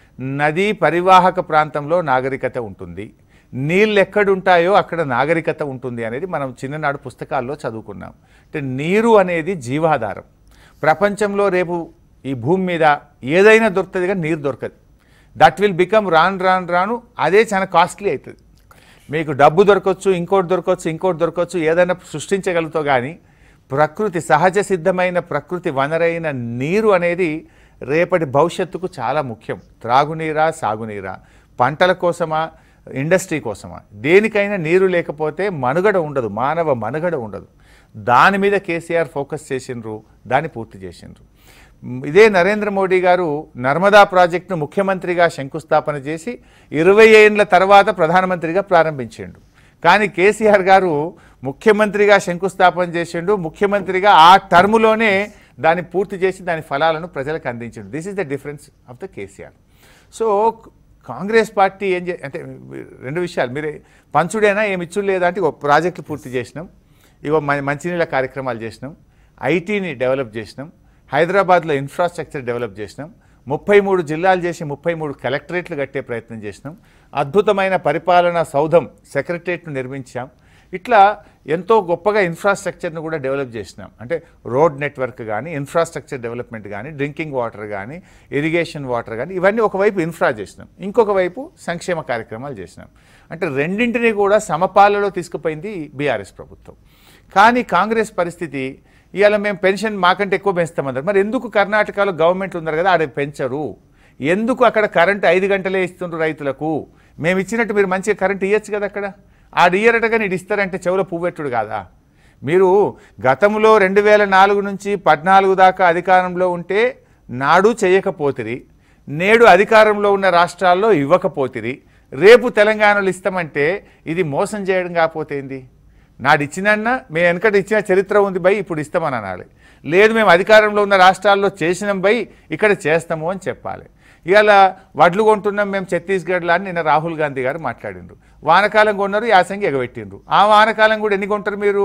నదీ పరివాహక ప్రాంతంలో నాగరికత ఉంటుంది నీళ్ళు ఎక్కడుంటాయో అక్కడ నాగరికత ఉంటుంది అనేది మనం చిన్ననాడు పుస్తకాల్లో చదువుకున్నాం అంటే నీరు అనేది జీవాధారం ప్రపంచంలో రేపు ఈ భూమి మీద ఏదైనా దొరుకుతుంది కానీ నీరు దొరకదు దట్ విల్ బికమ్ రాను రాను రాను అదే చాలా కాస్ట్లీ అవుతుంది మీకు డబ్బు దొరకవచ్చు ఇంకోటి దొరకవచ్చు ఇంకోటి దొరకవచ్చు ఏదైనా సృష్టించగలుగుతావు కానీ ప్రకృతి సహజ సిద్ధమైన ప్రకృతి వనరైన నీరు అనేది రేపటి భవిష్యత్తుకు చాలా ముఖ్యం త్రాగునీరా సాగునీరా పంటల కోసమా ఇండస్ట్రీ కోసమా దేనికైనా నీరు లేకపోతే మనుగడ ఉండదు మానవ మనుగడ ఉండదు దాని మీద కేసీఆర్ ఫోకస్ చేసిండ్రు దాన్ని పూర్తి చేసిండ్రు మ్, ఇదే నరేంద్ర మోడీ గారు నర్మదా ప్రాజెక్టును ముఖ్యమంత్రిగా శంకుస్థాపన చేసి ఇరవై ఏళ్ళ తర్వాత ప్రధానమంత్రిగా ప్రారంభించిండు కానీ కేసీఆర్ గారు ముఖ్యమంత్రిగా శంకుస్థాపన చేసిండు ముఖ్యమంత్రిగా ఆ టర్ములోనే దాన్ని పూర్తి చేసి దాని ఫలాలను ప్రజలకు అందించిండు this is the difference of the KCR so Congress party ఏం చే అంటే రెండు విషయాలు మీరే పంచుడైనా ఏమి ఇచ్చుడు లేదా అంటే ఒక ప్రాజెక్టులు పూర్తి చేసినాం ఇగో మ- మంచినీళ్ళ కార్యక్రమాలు చేసినాం ఐటీని డెవలప్ చేసినాం హైదరాబాద్లో ఇన్ఫ్రాస్ట్రక్చర్ డెవలప్ చేసినాం ముప్పై మూడు జిల్లాలు చేసి ముప్పై మూడు కలెక్టరేట్లు కట్టే ప్రయత్నం చేసినాం అద్భుతమైన పరిపాలనా సౌధం సెక్రటరియట్ను నిర్మించాం ఇట్లా ఎంతో గొప్పగా ఇన్ఫ్రాస్ట్రక్చర్ను కూడా డెవలప్ చేసినాం అంటే రోడ్ నెట్వర్క్ కానీ ఇన్ఫ్రాస్ట్రక్చర్ డెవలప్మెంట్ కానీ డ్రింకింగ్ వాటర్ కానీ ఇరిగేషన్ వాటర్ కానీ ఇవన్నీ ఒకవైపు ఇన్ఫ్రా చేసినాం ఇంకొక వైపు సంక్షేమ కార్యక్రమాలు చేసినాం అంటే రెండింటినీ కూడా సమపాలలో తీసుకుపోయింది బీఆర్ఎస్ ప్రభుత్వం కానీ కాంగ్రెస్ పరిస్థితి ఇవాళ మేము పెన్షన్ మాకంటే ఎక్కువ పెంచుతామన్నారు మరి ఎందుకు కర్ణాటకలో గవర్నమెంట్ ఉన్నారు కదా ఆడ పెంచరు ఎందుకు అక్కడ కరెంట్ ఐదు గంటలే ఇస్తుండ్రు రైతులకు మేము ఇచ్చినట్టు మీరు మంచిగా కరెంట్ ఇవ్వచ్చు కదా అక్కడ ఆడ ఇయ్యరట కానీ ఇటు ఇస్తారంటే చెవులో పువ్వెట్టుడు కాదా మీరు గతంలో రెండు వేల నాలుగు నుంచి పద్నాలుగు దాకా అధికారంలో ఉంటే నాడు చేయకపోతిరి నేడు అధికారంలో ఉన్న రాష్ట్రాల్లో ఇవ్వకపోతిరి రేపు తెలంగాణలో ఇస్తామంటే ఇది మోసం చేయడం కాకపోతే ఏంది నాడు ఇచ్చినన్నా మేము వెనకటి ఇచ్చిన చరిత్ర ఉంది బై ఇప్పుడు ఇస్తామని అనాలి లేదు మేము అధికారంలో ఉన్న రాష్ట్రాల్లో చేసినాం బై ఇక్కడ చేస్తాము అని చెప్పాలి ఇవాళ వడ్లు కొంటున్నాం మేము ఛత్తీస్గఢ్లో అని నిన్న రాహుల్ గాంధీ గారు మాట్లాడిండ్రు వానకాలం కొన్నారు యాసంగి ఎగబెట్టిండ్రు ఆ వానకాలం కూడా ఎన్ని కొంటారు మీరు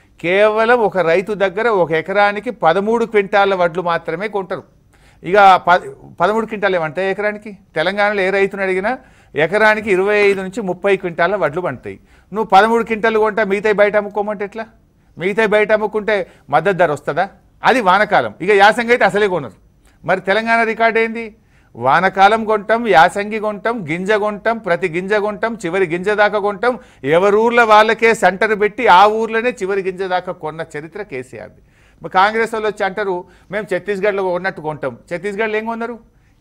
కేవలం ఒక రైతు దగ్గర ఒక ఎకరానికి పదమూడు క్వింటాల వడ్లు మాత్రమే కొంటారు ఇక ప పదమూడు క్వింటాలు ఏమంటాయి ఎకరానికి తెలంగాణలో ఏ రైతుని అడిగినా ఎకరానికి ఇరవై ఐదు నుంచి ముప్పై క్వింటాల వడ్లు పండుతాయి నువ్వు పదమూడు క్వింటాలు కొంటా మిగతాయి బయట అమ్ముకోమంటే ఎట్లా మిగతాయి బయట అమ్ముకుంటే మద్దతు ధర వస్తుందా అది వానకాలం ఇక యాసంగి అయితే అసలే కొనరు మరి తెలంగాణ రికార్డ్ ఏంది వానకాలం కొంటాం యాసంగి కొంటాం గింజ కొంటాం ప్రతి గింజ కొంటాం చివరి గింజ దాకా కొంటాం ఎవరి ఊర్లో వాళ్ళకే సెంటర్ పెట్టి ఆ ఊర్లోనే చివరి గింజ దాకా కొన్న చరిత్ర కేసీఆర్ది మరి కాంగ్రెస్ వాళ్ళు వచ్చి అంటారు మేము ఛత్తీస్గఢ్లో కొన్నట్టు కొంటాం ఛత్తీస్గఢ్లో ఏం కొన్నారు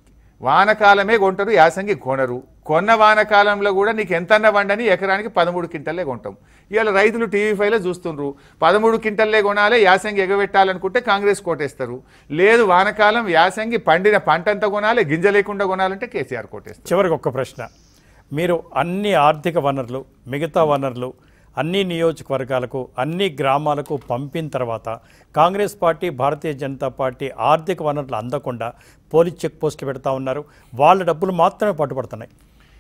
వానకాలమే కొంటారు యాసంగి కొనరు కొన్న వానకాలంలో కూడా నీకు ఎంతన్న వండని ఎకరానికి పదమూడు క్వింటల్లే కొంటాం ఇవాళ రైతులు టీవీ ఫైవ్లో చూస్తుండ్రు పదమూడు క్వింటల్లే కొనాలి యాసంగి ఎగబెట్టాలనుకుంటే కాంగ్రెస్ కోటేస్తారు లేదు వానకాలం యాసంగి పండిన పంట అంతా కొనాలి గింజ లేకుండా కొనాలంటే కేసీఆర్ కోటేస్తారు చివరికి ఒక్క ప్రశ్న మీరు అన్ని ఆర్థిక వనరులు మిగతా వనరులు అన్ని నియోజకవర్గాలకు అన్ని గ్రామాలకు పంపిన తర్వాత Congress party Bharatiya Janata party ఆర్థిక వనరులు అందకుండా పోలీస్ చెక్ పోస్టులు పెడతా ఉన్నారు వాళ్ళ డబ్బులు మాత్రమే పట్టుబడుతున్నాయి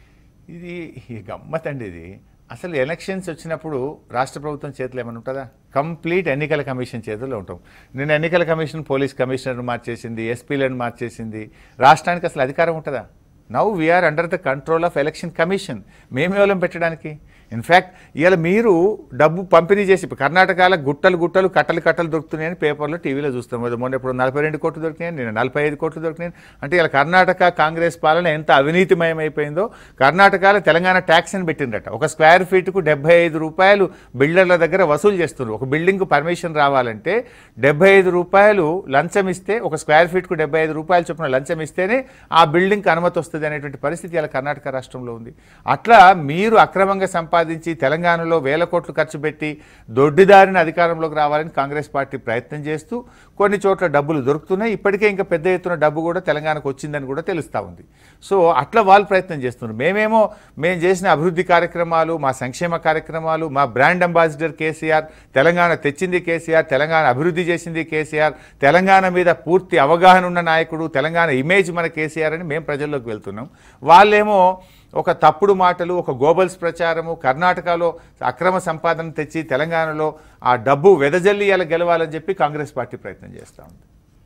ఇది ఈ గమ్మత్ అండి ఇది అసలు ఎలక్షన్స్ వచ్చినప్పుడు రాష్ట్ర ప్రభుత్వం చేతిలో ఏమైనా ఉంటుందా కంప్లీట్ ఎన్నికల కమిషన్ చేతుల్లో ఉంటాం నిన్న ఎన్నికల కమిషన్ పోలీస్ కమిషనర్ను మార్చేసింది ఎస్పీలను మార్చేసింది రాష్ట్రానికి అసలు అధికారం ఉంటుందా now we are under the control of election commission మేమేవలం పెట్టడానికి ఇన్ఫ్యాక్ట్ ఇవాళ మీరు డబ్బు పంపిణీ చేసి ఇప్పుడు కర్ణాటకలో గుట్టలు గుట్టలు కట్టలు కట్టలు దొరుకుతున్నాయని పేపర్లో టీవీలో చూస్తాం అది మొన్న ఇప్పుడు నలభై రెండు కోట్లు దొరికినాయి నేను నలభై ఐదు కోట్లు దొరికినాయి అంటే ఇలా కర్ణాటక కాంగ్రెస్ పాలన ఎంత అవినీతిమయం అయిపోయిందో కర్ణాటకలో తెలంగాణ ట్యాక్స్ అని పెట్టిందట ఒక స్క్వేర్ ఫీట్కు డెబ్బై ఐదు రూపాయలు బిల్డర్ల దగ్గర వసూలు చేస్తున్నారు ఒక బిల్డింగ్ పర్మిషన్ రావాలంటే డెబ్బై ఐదు రూపాయలు లంచం ఇస్తే ఒక స్క్వేర్ ఫీట్కు డెబ్బై ఐదు రూపాయలు చొప్పున లంచం ఇస్తేనే ఆ బిల్డింగ్కి అనుమతి వస్తుంది అనేటువంటి పరిస్థితి ఇలా కర్ణాటక రాష్ట్రంలో ఉంది అట్లా మీరు అక్రమంగా సంపాదించి తెలంగాణలో వేల కోట్లు ఖర్చు పెట్టి దొడ్డిదారిని అధికారంలోకి రావాలని కాంగ్రెస్ పార్టీ ప్రయత్నం చేస్తూ కొన్ని చోట్ల డబ్బులు దొరుకుతున్నాయి ఇప్పటికే ఇంకా పెద్ద ఎత్తున డబ్బు కూడా తెలంగాణకు వచ్చిందని కూడా తెలుస్తూ ఉంది సో అట్లా వాళ్ళు ప్రయత్నం చేస్తున్నారు మేమేమో మేము చేసిన అభివృద్ధి కార్యక్రమాలు మా సంక్షేమ కార్యక్రమాలు మా బ్రాండ్ అంబాసిడర్ కేసీఆర్ తెలంగాణ తెచ్చింది కేసీఆర్ తెలంగాణ అభివృద్ధి చేసింది కేసీఆర్ తెలంగాణ మీద పూర్తి అవగాహన ఉన్న నాయకుడు తెలంగాణ ఇమేజ్ మన కేసీఆర్ అని మేము ప్రజల్లోకి వెళ్తున్నాం వాళ్ళేమో ఒక తప్పుడు మాటలు ఒక గోబల్స్ ప్రచారము కర్ణాటకలో అక్రమ సంపాదన తెచ్చి తెలంగాణలో ఆ డబ్బు వెదజల్లి ఇలా గెలవాలని చెప్పి కాంగ్రెస్ పార్టీ ప్రయత్నం చేస్తూ ఉంది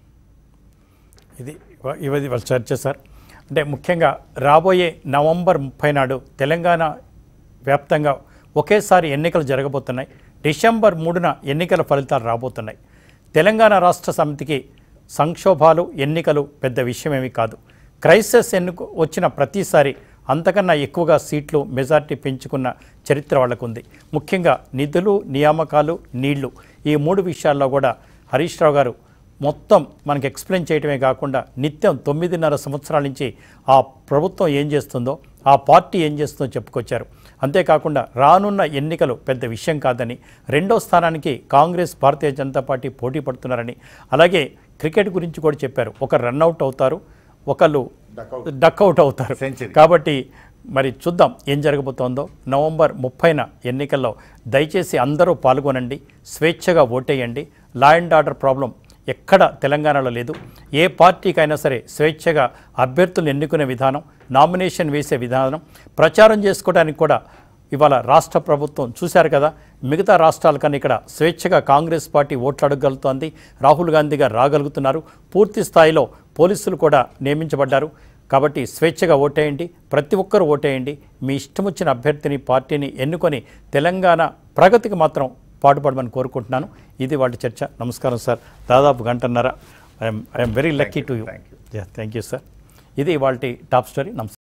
ఇది ఇవది వాళ్ళ చర్చ సార్ అంటే ముఖ్యంగా రాబోయే నవంబర్ ముప్పై నాడు తెలంగాణ వ్యాప్తంగా ఒకేసారి ఎన్నికలు జరగబోతున్నాయి డిసెంబర్ మూడున ఎన్నికల ఫలితాలు రాబోతున్నాయి తెలంగాణ రాష్ట్ర సమితికి సంక్షోభాలు ఎన్నికలు పెద్ద విషయమేమీ కాదు క్రైసిస్ ఎన్నుకు వచ్చిన ప్రతిసారి అంతకన్నా ఎక్కువగా సీట్లు మెజార్టీ పెంచుకున్న చరిత్ర వాళ్ళకు ఉంది ముఖ్యంగా నిధులు నియామకాలు నీళ్లు ఈ మూడు విషయాల్లో కూడా హరీష్ రావు గారు మొత్తం మనకి ఎక్స్ప్లెయిన్ చేయటమే కాకుండా నిత్యం తొమ్మిదిన్నర సంవత్సరాల నుంచి ఆ ప్రభుత్వం ఏం చేస్తుందో ఆ పార్టీ ఏం చేస్తుందో చెప్పుకొచ్చారు అంతేకాకుండా రానున్న ఎన్నికలు పెద్ద విషయం కాదని రెండో స్థానానికి కాంగ్రెస్ భారతీయ జనతా పార్టీ పోటీ పడుతున్నారని అలాగే క్రికెట్ గురించి కూడా చెప్పారు ఒక రన్అట్ అవుతారు ఒకళ్ళు డక్అవుట్ అవుతారు Century. కాబట్టి మరి చూద్దాం ఏం జరగబోతోందో నవంబర్ ముప్పైన ఎన్నికల్లో దయచేసి అందరూ పాల్గొనండి స్వేచ్ఛగా ఓటేయండి లా అండ్ ఆర్డర్ ప్రాబ్లం ఎక్కడ తెలంగాణలో లేదు ఏ పార్టీకైనా సరే స్వేచ్ఛగా అభ్యర్థులను ఎన్నుకునే విధానం నామినేషన్ వేసే విధానం ప్రచారం చేసుకోవడానికి కూడా ఇవాళ రాష్ట్ర ప్రభుత్వం చూశారు కదా మిగతా రాష్ట్రాల కన్నా ఇక్కడ స్వేచ్ఛగా కాంగ్రెస్ పార్టీ ఓట్లు అడగగలుగుతోంది రాహుల్ గాంధీ గారు రాగలుగుతున్నారు పూర్తి స్థాయిలో పోలీసులు కూడా నియమించబడ్డారు కాబట్టి స్వేచ్ఛగా ఓటేయండి ప్రతి ఒక్కరూ ఓటేయండి మీ ఇష్టం వచ్చిన అభ్యర్థిని పార్టీని ఎన్నుకొని తెలంగాణ ప్రగతికి మాత్రం పాటుపడమని కోరుకుంటున్నాను ఇది వాళ్ళ చర్చ నమస్కారం సార్ దాదాపు గంటన్నర I'm I'm very lucky to you Thank you. Thank you sir ఇది వాళ్ళ టాప్ స్టోరీ నమస్కారం